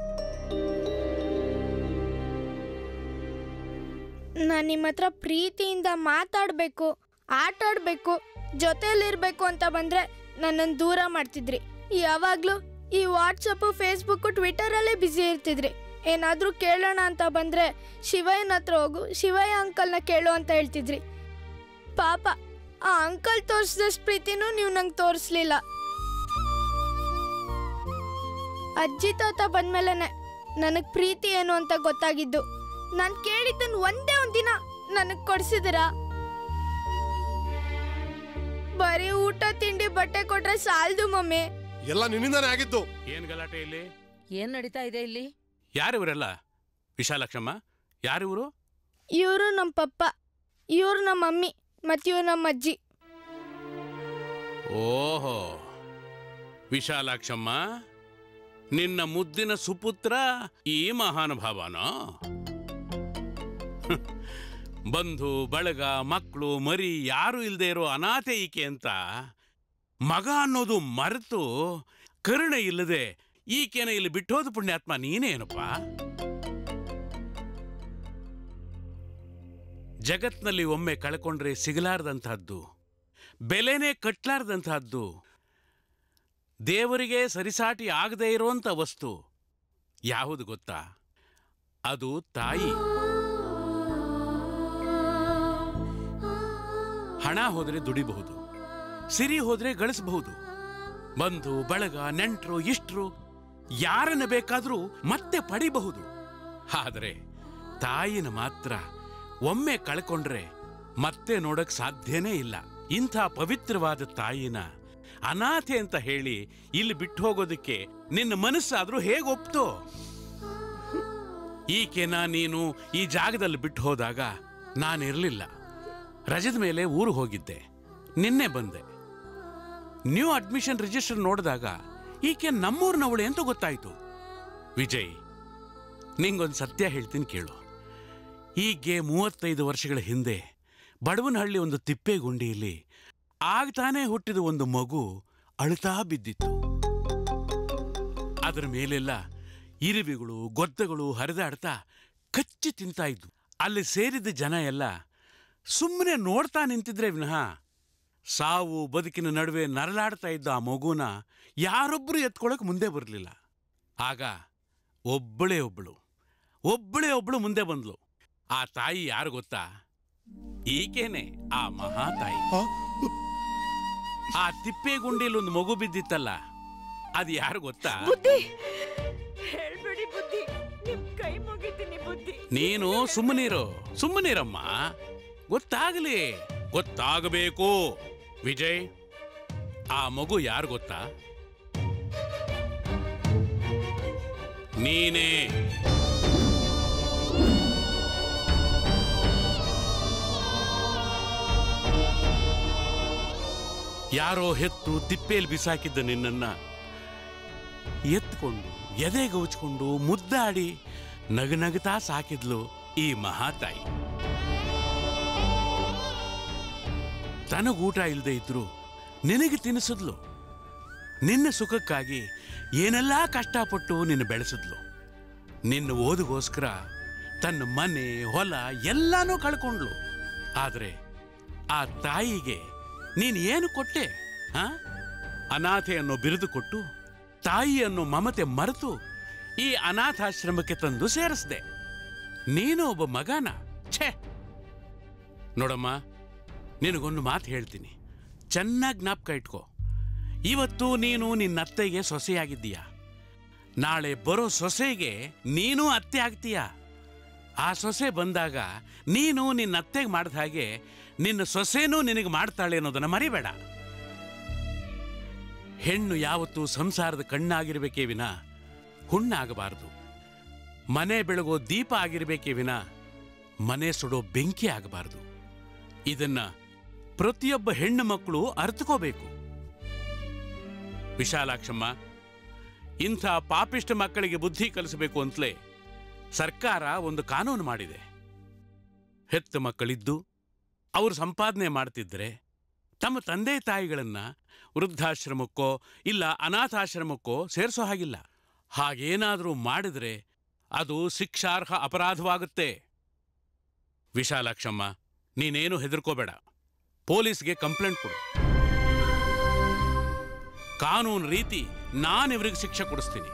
ನಾನು ನಿಮ್ಮ ಹತ್ರ ಪ್ರೀತಿಯಿಂದ ಮಾತಾಡಬೇಕು ಆಟ ಆಡಬೇಕು ಜೊತೆಯಲ್ಲಿರ್ಬೇಕು ಅಂತ ಬಂದ್ರೆ ನನ್ನನ್ನು ದೂರ ಮಾಡ್ತಿದ್ರಿ ಯಾವಾಗಲೂ ಈ ವಾಟ್ಸಪ್ಪು ಫೇಸ್ಬುಕ್ಕು ಟ್ವಿಟರಲ್ಲೇ ಬ್ಯುಸಿ ಇರ್ತಿದ್ರಿ ಏನಾದರೂ ಕೇಳೋಣ ಅಂತ ಬಂದರೆ ಶಿವಯ್ಯನ ಹತ್ರ ಹೋಗು ಶಿವಯ್ಯ ಅಂಕಲ್ನ ಕೇಳು ಅಂತ ಹೇಳ್ತಿದ್ರಿ ಪಾಪ ಆ ಅಂಕಲ್ ತೋರಿಸಿದಷ್ಟು ಪ್ರೀತಿನೂ ನೀವು ನಂಗೆ ತೋರಿಸ್ಲಿಲ್ಲ ಅಜ್ಜಿ ತಾತ ಬಂದ್ಮೇಲೆ ನನಗೆ ಪ್ರೀತಿ ಏನು ಅಂತ ಗೊತ್ತಾಗಿದ್ದು ನಾನು ಕೇಳಿದ್ದನ್ನು ಒಂದೇ ಒಂದಿನ ನನಗೆ ಕೊಡ್ಸಿದಿರಾ ಬರೀ ಊಟ ತಿಂಡಿ ಬಟ್ಟೆ ಕೊಟ್ರೆ ಸಾಲದು ಮಮ್ಮಿ ಎಲ್ಲ ನಿನ್ನಿಂದಾನೇ ಆಗಿದ್ದು ಏನ್ ಗಲಾಟೆ ಇಲ್ಲಿ ಏನ್ ನಡೀತಾ ಇದೆ ಇಲ್ಲಿ ಯಾರಿವರೆಲ್ಲ ವಿಶಾಲಾಕ್ಷಮ್ಮ ಯಾರಿವರು ಇವರು ನಮ್ಮ ಪಪ್ಪ ಇವ್ರು ನಮ್ಮ ಮಮ್ಮಿ ಮತ್ತು ಇವ್ರು ನಮ್ಮ ಅಜ್ಜಿ ಓಹೋ ವಿಶಾಲಾಕ್ಷಮ್ಮ ನಿನ್ನ ಮುದ್ದಿನ ಸುಪುತ್ರ ಈ ಮಹಾನುಭಾವನೋ ಹ್ಮ್. ಬಂಧು ಬಳಗ ಮಕ್ಕಳು ಮರಿ ಯಾರು ಇಲ್ಲದೆ ಇರೋ ಅನಾಥೆ ಈಕೆ ಅಂತ ಮಗ ಅನ್ನೋದು ಮರೆತು ಕರುಣೆ ಇಲ್ಲದೆ ಈಕೆನ ಇಲ್ಲಿ ಬಿಟ್ಟೋದು ಪುಣ್ಯಾತ್ಮ ನೀನೇನಪ್ಪ ಜಗತ್ನಲ್ಲಿ ಒಮ್ಮೆ ಕಳ್ಕೊಂಡ್ರೆ ಸಿಗಲಾರ್ದಂತಹದ್ದು ಬೆಲೆನೇ ಕಟ್ಲಾರ್ದಂತಹದ್ದು ದೇವರಿಗೆ ಸರಿಸಾಟಿ ಆಗದೇ ಇರುವಂಥ ವಸ್ತು ಯಾವುದು ಗೊತ್ತಾ ಅದು ತಾಯಿ ಹಣ ಹೋದರೆ ದುಡಿಬಹುದು ಸಿರಿ ಹೋದ್ರೆ ಗಳಿಸಬಹುದು ಬಂಧು ಬಳಗ ನೆಂಟರು ಇಷ್ಟರು ಯಾರನ್ನ ಬೇಕಾದರೂ ಮತ್ತೆ ಪಡಿಬಹುದು ಆದರೆ ತಾಯಿನ ಮಾತ್ರ ಒಮ್ಮೆ ಕಳ್ಕೊಂಡ್ರೆ ಮತ್ತೆ ನೋಡಕ್ ಸಾಧ್ಯನೇ ಇಲ್ಲ ಇಂಥ ಪವಿತ್ರವಾದ ತಾಯಿನ ಅನಾಥೆ ಅಂತ ಹೇಳಿ ಇಲ್ಲಿ ಬಿಟ್ಟು ಹೋಗೋದಕ್ಕೆ ನಿನ್ನ ಮನಸ್ಸಾದ್ರೂ ಹೇಗೆ ಒಪ್ತೋ ಈಕೆನ ನೀನು ಈ ಜಾಗದಲ್ಲಿ ಬಿಟ್ಟು ಹೋದಾಗ ನಾನಿರಲಿಲ್ಲ ರಜದ ಮೇಲೆ ಊರು ಹೋಗಿದ್ದೆ ನಿನ್ನೆ ಬಂದೆ ನ್ಯೂ ಅಡ್ಮಿಷನ್ ರಿಜಿಸ್ಟರ್ ನೋಡಿದಾಗ ಈಕೆ ನಮ್ಮೂರಿನವಳೆ ಅಂತ ಗೊತ್ತಾಯ್ತು ವಿಜಯ್ ನಿಂಗೊಂದು ಸತ್ಯ ಹೇಳ್ತೀನಿ ಕೇಳು ಈಕೆ ಮೂವತ್ತೈದು ವರ್ಷಗಳ ಹಿಂದೆ ಬಡವನಹಳ್ಳಿ ಒಂದು ತಿಪ್ಪೆಗುಂಡಿಯಲ್ಲಿ ಆಗ್ತಾನೆ ಹುಟ್ಟಿದ ಒಂದು ಮಗು ಅಳುತ್ತಾ ಬಿದ್ದಿತ್ತು ಅದರ ಮೇಲೆಲ್ಲ ಇರುವೆಗಳು ಗೊದ್ದಗಳು ಹರಿದಾಡ್ತಾ ಕಚ್ಚಿ ತಿಂತಾ ಇದ್ವು ಅಲ್ಲಿ ಸೇರಿದ ಜನ ಎಲ್ಲ ಸುಮ್ಮನೆ ನೋಡ್ತಾ ನಿಂತಿದ್ರೆ ವಿನಃ ಸಾವು ಬದುಕಿನ ನಡುವೆ ನರಳಾಡ್ತಾ ಇದ್ದ ಆ ಮಗುನ ಯಾರೊಬ್ಬರು ಎತ್ಕೊಳಕ್ ಮುಂದೆ ಬರಲಿಲ್ಲ ಆಗ ಒಬ್ಬಳೇ ಒಬ್ಬಳು ಒಬ್ಬಳೇ ಒಬ್ಬಳು ಮುಂದೆ ಬಂದ್ಲು ಆ ತಾಯಿ ಯಾರು ಗೊತ್ತಾ ಈಗೇನೆ ಆ ಮಹಾತಾಯಿ ಆ ತಿಪ್ಪೆಗುಂಡಿಯಲ್ಲಿ ಒಂದು ಮಗು ಬಿದ್ದಿತ್ತಲ್ಲ ಅದು ಯಾರು ಗೊತ್ತಾ ಬುದ್ಧಿ ಹೇಳ್ಬೇಡಿ ಬುದ್ಧಿ ನಿಮ್ ಕೈ ಮುಗಿತೀನಿ ಬುದ್ಧಿ ನೀನು ಸುಮ್ಮನಿರು ಸುಮ್ಮನಿರಮ್ಮ ಗೊತ್ತಾಗಲಿ ಗೊತ್ತಾಗಬೇಕು ವಿಜಯ್ ಆ ಮಗು ಯಾರು ಗೊತ್ತಾ ನೀನೇ ಯಾರೋ ಹೆತ್ತು ತಿಪ್ಪೇಲಿ ಬಿಸಾಕಿದ್ದ ನಿನ್ನನ್ನ ಎತ್ಕೊಂಡು ಎದೆಗೌಚ್ಕೊಂಡು ಮುದ್ದಾಡಿ ನಗನಗ್ತಾ ಸಾಕಿದ್ಲು ಈ ಮಹಾತಾಯಿ ತನಗೂಟ ಇಲ್ಲದೆ ಇದ್ರು ನಿನಗೆ ತಿನ್ನಿಸಿದ್ಲು ನಿನ್ನ ಸುಖಕ್ಕಾಗಿ ಏನೆಲ್ಲ ಕಷ್ಟಪಟ್ಟು ನಿನ್ನ ಬೆಳೆಸಿದ್ಲು ನಿನ್ನ ಓದಿಗೋಸ್ಕರ ತನ್ನ ಮನೆ ಹೊಲ ಎಲ್ಲಾನೂ ಕಳ್ಕೊಂಡ್ಲು ಆದ್ರೆ ಆ ತಾಯಿಗೆ ನೀನು ಏನು ಕೊಟ್ಟೆ ಹಾ ಅನಾಥೆ ಅನ್ನೋ ಬಿರುದು ಕೊಟ್ಟು ತಾಯಿ ಅನ್ನೋ ಮಮತೆ ಮರೆತು ಈ ಅನಾಥಾಶ್ರಮಕ್ಕೆ ತಂದು ಸೇರಿಸ್ದೆ ನೀನು ಒಬ್ಬ ಮಗನ ಛೇ ನೋಡಮ್ಮ ನಿನಗೊಂದು ಮಾತು ಹೇಳ್ತೀನಿ ಚೆನ್ನಾಗಿ ಜ್ಞಾಪಕ ಇಟ್ಕೋ ಇವತ್ತು ನೀನು ನಿನ್ನ ಅತ್ತೆಗೆ ಸೊಸೆಯಾಗಿದ್ದೀಯ ನಾಳೆ ಬರೋ ಸೊಸೆಗೆ ನೀನು ಅತ್ತೆ ಆಗ್ತೀಯ ಆ ಸೊಸೆ ಬಂದಾಗ ನೀನು ನಿನ್ನ ಅತ್ತೆಗೆ ಮಾಡಿದ ಹಾಗೆ ನಿನ್ನ ಸೊಸೆನೂ ನಿನಗೆ ಮಾಡ್ತಾಳೆ ಅನ್ನೋದನ್ನ ಮರಿಬೇಡ ಹೆಣ್ಣು ಯಾವತ್ತೂ ಸಂಸಾರದ ಕಣ್ಣಾಗಿರ್ಬೇಕೇ ವಿನ ಹುಣ್ಣಾಗಬಾರದು ಮನೆ ಬೆಳಗೋ ದೀಪ ಆಗಿರ್ಬೇಕೇ ವಿನ ಮನೆ ಸುಡೋ ಬೆಂಕಿ ಆಗಬಾರದು ಇದನ್ನ ಪ್ರತಿಯೊಬ್ಬ ಹೆಣ್ಣು ಮಕ್ಕಳು ಅರ್ಥಕೋಬೇಕು ವಿಶಾಲಾಕ್ಷಮ್ಮ ಇಂಥ ಪಾಪಿಷ್ಟ ಮಕ್ಕಳಿಗೆ ಬುದ್ಧಿ ಕಲಿಸಬೇಕು ಅಂತಲೇ ಸರ್ಕಾರ ಒಂದು ಕಾನೂನು ಮಾಡಿದೆ ಹೆತ್ತ ಮಕ್ಕಳಿದ್ದು ಅವರು ಸಂಪಾದನೆ ಮಾಡ್ತಿದ್ರೆ ತಮ್ಮ ತಂದೆ ತಾಯಿಗಳನ್ನ ವೃದ್ಧಾಶ್ರಮಕ್ಕೋ ಇಲ್ಲ ಅನಾಥಾಶ್ರಮಕ್ಕೋ ಸೇರಿಸೋ ಹಾಗಿಲ್ಲ ಹಾಗೇನಾದರೂ ಮಾಡಿದ್ರೆ ಅದು ಶಿಕ್ಷಾರ್ಹ ಅಪರಾಧವಾಗುತ್ತೆ ವಿಶಾಲಾಕ್ಷಮ್ಮ ನೀನೇನು ಹೆದರ್ಕೋಬೇಡ ಪೊಲೀಸ್ಗೆ ಕಂಪ್ಲೇಂಟ್ ಕೊಡು ಕಾನೂನು ರೀತಿ ನಾನಿವ್ರಿಗೆ ಶಿಕ್ಷೆ ಕೊಡಿಸ್ತೀನಿ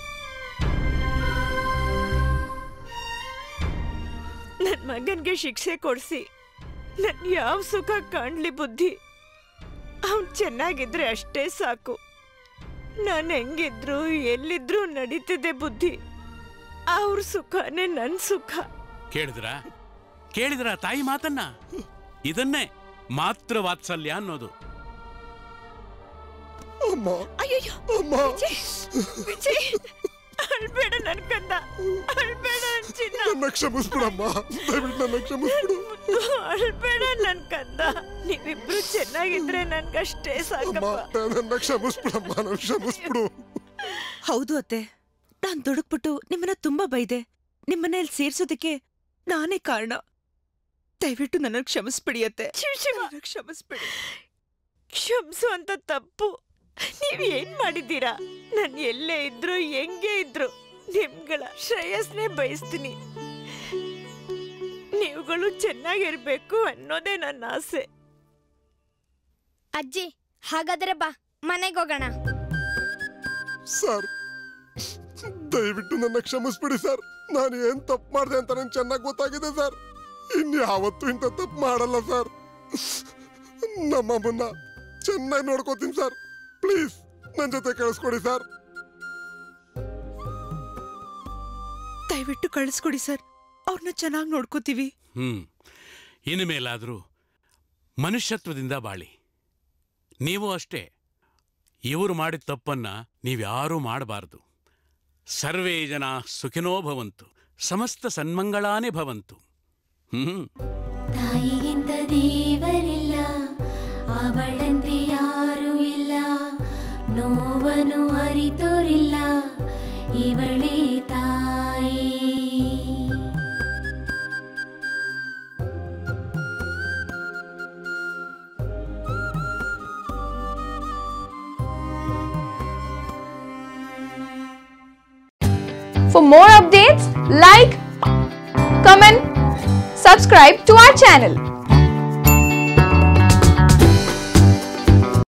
ನನ್ ಮಗನ್ಗೆ ಶಿಕ್ಷೆ ಕೊಡ್ಸಿ ನನ್ ಯಾವ ಸುಖ ಕಾಣ್ಲಿ ಬುದ್ಧಿ ಅವನ್ ಚೆನ್ನಾಗಿದ್ರೆ ಅಷ್ಟೇ ಸಾಕು ನಾನು ಹೆಂಗಿದ್ರು ಎಲ್ಲಿದ್ರು ನಡೀತಿದೆ ಬುದ್ಧಿ ಅವ್ರ ಸುಖನೇ ನನ್ ಸುಖ ಕೇಳಿದ್ರ ಕೇಳಿದ್ರ ತಾಯಿ ಮಾತನ್ನ ಇದನ್ನೇ ಮಾತೃ ವಾತ್ಸಲ್ಯ ಅನ್ನೋದು ಅಯ್ಯಯ್ಯೋ ವಿಜಯ್ ವಿಜಯ್ ಅಳ್ಬೇಡ ನನ್ ಕಂದ ಅಳ್ಬೇಡ ಚಿನ್ನ ನನ್ನ ಕ್ಷಮಿಸ್ಬಿಡಮ್ಮ ದಯವಿಟ್ಟು ನನ್ನ ಕ್ಷಮಿಸ್ಬಿಡು ಅಳ್ಬೇಡ ನನ್ ಕಂದ ನೀವಿಬ್ರು ಚೆನ್ನಾಗಿದ್ರೆ ನನ್ಗಷ್ಟೇ ಸಾಕಪ್ಪ ನನ್ನ ಕ್ಷಮಿಸ್ಬಿಡಮ್ಮ ನನ್ನ ಕ್ಷಮಿಸ್ಬಿಡು ಹೌದು ಅತ್ತೆ ನಾನ್ ದುಡುಕ್ಬಿಟ್ಟು ನಿಮ್ಮನ್ನ ತುಂಬಾ ಬೈದೆ ನಿಮ್ಮನೇಲಿ ಸೇರ್ಸೋದಕ್ಕೆ ನಾನೇ ಕಾರಣ ದಯವಿಟ್ಟು ನನ್ನ ಕ್ಷಮಿಸ್ಬಿಡಿ ಅತ್ತೆ ನನ್ನನ್ನ ಕ್ಷಮಿಸ್ಬಿಡಿ ಕ್ಷಮಿಸು ಅಂತ ತಪ್ಪು ನೀವ್ ಏನ್ ಮಾಡಿದ್ದೀರಾ ನನ್ ಎಲ್ಲೇ ಇದ್ರು ಹೆಂಗೆ ಇದ್ರು ನಿಮ್ಗಳ ಶ್ರೇಯಸ್ನೇ ಬಯಸ್ತೀನಿ ನೀವುಗಳು ಚೆನ್ನಾಗಿರ್ಬೇಕು ಅನ್ನೋದೇ ನನ್ನ ಆಸೆ ಅಜ್ಜಿ ಹಾಗಾದ್ರೆ ಬಾ ಮನೆಗೆ ಹೋಗೋಣ ಸರ್ ದಯವಿಟ್ಟು ನನ್ನ ಕ್ಷಮಿಸ್ಬಿಡಿ ಸರ್ ನಾನು ಏನ್ ತಪ್ಪು ಮಾಡಿದೆ ಅಂತ ನಂಗೆ ಚೆನ್ನಾಗಿ ಗೊತ್ತಾಗಿದೆ ಸರ್ ಇನ್ಯಾವತ್ತೂ ಇಂಥ ತಪ್ಪು ಮಾಡಲ್ಲ ಸರ್ ನಮ್ಮಮ್ಮನ್ನ ಚೆನ್ನಾಗಿ ನೋಡ್ಕೋತೀನಿ ಸರ್ ಪ್ಲೀಸ್ ನನ್ನ ಜೊತೆ ಕಳಿಸ್ಕೊಡಿ ಸರ್ ದಯವಿಟ್ಟು ಕಳಿಸ್ಕೊಡಿ ಸರ್ ಅವ್ರನ್ನ ಚೆನ್ನಾಗಿ ನೋಡ್ಕೋತೀವಿ ಹ್ಮ್ ಇನ್ನು ಮೇಲಾದರೂ ಮನುಷ್ಯತ್ವದಿಂದ ಬಾಳಿ ನೀವು ಅಷ್ಟೇ ಇವರು ಮಾಡಿದ ತಪ್ಪನ್ನ ನೀವ್ಯಾರೂ ಮಾಡಬಾರದು ಸರ್ವೇ ಜನ ಸುಖಿನೋ ಭವಂತು ಸಮಸ್ತ ಸನ್ಮಂಗಳಾನೇ ಭವಂತು ಹ್ಮ್ ತಾಯಿಗಿಂತ ದೇವರಿಲ್ಲ ಅವಳಂತೆ ಯಾರೂ ಇಲ್ಲ ನೋವನು ಅರಿತೋರಿಲ್ಲ ಇವಳೇ ತಾಯಿ For more updates, like, comment, subscribe to our channel.